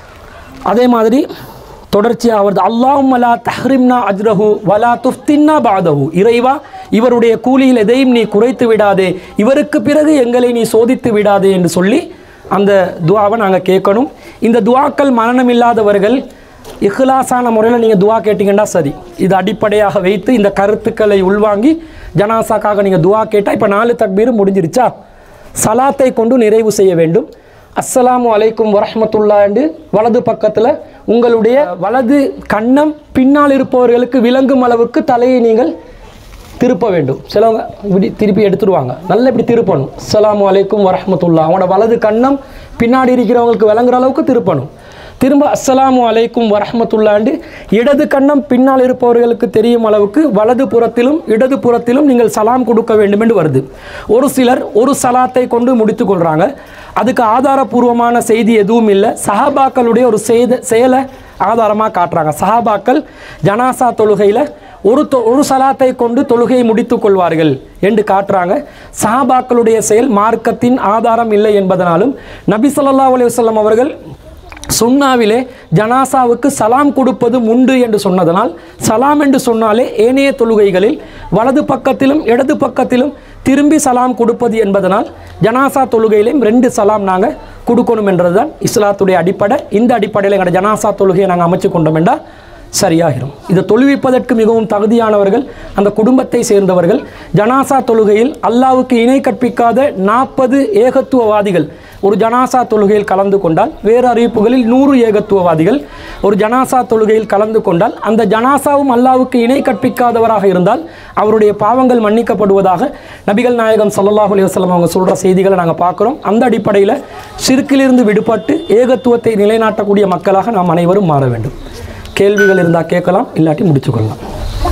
அதே மாதிரி தொடர்ச்சியாக வருது அல்லாஹும் லா தஹ்ரிம்னா அஜ்ரஹு வலா துஃப்தின்னா பாதஹு இறைவா இவருடைய கூலியில் எதையும் நீ குறைத்து விடாதே இவருக்கு பிறகு எங்களை நீ சோதித்து விடாதே என்று சொல்லி அந்த துவாவை நாங்கள் கேட்கணும் இந்த துவாக்கள் மரணம் இல்லாதவர்கள் இஹ்லாஸான முறையில் நீங்கள் துவா கேட்டிங்கன்னா சரி இது அடிப்படையாக வைத்து இந்த கருத்துக்களை உள்வாங்கி ஜனாசாக்காக நீங்கள் துவா கேட்டால் இப்போ நாலு தக்பீரும் முடிஞ்சிருச்சா சலாத்தை கொண்டு நிறைவு செய்ய வேண்டும் அஸ்ஸலாமு அலைக்கும் வரஹ்மத்துல்லா என்று வலது பக்கத்தில் உங்களுடைய வலது கன்னம் பின்னால் இருப்பவர்களுக்கு விளங்கும் அளவுக்கு தலையை நீங்கள் திருப்ப வேண்டும் சிலவங்க இப்படி திருப்பி எடுத்துருவாங்க நல்லா இப்படி திருப்பணும் அஸ்ஸலாமு அலைக்கும் வரஹ்மத்துல்லா அவனோட வலது கன்னம் பின்னாடி இருக்கிறவங்களுக்கு விளங்குற அளவுக்கு திருப்பணும் திரும்ப அஸ்ஸலாமு அலைக்கும் வரஹ்மத்துல்லாண்டு இடது கன்னம் பின்னால் இருப்பவர்களுக்கு தெரியும் அளவுக்கு வலது புறத்திலும் இடது புறத்திலும் நீங்கள் சலாம் கொடுக்க வேண்டும் என்று வருது ஒரு சிலர் ஒரு சலாத்தை கொண்டு முடித்துக் கொள்றாங்க அதுக்கு ஆதாரபூர்வமான செய்தி எதுவும் இல்லை சஹாபாக்களுடைய ஒரு செய்த செயலை ஆதாரமாக காட்டுறாங்க சஹாபாக்கள் ஜனாசா தொழுகையில் ஒரு தொ ஒரு சலாத்தை கொண்டு தொழுகையை முடித்துக் கொள்வார்கள் என்று காட்டுறாங்க சஹாபாக்களுடைய செயல் மார்க்கத்தின் ஆதாரம் இல்லை என்பதனாலும் நபி ஸல்லல்லாஹு அலைஹி வஸல்லம் அவர்கள் சுன்னாவிலே ஜனாசாவுக்கு சலாம் கொடுப்பது உண்டு என்று சொன்னதனால் சலாம் என்று சொன்னாலே ஏனைய தொழுகைகளில் வலது பக்கத்திலும் இடது பக்கத்திலும் திரும்பி சலாம் கொடுப்பது என்பதனால் ஜனாசா தொழுகையிலையும் ரெண்டு சலாம் நாங்கள் கொடுக்கணும் என்றது தான் இஸ்லாத்துடைய அடிப்படை இந்த அடிப்படையில் எங்களோட ஜனாசா தொழுகையை நாங்கள் அமைச்சு கொண்டோம் என்றால் சரியாகிரும் இதை தொழுவிப்பதற்கு மிகவும் தகுதியானவர்கள் அந்த குடும்பத்தை சேர்ந்தவர்கள் ஜனாசா தொழுகையில் அல்லாவுக்கு இணை கற்பிக்காத நாற்பது ஏகத்துவவாதிகள் ஒரு ஜனாசா தொழுகையில் கலந்து கொண்டால் வேறு அறிவிப்புகளில் நூறு ஏகத்துவவாதிகள் ஒரு ஜனாசா தொழுகையில் கலந்து கொண்டால் அந்த ஜனாசாவும் அல்லாவுக்கு இணை கற்பிக்காதவராக இருந்தால் அவருடைய பாவங்கள் மன்னிக்கப்படுவதாக நபிகள் நாயகம் ஸல்லல்லாஹு அலைஹி வஸல்லம் அவங்க சொல்கிற செய்திகளை நாங்கள் பார்க்குறோம் அந்த அடிப்படையில் சிறுக்கிலிருந்து விடுபட்டு ஏகத்துவத்தை நிலைநாட்டக்கூடிய மக்களாக நாம் அனைவரும் மாற வேண்டும் கேள்விகள் இருந்தால் கேட்கலாம் இல்லாட்டி முடிச்சுக்கொள்ளலாம்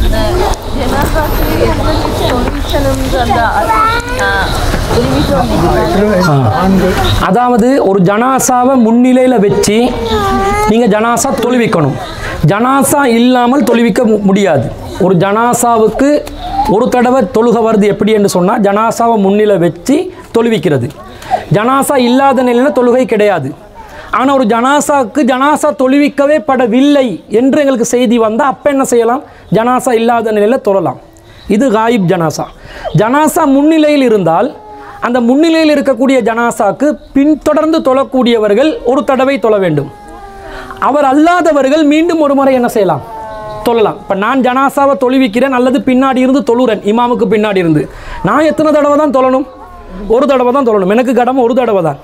அதாவது ஒரு ஜனாசாவை முன்னிலையில் வச்சு நீங்கள் ஜனாசா தொழுவிக்கணும் ஜனாசா இல்லாமல் தொழுவிக்க மு- முடியாது ஒரு ஜனாசாவுக்கு ஒரு தடவை தொழுக வருது எப்படி என்று சொன்னால் ஜனாசாவை முன்னிலை வச்சு தொழுவிக்கிறது ஜனாசா இல்லாத நிலையில் தொழுகை கிடையாது ஆனால் ஒரு ஜனாசாவுக்கு ஜனாசா தொழுவிக்கவே படவில்லை என்று எங்களுக்கு செய்தி வந்தால் அப்போ என்ன செய்யலாம் ஜனாசா இல்லாத நிலையில் தொழலாம் இது காயிப் ஜனாசா ஜனாசா முன்னிலையில் இருந்தால் அந்த முன்னிலையில் இருக்கக்கூடிய ஜனாசாக்கு பின்தொடர்ந்து தொழக்கூடியவர்கள் ஒரு தடவை தொழ வேண்டும் அவர் அல்லாதவர்கள் மீண்டும் ஒரு முறை என்ன செய்யலாம் தொழலாம் இப்போ நான் ஜனாசாவை தொழுவிக்கிறேன் அல்லது பின்னாடி இருந்து தொழுறேன் இமாமுக்கு பின்னாடி இருந்து நான் எத்தனை தடவை தான் தொழணும் ஒரு தடவை தான் தொழணும் எனக்கு கடமை ஒரு தடவை தான்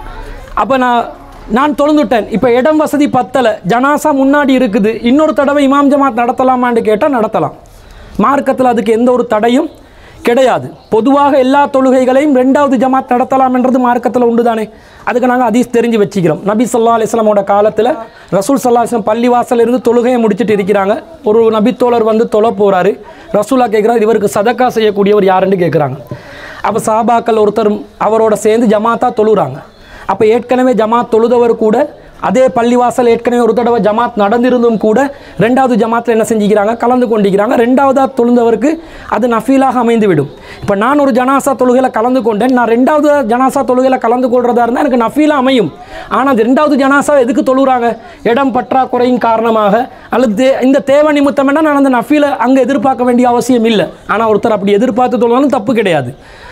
அப்போ நான் நான் தொழுந்துட்டேன் இப்போ இடம் வசதி பத்தலை ஜனாசா முன்னாடி இருக்குது இன்னொரு தடவை இமாம் ஜமாத் நடத்தலாமான்னு கேட்டால் நடத்தலாம் மார்க்கத்தில் அதுக்கு எந்த ஒரு தடையும் கிடையாது பொதுவாக எல்லா தொழுகைகளையும் ரெண்டாவது ஜமாத் நடத்தலாம் என்றது மார்க்கத்தில் உண்டு தானே அதுக்கு நாங்கள் அதீஸ் தெரிஞ்சு வச்சுக்கிறோம் நபி ஸல்லல்லாஹு அலைஹி வஸல்லமோட காலத்தில் ரசூல் ஸல்லல்லாஹு அலைஹி வஸல்லம் பள்ளிவாசல் இருந்து தொழுகையை முடிச்சிட்டு இருக்கிறாங்க ஒரு நபித்தோழர் வந்து தொழ போகிறாரு ரசூலா கேட்குறாரு இவருக்கு சதக்கா செய்யக்கூடியவர் யாருன்னு கேட்குறாங்க அப்போ சாபாக்கள் ஒருத்தர் அவரோட சேர்ந்து ஜமாத்தா தொழுறாங்க அப்போ ஏற்கனவே ஜமாத் தொழுதவர் கூட அதே பள்ளிவாசல் ஏற்கனவே ஒரு தடவை ஜமாத் நடந்திருந்தும் கூட ரெண்டாவது ஜமாத்தில் என்ன செஞ்சுக்கிறாங்க கலந்து கொண்டிருக்கிறாங்க ரெண்டாவதாக தொழுந்தவருக்கு அது நஃபீலாக அமைந்து விடும் இப்போ நான் ஒரு ஜனாசா தொழுகையில் கலந்து கொண்டேன் நான் ரெண்டாவது ஜனாசா தொழுகையில் கலந்து கொள்றதா இருந்தால் எனக்கு நஃபீலாக அமையும் ஆனால் அது ரெண்டாவது ஜனாசா எதுக்கு தொழுகிறாங்க இடம் பற்றாக்குறையின் காரணமாக அல்லது தே- இந்த தேவை நிமித்தம் நான் அந்த நஃபீலை அங்கே எதிர்பார்க்க வேண்டிய அவசியம் இல்லை ஆனால் ஒருத்தர் அப்படி எதிர்பார்த்து தொழுவாலும் தப்பு கிடையாது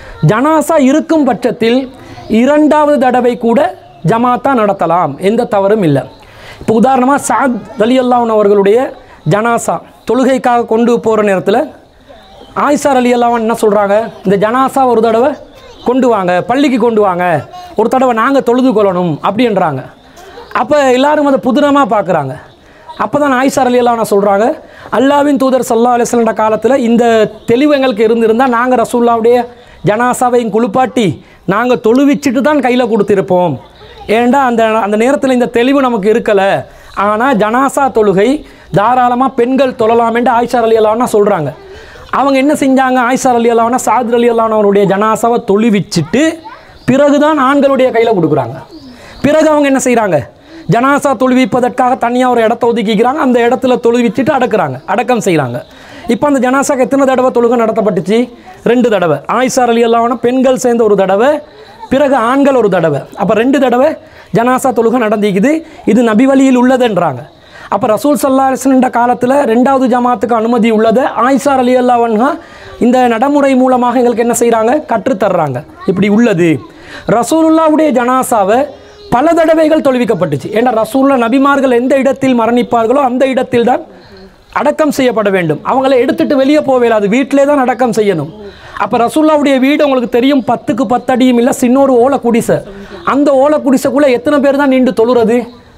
ஜனாசா இருக்கும் பட்சத்தில் இரண்டாவது தடவை கூட ஜமாத்தா நடத்தலாம் எந்த தவறும் இல்லை இப்போ உதாரணமாக சாத் அலி அல்லாஹன் அவர்களுடைய ஜனாசா தொழுகைக்காக கொண்டு போகிற நேரத்தில் ஆயிஷார் அலி அல்லாஹன் என்ன சொல்கிறாங்க இந்த ஜனாசா ஒரு தடவை கொண்டு வாங்க பள்ளிக்கு கொண்டு வாங்க ஒரு தடவை நாங்கள் தொழுது கொள்ளணும் அப்படின்றாங்க அப்போ எல்லாரும் அதை புதினமாக பார்க்குறாங்க அப்போ தான் ஆயிஷா அலி எல்லாம் சொல்கிறாங்க அல்லாவின் தூதர் சல்லா அலிஸ்லண்ட காலத்தில் இந்த தெளிவு எங்களுக்கு இருந்திருந்தால் நாங்கள் ரசூல்லாவுடைய ஜனாசாவையும் குளிப்பாட்டி நாங்கள் தொழுவிச்சிட்டு தான் கையில் கொடுத்திருப்போம் ஏன்டா அந்த அந்த நேரத்தில் இந்த தெளிவு நமக்கு இருக்கலை ஆனால் ஜனாசா தொழுகை தாராளமாக பெண்கள் தொழலாம் என்று ஆயிஷா அலி அல்லான்னா சொல்கிறாங்க அவங்க என்ன செஞ்சாங்க ஆயிஷா அலி அல்லானா சாதிர் அலி அல்லானவருடைய ஜனாசாவை தொழுவிச்சிட்டு பிறகுதான் ஆண்களுடைய கையில் கொடுக்குறாங்க பிறகு அவங்க என்ன செய்கிறாங்க ஜனாசா தொழுவிப்பதற்காக தனியாக ஒரு இடத்த ஒதுக்கிக்கிறாங்க அந்த இடத்துல தொழுவிச்சிட்டு அடக்குறாங்க அடக்கம் செய்கிறாங்க இப்போ அந்த ஜனாசாக்கு எத்தனை தடவை தொழுகை நடத்தப்பட்டுச்சு ரெண்டு தடவை ஆயிஷா அலி அல்லாவனா பெண்கள் சேர்ந்த ஒரு தடவை பிறகு ஆண்கள் ஒரு தடவை அப்போ ரெண்டு தடவை ஜனாசா தொழுகை நடந்திக்குது இது நபி வழியில் உள்ளதுன்றாங்க அப்போ ரசூல் சல்லா அலிஸ்லன்ற காலத்தில் ரெண்டாவது ஜமாத்துக்கு அனுமதி உள்ளதை ஆயிஷா அலி அல்லாவன்ஹா இந்த நடைமுறை மூலமாக எங்களுக்கு என்ன செய்கிறாங்க கற்றுத்தர்றாங்க இப்படி உள்ளது ரசூலுல்லாவுடைய ஜனாசாவை பல தடவைகள் தொழுவிக்கப்பட்டுச்சு ஏன்னா ரசூல்லா நபிமார்கள் எந்த இடத்தில் மரணிப்பார்களோ அந்த இடத்தில் தான் அடக்கம் செய்யப்பட வேண்டும் அவங்கள எடுத்துட்டு வெளியே போவேல அது வீட்டிலே தான் அடக்கம் செய்யணும் அப்போ ரசூல்லாவுடைய வீடு உங்களுக்கு தெரியும் பத்துக்கு பத்து அடியும் இல்லை சின்னொரு ஓலை குடிசை அந்த ஓலை குடிசைக்குள்ளே எத்தனை பேர் தான் நின்று தொழுறது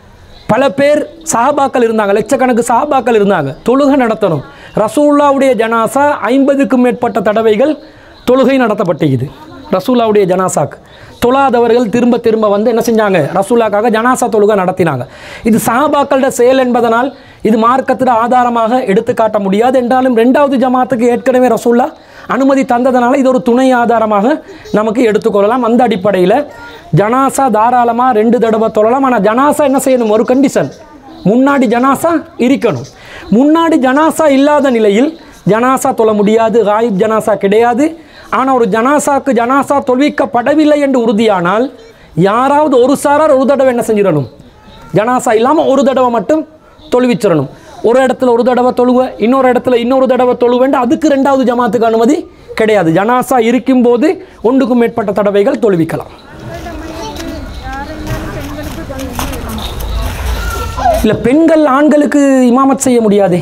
பல பேர் சஹாபாக்கள் இருந்தாங்க லட்சக்கணக்கு சஹாபாக்கள் இருந்தாங்க தொழுகை நடத்தணும் ரசூல்லாவுடைய ஜனாசா ஐம்பதுக்கும் மேற்பட்ட தடவைகள் தொழுகை நடத்தப்பட்டிருக்குது ரசூல்லாவுடைய ஜனாசாக்கு தொழாதவர்கள் திரும்ப திரும்ப வந்து என்ன செஞ்சாங்க ரசூலாக்காக ஜனாசா தொழுகை நடத்தினாங்க இது சஹாபாக்களோட செயல் என்பதனால் இது மார்க்கத்தில் ஆதாரமாக எடுத்துக்காட்ட முடியாது என்றாலும் ரெண்டாவது ஜமாத்துக்கு ஏற்கனவே ரசூல்லா அனுமதி தந்ததனால இது ஒரு துணை ஆதாரமாக நமக்கு எடுத்துக்கொள்ளலாம் அந்த அடிப்படையில் ஜனாசா தாராளமாக ரெண்டு தடவை தொழலாம் ஆனால் ஜனாசா என்ன செய்யணும் ஒரு கண்டிஷன் முன்னாடி ஜனாசா இருக்கணும் முன்னாடி ஜனாசா இல்லாத நிலையில் ஜனாசா தொழ முடியாது காயிப் ஜனாசா கிடையாது ஆனால் ஒரு ஜனாசாக்கு ஜனாசா தொழுவிக்கப்படவில்லை என்று உறுதியானால் யாராவது ஒரு சாரார் ஒரு தடவை என்ன செஞ்சிடணும் ஜனாசா இல்லாமல் ஒரு தடவை மட்டும் தொழுவிச்சிடணும் ஒரு இடத்துல ஒரு தடவை தொழுவ இன்னொரு இடத்துல இன்னொரு தடவை தொழுவேண்டு அதுக்கு ரெண்டாவது ஜமாத்துக்கு அனுமதி கிடையாது ஜனாசா இருக்கும்போது ஒன்றுக்கும் மேற்பட்ட தடவைகள் தொழுவிக்கலாம் இல்லை பெண்கள் ஆண்களுக்கு இமாமத் செய்ய முடியாதே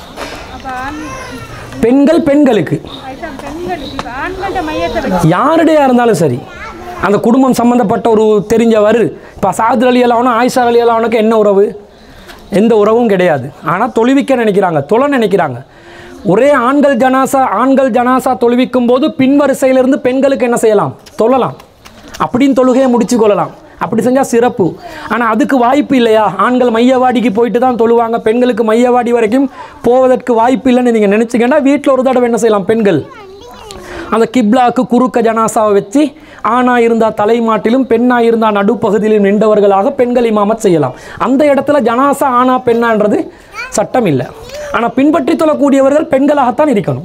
பெண்கள் பெண்களுக்கு ஆண்கள்ட்ட மையத்தை வச்சு யாருடையா இருந்தாலும் சரி அந்த குடும்பம் சம்மந்தப்பட்ட ஒரு தெரிஞ்சவர் இப்போ சாது அலி அல்லாவனும் ஆயிஷா அலி அல்லாவனுக்கு என்ன உறவு எந்த உறவும் கிடையாது ஆனால் தொழுவிக்க நினைக்கிறாங்க தொழ நினைக்கிறாங்க ஒரே ஆண்கள் ஜனாசா ஆண்கள் ஜனாசா தொழுவிக்கும் போது பின்வரிசையிலிருந்து பெண்களுக்கு என்ன செய்யலாம் தொழலாம் அப்படின்னு தொழுகையை முடிச்சு கொள்ளலாம் அப்படி செஞ்சால் சிறப்பு ஆனால் அதுக்கு வாய்ப்பு இல்லையா ஆண்கள் மையவாடிக்கு போயிட்டு தான் தொழுவாங்க பெண்களுக்கு மையவாடி வரைக்கும் போவதற்கு வாய்ப்பு இல்லைன்னு நீங்கள் நினச்சிங்கன்னா வீட்டில் ஒரு தடவை என்ன செய்யலாம் பெண்கள் அந்த கிப்லாக்கு குறுக்க ஜனாசாவை வச்சு ஆணாக இருந்தால் தலைமாட்டிலும் பெண்ணாக இருந்தால் நடுப்பகுதியிலும் நின்றவர்களாக பெண்கள் இமாமத் செய்யலாம் அந்த இடத்துல ஜனாசா ஆணா பெண்ணான்றது சட்டம் இல்லை ஆனால் பின்பற்றி தொழக்கூடியவர்கள் பெண்களாகத்தான் இருக்கணும்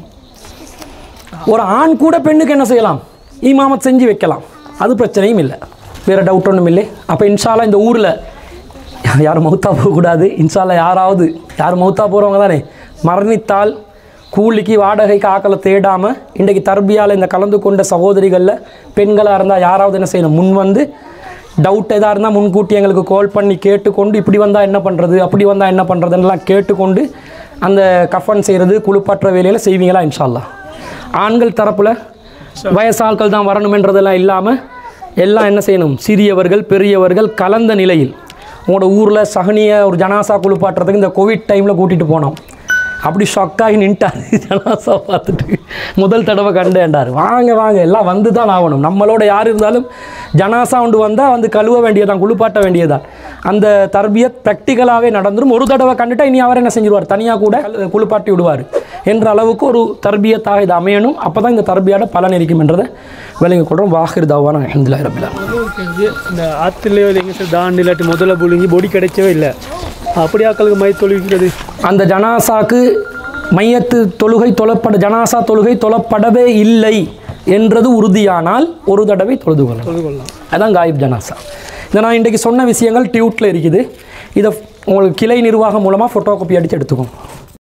ஒரு ஆண் கூட பெண்ணுக்கு என்ன செய்யலாம் இமாமத் செஞ்சு வைக்கலாம் அது பிரச்சனையும் இல்லை வேறு டவுட் ஒன்றும் இல்லை அப்போ இன்ஷால்லா இந்த ஊரில் யாரும் மௌத்தா போகக்கூடாது இன்ஷால்லா யாராவது யார் மௌத்தா போகிறவங்க தானே மரணித்தால் கூலிக்கு வாடகைக்கு ஆக்களை தேடாமல் இன்றைக்கு தர்பியால் இந்த கலந்து கொண்ட சகோதரிகளில் பெண்களாக இருந்தால் யாராவது என்ன செய்யணும் முன் வந்து டவுட் எதாக இருந்தால் முன்கூட்டி எங்களுக்கு கால் பண்ணி கேட்டுக்கொண்டு இப்படி வந்தால் என்ன பண்ணுறது அப்படி வந்தால் என்ன பண்ணுறதுன்னெலாம் கேட்டுக்கொண்டு அந்த கஃபன் செய்கிறது குளிப்பாற்ற வேலையில் செய்வீங்களா இன்ஷால்லா ஆண்கள் தரப்பில் வயசாட்கள் தான் வரணுமென்றதெல்லாம் இல்லாமல் எல்லாம் என்ன செய்யணும் சிறியவர்கள் பெரியவர்கள் கலந்த நிலையில் உங்களோட ஊரில் சகனியை ஒரு ஜனாசா குளிப்பாட்டுறதுக்கு இந்த கோவிட் டைமில் கூட்டிகிட்டு போனோம் அப்படி ஷொக்காகி நின்ட்டார் ஜனாசா பார்த்துட்டு முதல் தடவை கண்டேன்டார் வாங்க வாங்க எல்லாம் வந்து தான் ஆகணும் நம்மளோட யார் இருந்தாலும் ஜனாசா உண்டு வந்தால் வந்து கழுவ வேண்டியதான் குளிப்பாட்ட வேண்டியதான் அந்த தர்பியத் ப்ராக்டிக்கலாகவே நடந்துரும் ஒரு தடவை கண்டுட்டா இனி அவர் என்ன செஞ்சிருவார் தனியாக கூட கழு- குளிப்பாட்டி விடுவார் என்ற அளவுக்கு ஒரு தர்பியத்தாக இது அமையணும் அப்போ தான் இந்த தர்பியோட பலன் இருக்கும் என்றதை விளங்கி கொள்கிறோம் வாஹிர் தாவான அஹமதுல்லா ரபிலா இந்த ஆற்றுலையோ இல்லை எங்கே சார் தாண்டி இல்லாட்டி முதல்ல புழுங்கி பொடி கிடைச்சவே இல்லை அப்படி ஆக்களுக்கு மை தொழுவிக்கிறது அந்த ஜனாசாக்கு மையத்து தொழுகை தொழப்பட ஜனாசா தொழுகை தொழப்படவே இல்லை என்றது உறுதியானால் ஒரு தடவை தொழுது கொள்ளலாம் தொழுது கொள்ளலாம் அதான் காயிப் ஜனாசா இதை நான் இன்றைக்கி சொன்ன விஷயங்கள் டியூட்டில் இருக்குது இதை உங்களுக்கு கிளை நிர்வாகம் மூலமாக ஃபோட்டோ காப்பி அடித்து எடுத்துக்கோங்க